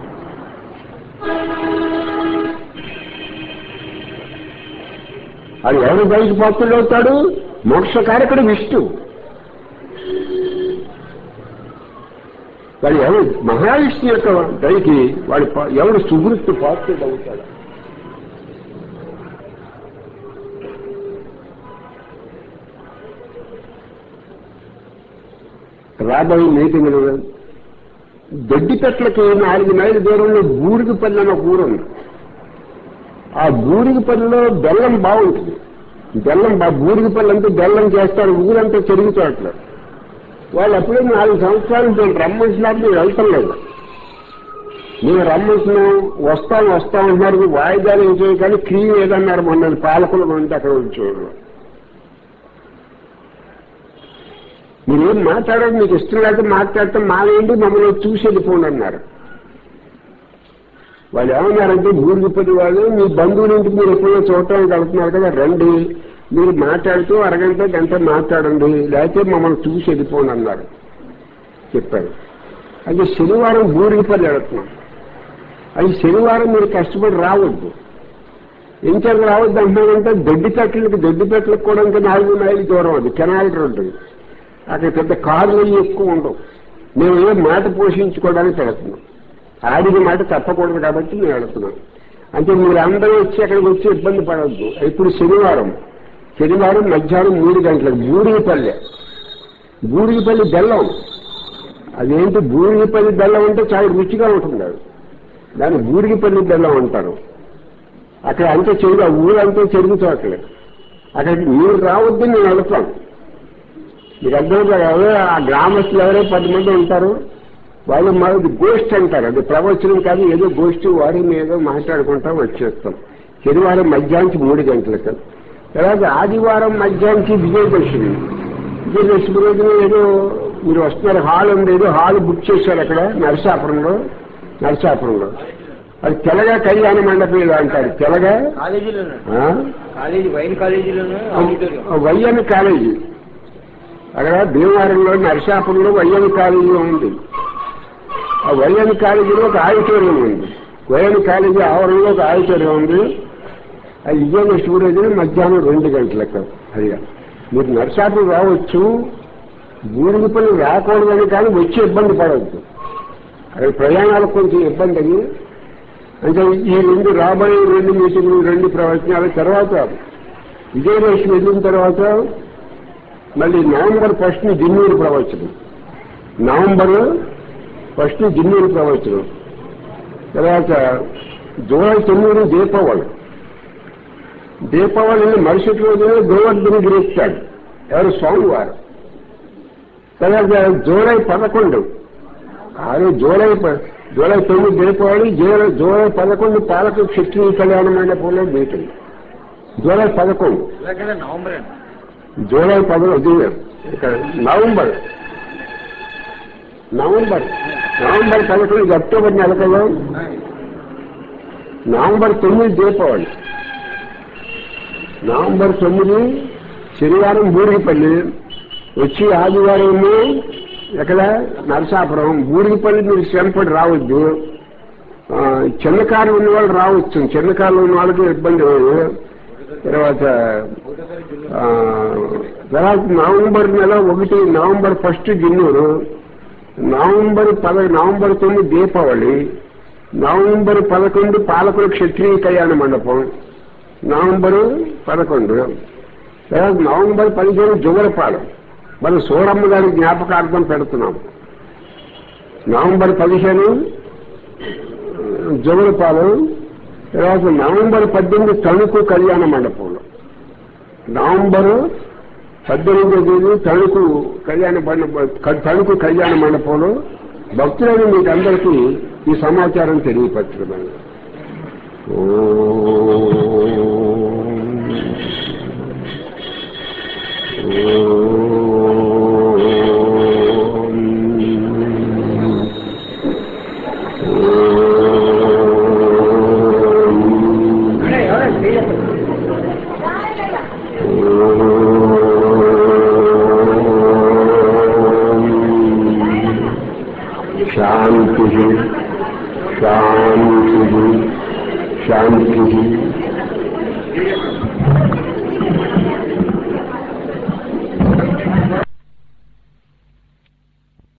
అది ఎవరి దైకి పాత్రుడు అవుతాడు మోక్షకారకుడు విష్ణు వాడు ఎవరు మహావిష్ణు యొక్క దయకి వాడి పా- ఎవడు సుహృత్తు పాత్రుడు అవుతాడు రాబోయే మీటింగ్లు దొడ్డిపెట్లకి నాలుగు మైళ్ళ దూరంలో బూరిగిపల్లి అనే ఒక ఊరు ఉంది ఆ బూరిగిపల్లిలో బెల్లం బాగుంటుంది బెల్లం బా బూరిగిపల్లి అంటే బెల్లం చేస్తారు ఊరంతా చెరుగుతాట్లేదు వాళ్ళు అప్పుడే నాలుగు సంవత్సరాలు నేను రమ్మంటున్నారు నేను వెళ్తాం లేదు నేను రమ్మంటున్నాం వస్తాం వస్తాం అంటున్నారు వాయిదాలు ఏం చేయ కానీ క్రీమ్ ఏదన్నారు మొన్న పాలకులు ఉంటే అక్కడ వచ్చేవాళ్ళు మీరేం మాట్లాడారు మీకు ఇష్టం లేకపోతే మాట్లాడటం మానేయండి మమ్మల్ని చూసి వెళ్ళిపోండి అన్నారు వాళ్ళు ఏమన్నారంటే భూమిపతి వాళ్ళు మీ బంధువుల ఇంటికి మీరు ఎప్పుడో చూడటానికి వెళ్తున్నారు కదా రండి మీరు మాట్లాడుతూ అరగంట గంట మాట్లాడండి లేకపోతే మమ్మల్ని చూసి వెళ్ళిపోండి అన్నారు చెప్పారు అది శనివారం బూరిగిపల్లి వెళుతున్నాం అది శనివారం మీరు కష్టపడి రావద్దు ఇంకెంత రావద్దు అంటున్నారంటే దొడ్డిపెట్లకి దొడ్డిపెట్లకు కూడా ఇంకా నాలుగు మైలు దూరం అది కెనాల్ రోడ్డు అక్కడ పెద్ద కార్లు అవి ఎక్కువ ఉండవు మేము ఏ మాట పోషించుకోవడానికి వెళుతున్నాం ఆడిన మాట తప్పకూడదు కాబట్టి మేము వెళుతున్నాం అంటే మీరు అందరూ వచ్చి అక్కడికి వచ్చి ఇబ్బంది పడవద్దు ఇప్పుడు శనివారం శనివారం మధ్యాహ్నం మూడు గంటలకు బూడిగిపల్లె బూడిగిపల్లి బెల్లం అదేంటి బూడిగిపల్లి బెల్లం అంటే చాలా రుచిగా ఉంటుంది అది దాన్ని బూడిగిపల్లి బెల్లం అంటారు అక్కడ అంతే చెరుగు ఆ ఊరంతా చెరుగు చోట్లే అక్కడికి మీరు రావద్దు నేను వెళతాను మీకు అర్థమవుతుంది కదా ఆ గ్రామస్తులు ఎవరో పది మంది ఉంటారు వాళ్ళు మాది గోష్ఠి అంటారు అది ప్రవచనం కాదు ఏదో గోష్ఠి వారి మీద మాట్లాడుకుంటా వచ్చేస్తాం శనివారం మధ్యాహ్నం మూడు గంటలకు తర్వాత ఆదివారం మధ్యాహ్నం విజయదశమి విజయదశమి రోజున ఏదో మీరు వస్తున్నారు హాల్ ఉంది ఏదో హాల్ బుక్ చేశారు అక్కడ నరసాపురంలో నరసాపురంలో అది తెలగా కళ్యాణ మండపం ఇలా అంటారు తెలగా కాలేజీలోనే ఆ? కాలేజీ వైన్ కాలేజీలోనే ఆడిటోరియం వైఎన్ కాలేజీ అక్కడ భీమవరంలో నరసాపురంలో వైఎన్ కాలేజీ ఉంది ఆ వైఎన్ కాలేజీలో ఒక ఆడిటోరియం ఉంది వైఎన్ కాలేజీ ఆవరణలో ఒక ఆడిటోరియం ఉంది ఆ ఇయ్యన్న స్టూడేజ్ మధ్యాహ్నం రెండు గంటలకు అదిగా మీరు నరసాపురం రావచ్చు ఊరికి పని రాకూడదని కానీ వచ్చి ఇబ్బంది పడవద్దు అక్కడ ప్రయాణాలకు కొంచెం ఇబ్బంది అయ్యి అంటే ఈ రెండు రాబోయే రెండు మీటింగ్లు రెండు ప్రవచనాల తర్వాత విజయలక్ష్మి వెళ్ళిన తర్వాత మళ్ళీ నవంబర్ ఫస్ట్ ని జిన్నూరు ప్రవచనం నవంబర్ ఫస్ట్ జిన్నూరు ప్రవచనం తర్వాత జూలై తొమ్మిది దీపావళి దీపావళిని మరుసటి రోజున గోవర్ధన గిరిస్తాడు ఎవరు స్వామివారు తర్వాత జూలై పదకొండు అదే జూలై ప- జూలై తొమ్మిది దీపావళి జూలై జూలై పదకొండు పాలకు క్షత్రియ కళ్యాణ మండపంలో మీటింగ్ జూలై పదకొండు ఇలాగే నవంబర్ అండి జూలై పదకొండు ఇక్కడ నవంబర్ నవంబర్ నవంబర్ పదకొండు ఇది అక్టోబర్ నెల కదా నవంబర్ తొమ్మిది దీపావళి నవంబర్ తొమ్మిది శనివారం బూడిగిపల్లి వచ్చి ఆదివారం ఎక్కడ నరసాపురం బూడిగిపల్లి మీరు శ్రమపడి రావద్దు ఆ, చిన్న కారు ఉన్న వాళ్ళు రావచ్చు చిన్న కారులో ఉన్న వాళ్ళకి ఇబ్బంది లేదు తర్వాత ఆ, తర్వాత నవంబర్ నెల ఒకటి నవంబర్ ఫస్ట్ జిన్నూరు నవంబర్ పద నవంబర్ తొమ్మిది దీపావళి నవంబర్ పదకొండు పాలకుల క్షత్రియ కళ్యాణ మండపం నవంబరు పదకొండు తర్వాత నవంబర్ పదిహేను జుగరపాలెం మనం సూరమ్మ గారి జ్ఞాపకార్థం పెడుతున్నాం నవంబర్ పదిహేను జుగరపాలెం తర్వాత నవంబర్ పద్దెనిమిది తణుకు కళ్యాణ మండపంలో నవంబరు పద్దెనిమిదో తేదీ తణుకు కళ్యాణ మండప తణుకు కళ్యాణ మండపంలో భక్తులని మీకు అందరికీ ఈ సమాచారం తెలియపరచడం శాంతి శాంతి శాంతి